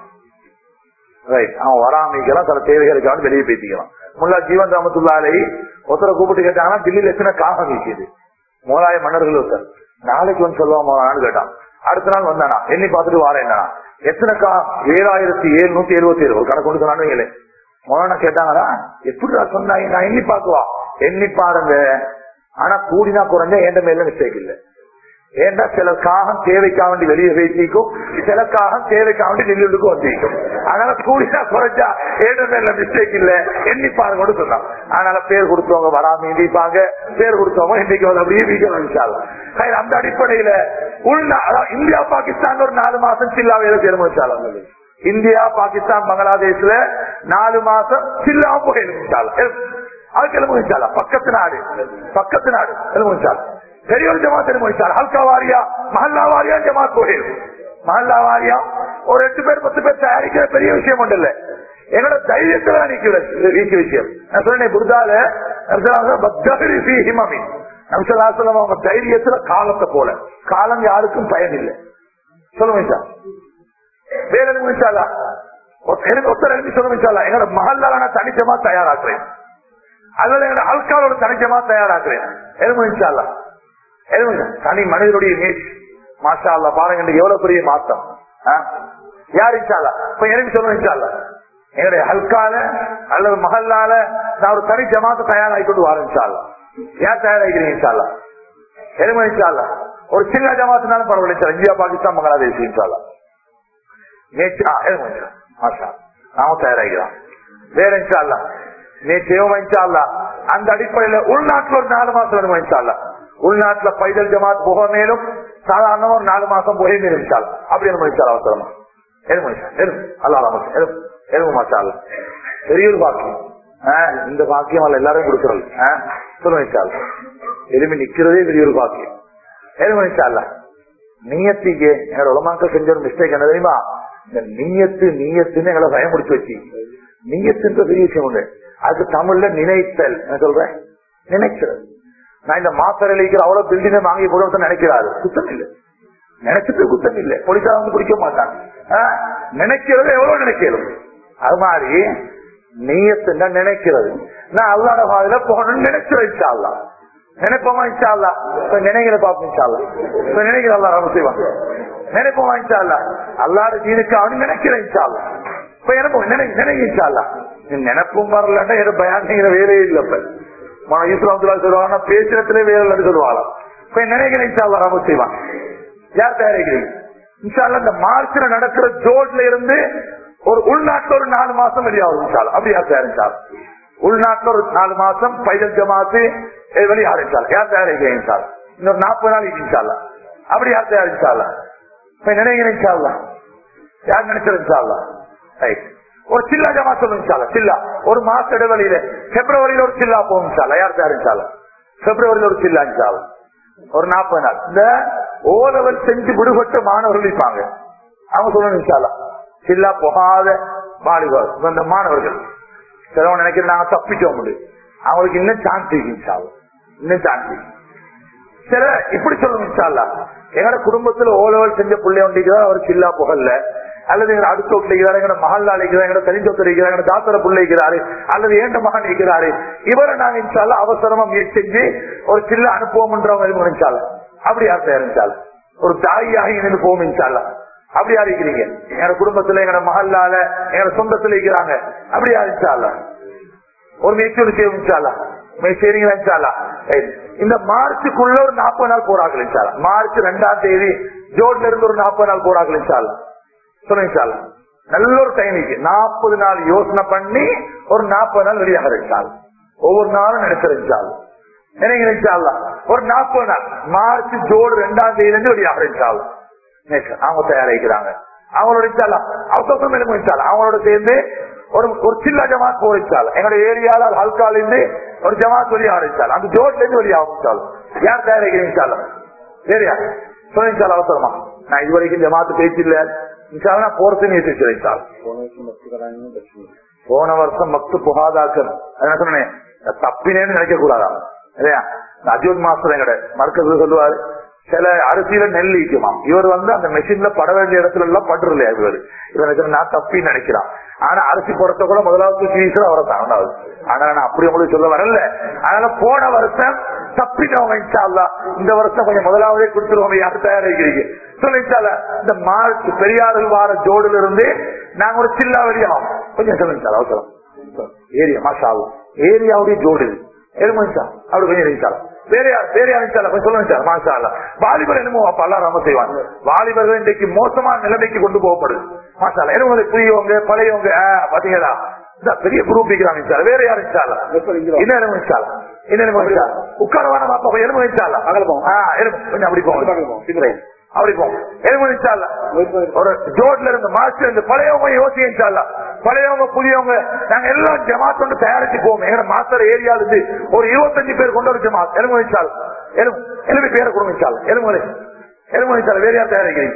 ரைட் அவன் வராமிக்கலாம் சில தேவைகளுக்காக வெளியே பேசிக்கலாம் முல்லா ஜீவன் ராமத்துள்ளாலை ஒருத்தரை கூப்பிட்டு கேட்டாங்கன்னா தில்லியில் எத்தனை காகம் வீசியது மூலாய மன்னர்கள் ஒருத்தர் நாளைக்கு வந்து சொல்லுவாங்க கேட்டான் அடுத்த நாள் வந்தானா எண்ணி பார்த்துட்டு வாரேன் எத்தனை கா ஏழாயிரத்தி எழுநூத்தி எழுபத்தி ஏழு ஒரு கணக்கு கொண்டு சொன்னானு மோனா கேட்டாங்களா எப்படிடா சொன்னாங்க நான் எண்ணி பாக்குவா எண்ணி பாருங்க ஆனா கூடினா குறைஞ்சா எந்த மேல மிஸ்டேக் இல்ல ஏன்னா சில காகம் தேவைக்காக வேண்டி வெளியே வைத்திக்கும் சில காகம் தேவைக்காக வேண்டி நெல்லுக்கு வந்திருக்கும் அதனால கூடினா குறைஞ்சா ஏழு மேல மிஸ்டேக் இல்ல எண்ணி பாருங்க சொன்னான் அதனால பேர் கொடுத்தவங்க வராம எண்ணிப்பாங்க பேர் கொடுத்தவங்க இன்னைக்கு வந்து அப்படியே வீடியோ நினைச்சாலும் அந்த அடிப்படையில உள்ள அதாவது இந்தியா பாகிஸ்தான் ஒரு நாலு மாசம் சில்லாவையில தேர்ந்தெடுத்தாலும் இந்தியா பாகிஸ்தான் பங்களாதேஷ்ல நாலு மாசம் சில்லா போய் எழுமிச்சாலும் அதுக்கு எழுமிச்சாலா பக்கத்து நாடு பக்கத்து நாடு எழுமிச்சாலும் பெரிய ஒரு ஜமாத் எழுமிச்சால் ஹல்கா வாரியா மஹல்லா வாரியா ஜமாத் போயிடும் மஹல்லா வாரியா ஒரு எட்டு பேர் பத்து பேர் தயாரிக்கிற பெரிய விஷயம் ஒன்று இல்ல என்னோட தைரியத்துல நிக்கிற வீட்டு விஷயம் நான் சொன்னேன் புரிதால ஹிமமி நம்சலாசலம் அவங்க தைரியத்துல காலத்தை போல காலம் யாருக்கும் பயன் இல்லை சொல்லுங்க சார் வேற எதுவும் இன்ஷால்லா எனக்கு ஒருத்தர் எழுதி சொல்லுங்க இன்ஷால்லா எங்களோட மகள்ல நான் தனிச்சமா தயாராக்குறேன் அல்லது எங்களோட அல்காலோட தனிச்சமா தயாராக்குறேன் எதுவும் இன்ஷால்லா எதுவும் தனி மனிதனுடைய நேச்சு மாஷா அல்லா பாருங்க இன்னைக்கு எவ்வளவு பெரிய மாற்றம் ஆ? யார் இன்ஷால்லா இப்ப எனக்கு சொல்லுங்க இன்ஷால்லா எங்களுடைய ஹல்கால அல்லது மகல்லால நான் ஒரு தனி ஜமாத்த தயாராகி கொண்டு வரேன் இன்ஷால்லா யார் தயாராகிறீங்க இன்ஷால்லா எதுவும் இன்ஷால்லா ஒரு சின்ன ஜமாத்தினாலும் பரவாயில்ல இன்ஷா. இந்தியா பாகிஸ்தான் பங்களாதேஷ் இன்ஷால்லா நேற்று ஆ, எழுதுங்க இன்ஷா. மாஷா நாம தயாராகிறோம் வேற இன்ஷால்லா நேற்று இன்ஷால்லா அந்த அடிப்படையில உள்நாட்டுல ஒரு நாலு மாசம் வேணும் இன்ஷால்லா உள்நாட்டுல பைதல் ஜமாத் புக மேலும் சாதாரண ஒரு நாலு மாசம் புகை மேலும் இன்ஷால்லா அப்படி என்ன இன்ஷால்லா அவசரமா எதுவும் இன்ஷா எதுவும் அல்லா ராமன் எதுவும் எதுவும் மாஷால்லா பெரிய ஒரு பாக்கியம் ஆ, இந்த பாக்கியம் அல்ல எல்லாரும் கொடுக்கறது சொல்லுங்க இன்ஷால்லா எதுவுமே நிக்கிறதே பெரிய ஒரு பாக்கியம் எதுவும் இன்ஷால்லா நீயத்திக்கு எங்களோட உலமாக்கள் செஞ்ச ஒரு மிஸ்டேக் என்ன தெரியுமா இந்த நீயத்து நீயத்துன்னு எங்களை பயமுடிச்சு வச்சு நீயத்துன்ற பெரிய விஷயம் உண்டு அதுக்கு தமிழ்ல நினைத்தல் என்ன சொல்றேன் நினைக்கிறது நான் இந்த மாத்தரளிக்கிற அவ்வளவு பில்டிங்கை வாங்கி போடுறது நினைக்கிறாரு குத்தம் இல்லை நினைச்சிட்டு குத்தம் இல்லை போலீசார் வந்து பிடிக்க மாட்டாங்க ஆ, நினைக்கிறது எவ்வளவு நினைக்கிறது அது மாதிரி நீயத்துன்னா நினைக்கிறது நான் அல்லாட பாதையில போகணும்னு நினைச்சு வச்சா நினைப்போமா இன்ஷால்லா இப்ப நினைக்கிற பாப்போம் இன்ஷால்லா இப்ப நினைக்கிற அல்லா ரொம்ப செய்வாங்க நினைப்போமா இன்ஷால்லா அல்லாட ஜீனுக்கு அவனு நினைக்கிறேன் இன்ஷால்லா இப்ப எனக்கு நினை நினைக்க இன்ஷால்லா நீ நினைப்பும் வரலன்னா எனக்கு பயானிங்கிற வேலையே இல்லை இப்ப மன இஸ்லாத்துல சொல்லுவாங்க பேசுறதுல வேலை இல்லைன்னு சொல்லுவாங்க இப்ப நினைக்கிறேன் இன்ஷால்லா ரொம்ப செய்வாங்க யார் தயாரிக்கிறீங்க இன்ஷால்லா இந்த மார்ச்ல நடக்கிற ஜோட்ல இருந்து ஒரு உள்நாட்டுல ஒரு நாலு மாசம் வெளியாகும் இன்ஷால்லா அப்படி யார் தயாரிச்சாலும் உள்நாட்டுல ஒரு நாலு மாசம் பைதல் ஜமாத்து இது வெளியே ஆரம்பிச்சால யார் தயாரிக்கிறாங்க இன்னொரு நாற்பது நாளைக்கு இன்ஷால்லா அப்படி யார் தயாரிச்சால இப்ப நினைக்கிறேன் இன்ஷால்லா யார் நினைச்சது இன்ஷால்லா ரைட் ஒரு சில்லா ஜமா சொல்லுங்க இன்ஷால்லா சில்லா ஒரு மாச இடைவெளியில பிப்ரவரியில ஒரு சில்லா போகும் இன்ஷால்லா யார் தயாரிச்சால பிப்ரவரியில ஒரு சில்லா இன்ஷால்லா ஒரு நாற்பது நாள் இந்த ஓ லெவல் செஞ்சு விடுபட்ட மாணவர்கள் இருப்பாங்க அவங்க சொல்லணும் இன்ஷால்லா சில்லா போகாத மாணவர்கள் இந்த மாணவர்கள் சிலவன் நினைக்கிறேன் நாங்க தப்பிச்சோம் முடியும் அவங்களுக்கு இன்னும் சான்ஸ் இருக்கு இன்ஷா அல்லாஹ். இன்னும் சான்ஸ் இருக்கு சில இப்படி சொல்லுங்க இன்ஷா அல்லாஹ். எங்கட குடும்பத்துல ஓ லெவல் செஞ்ச பிள்ளை ஒன்றிக்குதான் அவர் சில்லா புகழ்ல அல்லது எங்க அடுத்த வீட்டுல இருக்கிறாரு எங்க மகள் அழைக்கிறார் எங்க தெரிஞ்சொத்து இருக்கிறார் எங்க தாத்தர பிள்ளை இருக்கிறாரு அல்லது ஏண்ட மகன் இருக்கிறாரு இவரை நாங்க இன்ஷால்ல அவசரமா முயற்சி செஞ்சு ஒரு சில்ல அனுப்புவோம்ன்றவங்க இருக்கும் இன்ஷால்ல அப்படி யார் தயாரிச்சால ஒரு தாயாக இணைந்து போவோம் இன்ஷால்ல அப்படி யார் இருக்கிறீங்க எங்க குடும்பத்துல எங்க மகளால எங்க சொந்தத்துல இருக்கிறாங்க அப்படி யார் இன்ஷால்ல ஒரு முயற்சி ஒன்று செய்வோம் இன்ஷால்லா முயற்சி செய்றீங்களா இன்ஷால்லா ரைட். இந்த மார்ச்சுக்குள்ள ஒரு நாற்பது நாள் போறார்கள் இன்ஷால்லா மார்ச் ரெண்டாம் தேதி ஜோட்ல இருந்து ஒரு நாற்பது நாள் போறார்கள் இன்ஷால்லா சொல்லுங்க இன்ஷால்லா நல்ல ஒரு டைம் இருக்கு நாற்பது நாள் யோசனை பண்ணி ஒரு நாற்பது நாள் வெளியாக இன்ஷால்லா ஒவ்வொரு நாளும் நினைச்சிருந்தாலும் நினைங்க இன்ஷால்லா ஒரு நாற்பது நாள் மார்ச் ஜோடு ரெண்டாம் தேதியில இருந்து வெளியாக இன்ஷால்லா அவங்க தயாரிக்கிறாங்க அவங்களோட இன்ஷால்லா அவசரம் எழும இன்ஷால்லா அவங்களோட சேர்ந்து ஒரு ஒரு சின்ன ஜமாத் போரிச்சால் எங்களோட ஏரியால ஹல்கால இருந்து ஒரு ஜமாத் வெளியே ஆரம்பிச்சால் அந்த ஜோட்ல இருந்து வெளியே ஆரம்பிச்சாலும் யார் தயாரிக்கிறீங்க சரியா சொல்லிச்சால் அவசரமா நான் இது வரைக்கும் ஜமாத்து பேச்சு இல்ல இன்ஷால்லா நான் போறது நீட்டு வச்சிருச்சால் போன வருஷம் மக்து புகாதாக்கர் என்ன சொன்னேன் தப்பினேன்னு நினைக்க கூடாதா இல்லையா அஜூன் மாஸ்டர் எங்கட மறுக்கிறது சொல்லுவாரு சில அரிசியில நெல் ஈக்குமா இவர் வந்து அந்த மெஷின்ல பட வேண்டிய இடத்துல எல்லாம் படுறது இல்லையா இவர் இவனுக்கு நான் தப்பின்னு நினைக்கிறான் ஆனா அரிசி புறத்த கூட முதலாவது சீசர் அவரை தான் ரெண்டாவது ஆனா நான் அப்படி உங்களுக்கு சொல்ல வரல அதனால போன வருஷம் தப்பினவங்க இன்ஷா அல்லாஹ். இந்த வருஷம் கொஞ்சம் முதலாவதே கொடுத்துருவோம் யார் தயாரிக்கிறீங்க சொல்லிச்சால இந்த மார்ச் பெரியாறு வார ஜோடுல இருந்து நாங்க ஒரு சில்லா வெளியாகும் கொஞ்சம் சொல்லுங்க அவசரம் ஏரியா மாஷா அல்லாஹ். ஏரியாவுடைய ஜோடு இது. எலுமிச்சா அப்படி கொஞ்சம் இருந்துச்சாலும் வேற யார் வேற யார் இருந்துச்சாலும் கொஞ்சம் சொல்லுங்க சார் மாஷா அல்லாஹ். வாலிபர் என்னமோ அப்ப எல்லாம் ரொம்ப செய்வாங்க வாலிபர்கள் இன்றைக்கு மோசமான நிலைமைக்கு கொண்டு போகப்படுது மாஷா அல்லாஹ். என்னமோ புரியவங்க பழையவங்க ஆ, பாத்தீங்களா இந்த பெரிய குரூப் இருக்கிறாங்க சார் வேற யாரும் இன்ஷால்லா என்ன எலும்பு இன்ஷால்லா என்ன எலும்பு இன்ஷா உட்காரவான பாப்பா எலும்பு இன்ஷால்லா ஆ எலும்பு கொஞ்சம் அப்படி போங்க அப்படி போங்க எலும்பு இன்ஷால்லா ஒரு ஜோட்ல இருந்து மாஸ்டர் இருந்து பழையவங்க யோசிக்க இன்ஷால்லா பழையவங்க புதியவங்க நாங்க எல்லாம் ஜமாத் கொண்டு தயாரிச்சு போவோம் எங்க மாஸ்டர் ஏரியால இருந்து ஒரு இருபத்தஞ்சு பேர் கொண்டு வர ஜமாத் எலும்பு இன்ஷால் எலும்பு எலும்பு பேரை கொடுங்க இன்ஷால் எலும்பு எலும்பு இன்ஷால் வேற யார் தயாரிக்கிறீங்க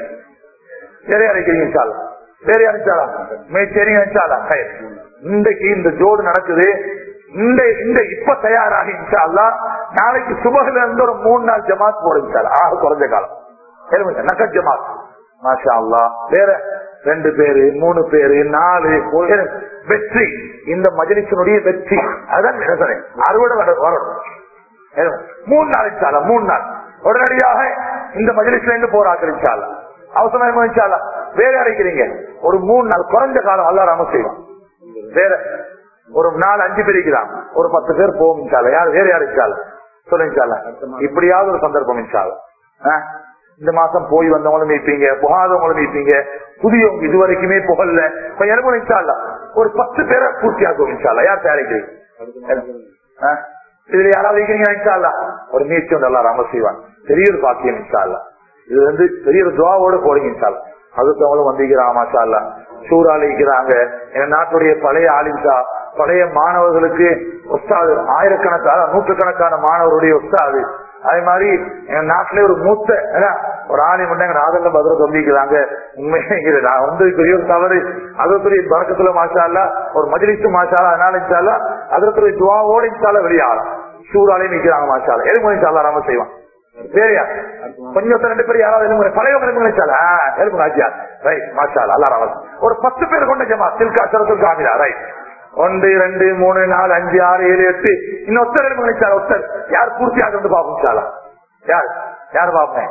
வேற யார் இருக்கிறீங்க இன்ஷால்லா வேற யார் இன்ஷால்லா மேய்ச்சேரிங்க இன்ஷால்லா ஹைர். இன்றைக்கு இந்த ஜோடு நடக்குது இந்த இந்த இப்ப தயாராகி இன்ஷா அல்லாஹ் நாளைக்கு சுபகுல இருந்து ஒரு மூணு நாள் ஜமாத் போட இன்ஷா அல்லாஹ். ஆக குறைஞ்ச காலம் எலுமிச்சா, நக்கத் ஜமாத் மாஷா அல்லாஹ் வேற ரெண்டு பேரு மூணு பேரு நாலு ஒரு- வெற்றி இந்த மஜலிசனுடைய வெற்றி அதான் நினைக்கிறேன் அறுவடை வர- வரணும் ஏன்னா, மூணு நாள் இன்ஷால்லா மூணு நாள் உடனடியாக இந்த மஜலிஸ்ல இருந்து போராக்கள் இன்ஷால்லா அவசரமா இன்ஷால்லா வேற அழைக்கிறீங்க ஒரு மூணு நாள் குறைஞ்ச காலம் அல்லா ராம செய்வான் வேற ஒரு நாலு அஞ்சு பேர் இருக்கிறான் ஒரு பத்து பேர் போகும் இன்ஷால்லா யார் வேற யார் இன்ஷால்லா சொல்லுங்க இன்ஷால்லா இப்படியாவது ஒரு சந்தர்ப்பம் இன்ஷால்லா ஆ? இந்த மாசம் போய் வந்தவங்களும் மீப்பீங்க புகாதவங்களும் மீப்பீங்க புதியவங்க இது வரைக்குமே புகழ்ல இப்ப எனக்கு இன்ஷால்லா ஒரு பத்து பேரை பூர்த்தியாக்கும் இன்ஷால்லா யார் தயாரிக்கிறீங்க ஆ? இதுல யாராவது இருக்கிறீங்க இன்ஷால்லா ஒரு முயற்சி வந்து எல்லாம் ராம செய்வான் பெரிய ஒரு பாக்கியம் இன்ஷால்லா இது வந்து பெரிய ஒரு துவாவோட போறீங்க இன்ஷால்லா அதுக்கவங்களும் வந்திருக்கிறாங்க மாஷால்லா சூறால இருக்கிறாங்க எங்க நாட்டுடைய பழைய ஆலிம்சா பழைய மாணவர்களுக்கு ஒஸ்தாது ஆயிரக்கணக்கான நூற்றுக்கணக்கான மாணவருடைய ஒஸ்தாது அதே மாதிரி எங்க நாட்டிலே ஒரு மூத்த என்ன, ஒரு ஆலி மட்டும் எங்க ராதல்ல பதில சொல்லிக்கிறாங்க உண்மையே இது நான் வந்து பெரிய ஒரு தவறு அது பெரிய பறக்கத்துல மாஷால்லா ஒரு மஜிலிசு மாஷாலா அதனால இன்ஷால்லா அதற்கு துவாவோட இன்ஷால்லா வெளியாகலாம் சூறாலே நிக்கிறாங்க மாஷாலா எதுவும் இன்ஷால்லா ராம செய்வான் சரியா கொஞ்சம் ரெண்டு பேர் யாராவது எலும்பு பழைய எலும்பு நினைச்சாலா எலும்பு ஆச்சியா ரைட் மாஷாலா அல்லா ராம ஒரு பத்து பேர் கொண்ட ஜமா சில்கா சரத்து காமிலா ரைட் ஒன்று ரெண்டு மூணு நாலு அஞ்சு ஆறு ஏழு எட்டு இன்னும் ஒத்தர் எலும்பு நினைச்சால ஒத்தர் யார் பூர்த்தியாக வந்து பாப்போம் சாலா யார் யார் பாப்பேன்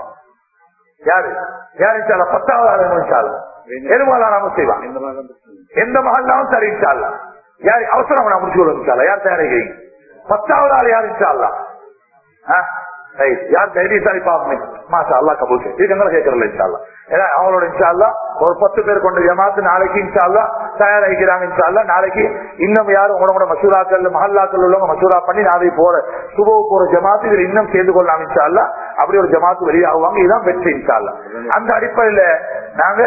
யாரு யார் இன்ஷால்லா பத்தாவது ஆள் எலும்பு இன்ஷால்லா எலும்பு அல்லா ராம செய்வான் எந்த மகள்னாலும் சரி இன்ஷால்லா யார் அவசரம் நான் முடிச்சு கொள்ளும் இன்ஷால்லா யார் தயாரிக்கிறீங்க பத்தாவது ஆள் யார் இன்ஷால்லா ஆ? ரைட். யார் தைரியசாலி பாப்பமே மாசா அல்லா கபூல் செய்யும் இதுக்கு கேட்கறல இன்ஷால்லா ஏன்னா அவங்களோட இன்ஷால்லா ஒரு பத்து பேர் கொண்ட ஜமாத்து நாளைக்கு இன்ஷால்லா தயாராகிறாங்க இன்ஷால்லா நாளைக்கு இன்னும் யாரும் உங்களோட கூட மசூராக்கள் மஹல்லாக்கள் உள்ளவங்க மசூரா பண்ணி நாளைக்கு போற சுபவு போற ஜமாத்து இதுல இன்னும் சேர்ந்து கொள்ளலாம் இன்ஷால்லா அப்படி ஒரு ஜமாத்து வெளியாகுவாங்க இதுதான் வெற்றி இன்ஷால்லா அந்த அடிப்படையில நாங்க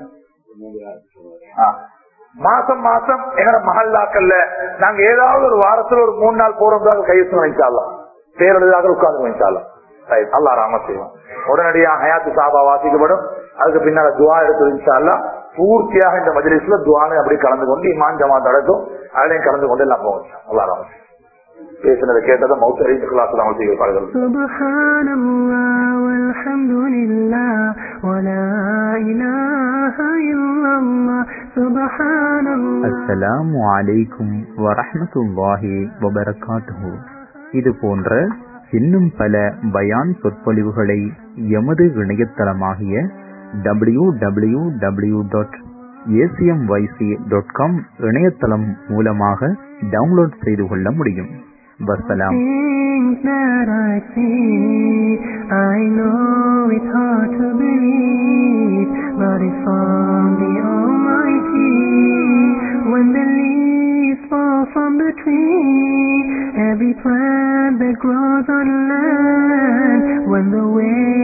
ஆ. மாசம் மாசம் எங்கட மஹல்லாக்கள்ல நாங்க ஏதாவது ஒரு வாரத்துல ஒரு மூணு நாள் போறோம் கையெழுத்து வைச்சாலாம் பேரழுதாக உட்கார்ந்து வைச்சாலாம் அல்லா ராம செய்வோம் உடனடியாக ஹயாத்து சாபா வாசிக்கப்படும் அதுக்கு பின்னால துவா எடுத்து இன்ஷால்லா பூர்த்தியாக இந்த மஜ்லிஸ்ல துவானை அப்படி கலந்து கொண்டு இமான் ஜமாத் நடக்கும் அதுலயும் கலந்து கொண்டு எல்லாம் போவோம் அல்லா ராம செய்வோம் பேசினதை கேட்டதை மௌத்தரை கிளாஸ் அமல் செய்கிறார்கள் سبحان الله والحمد لله ولا إله إلا الله سبحان الله அஸ்ஸலாமு அலைக்கும் வரஹ்மத்துல்லாஹி வபரகாத்துஹு இது போன்ற இன்னும் பல பயான் சொற்பொழிவுகளை எமது இணையதளமாகிய W W W dot ACMYC dot com இணையதளம் மூலமாக டவுன்லோட் செய்து கொள்ள முடியும் வசலாம் Things that I see, I know it's hard to believe, but it's from the Almighty. When the leaves fall from the tree, every plant that grows on land, when the waves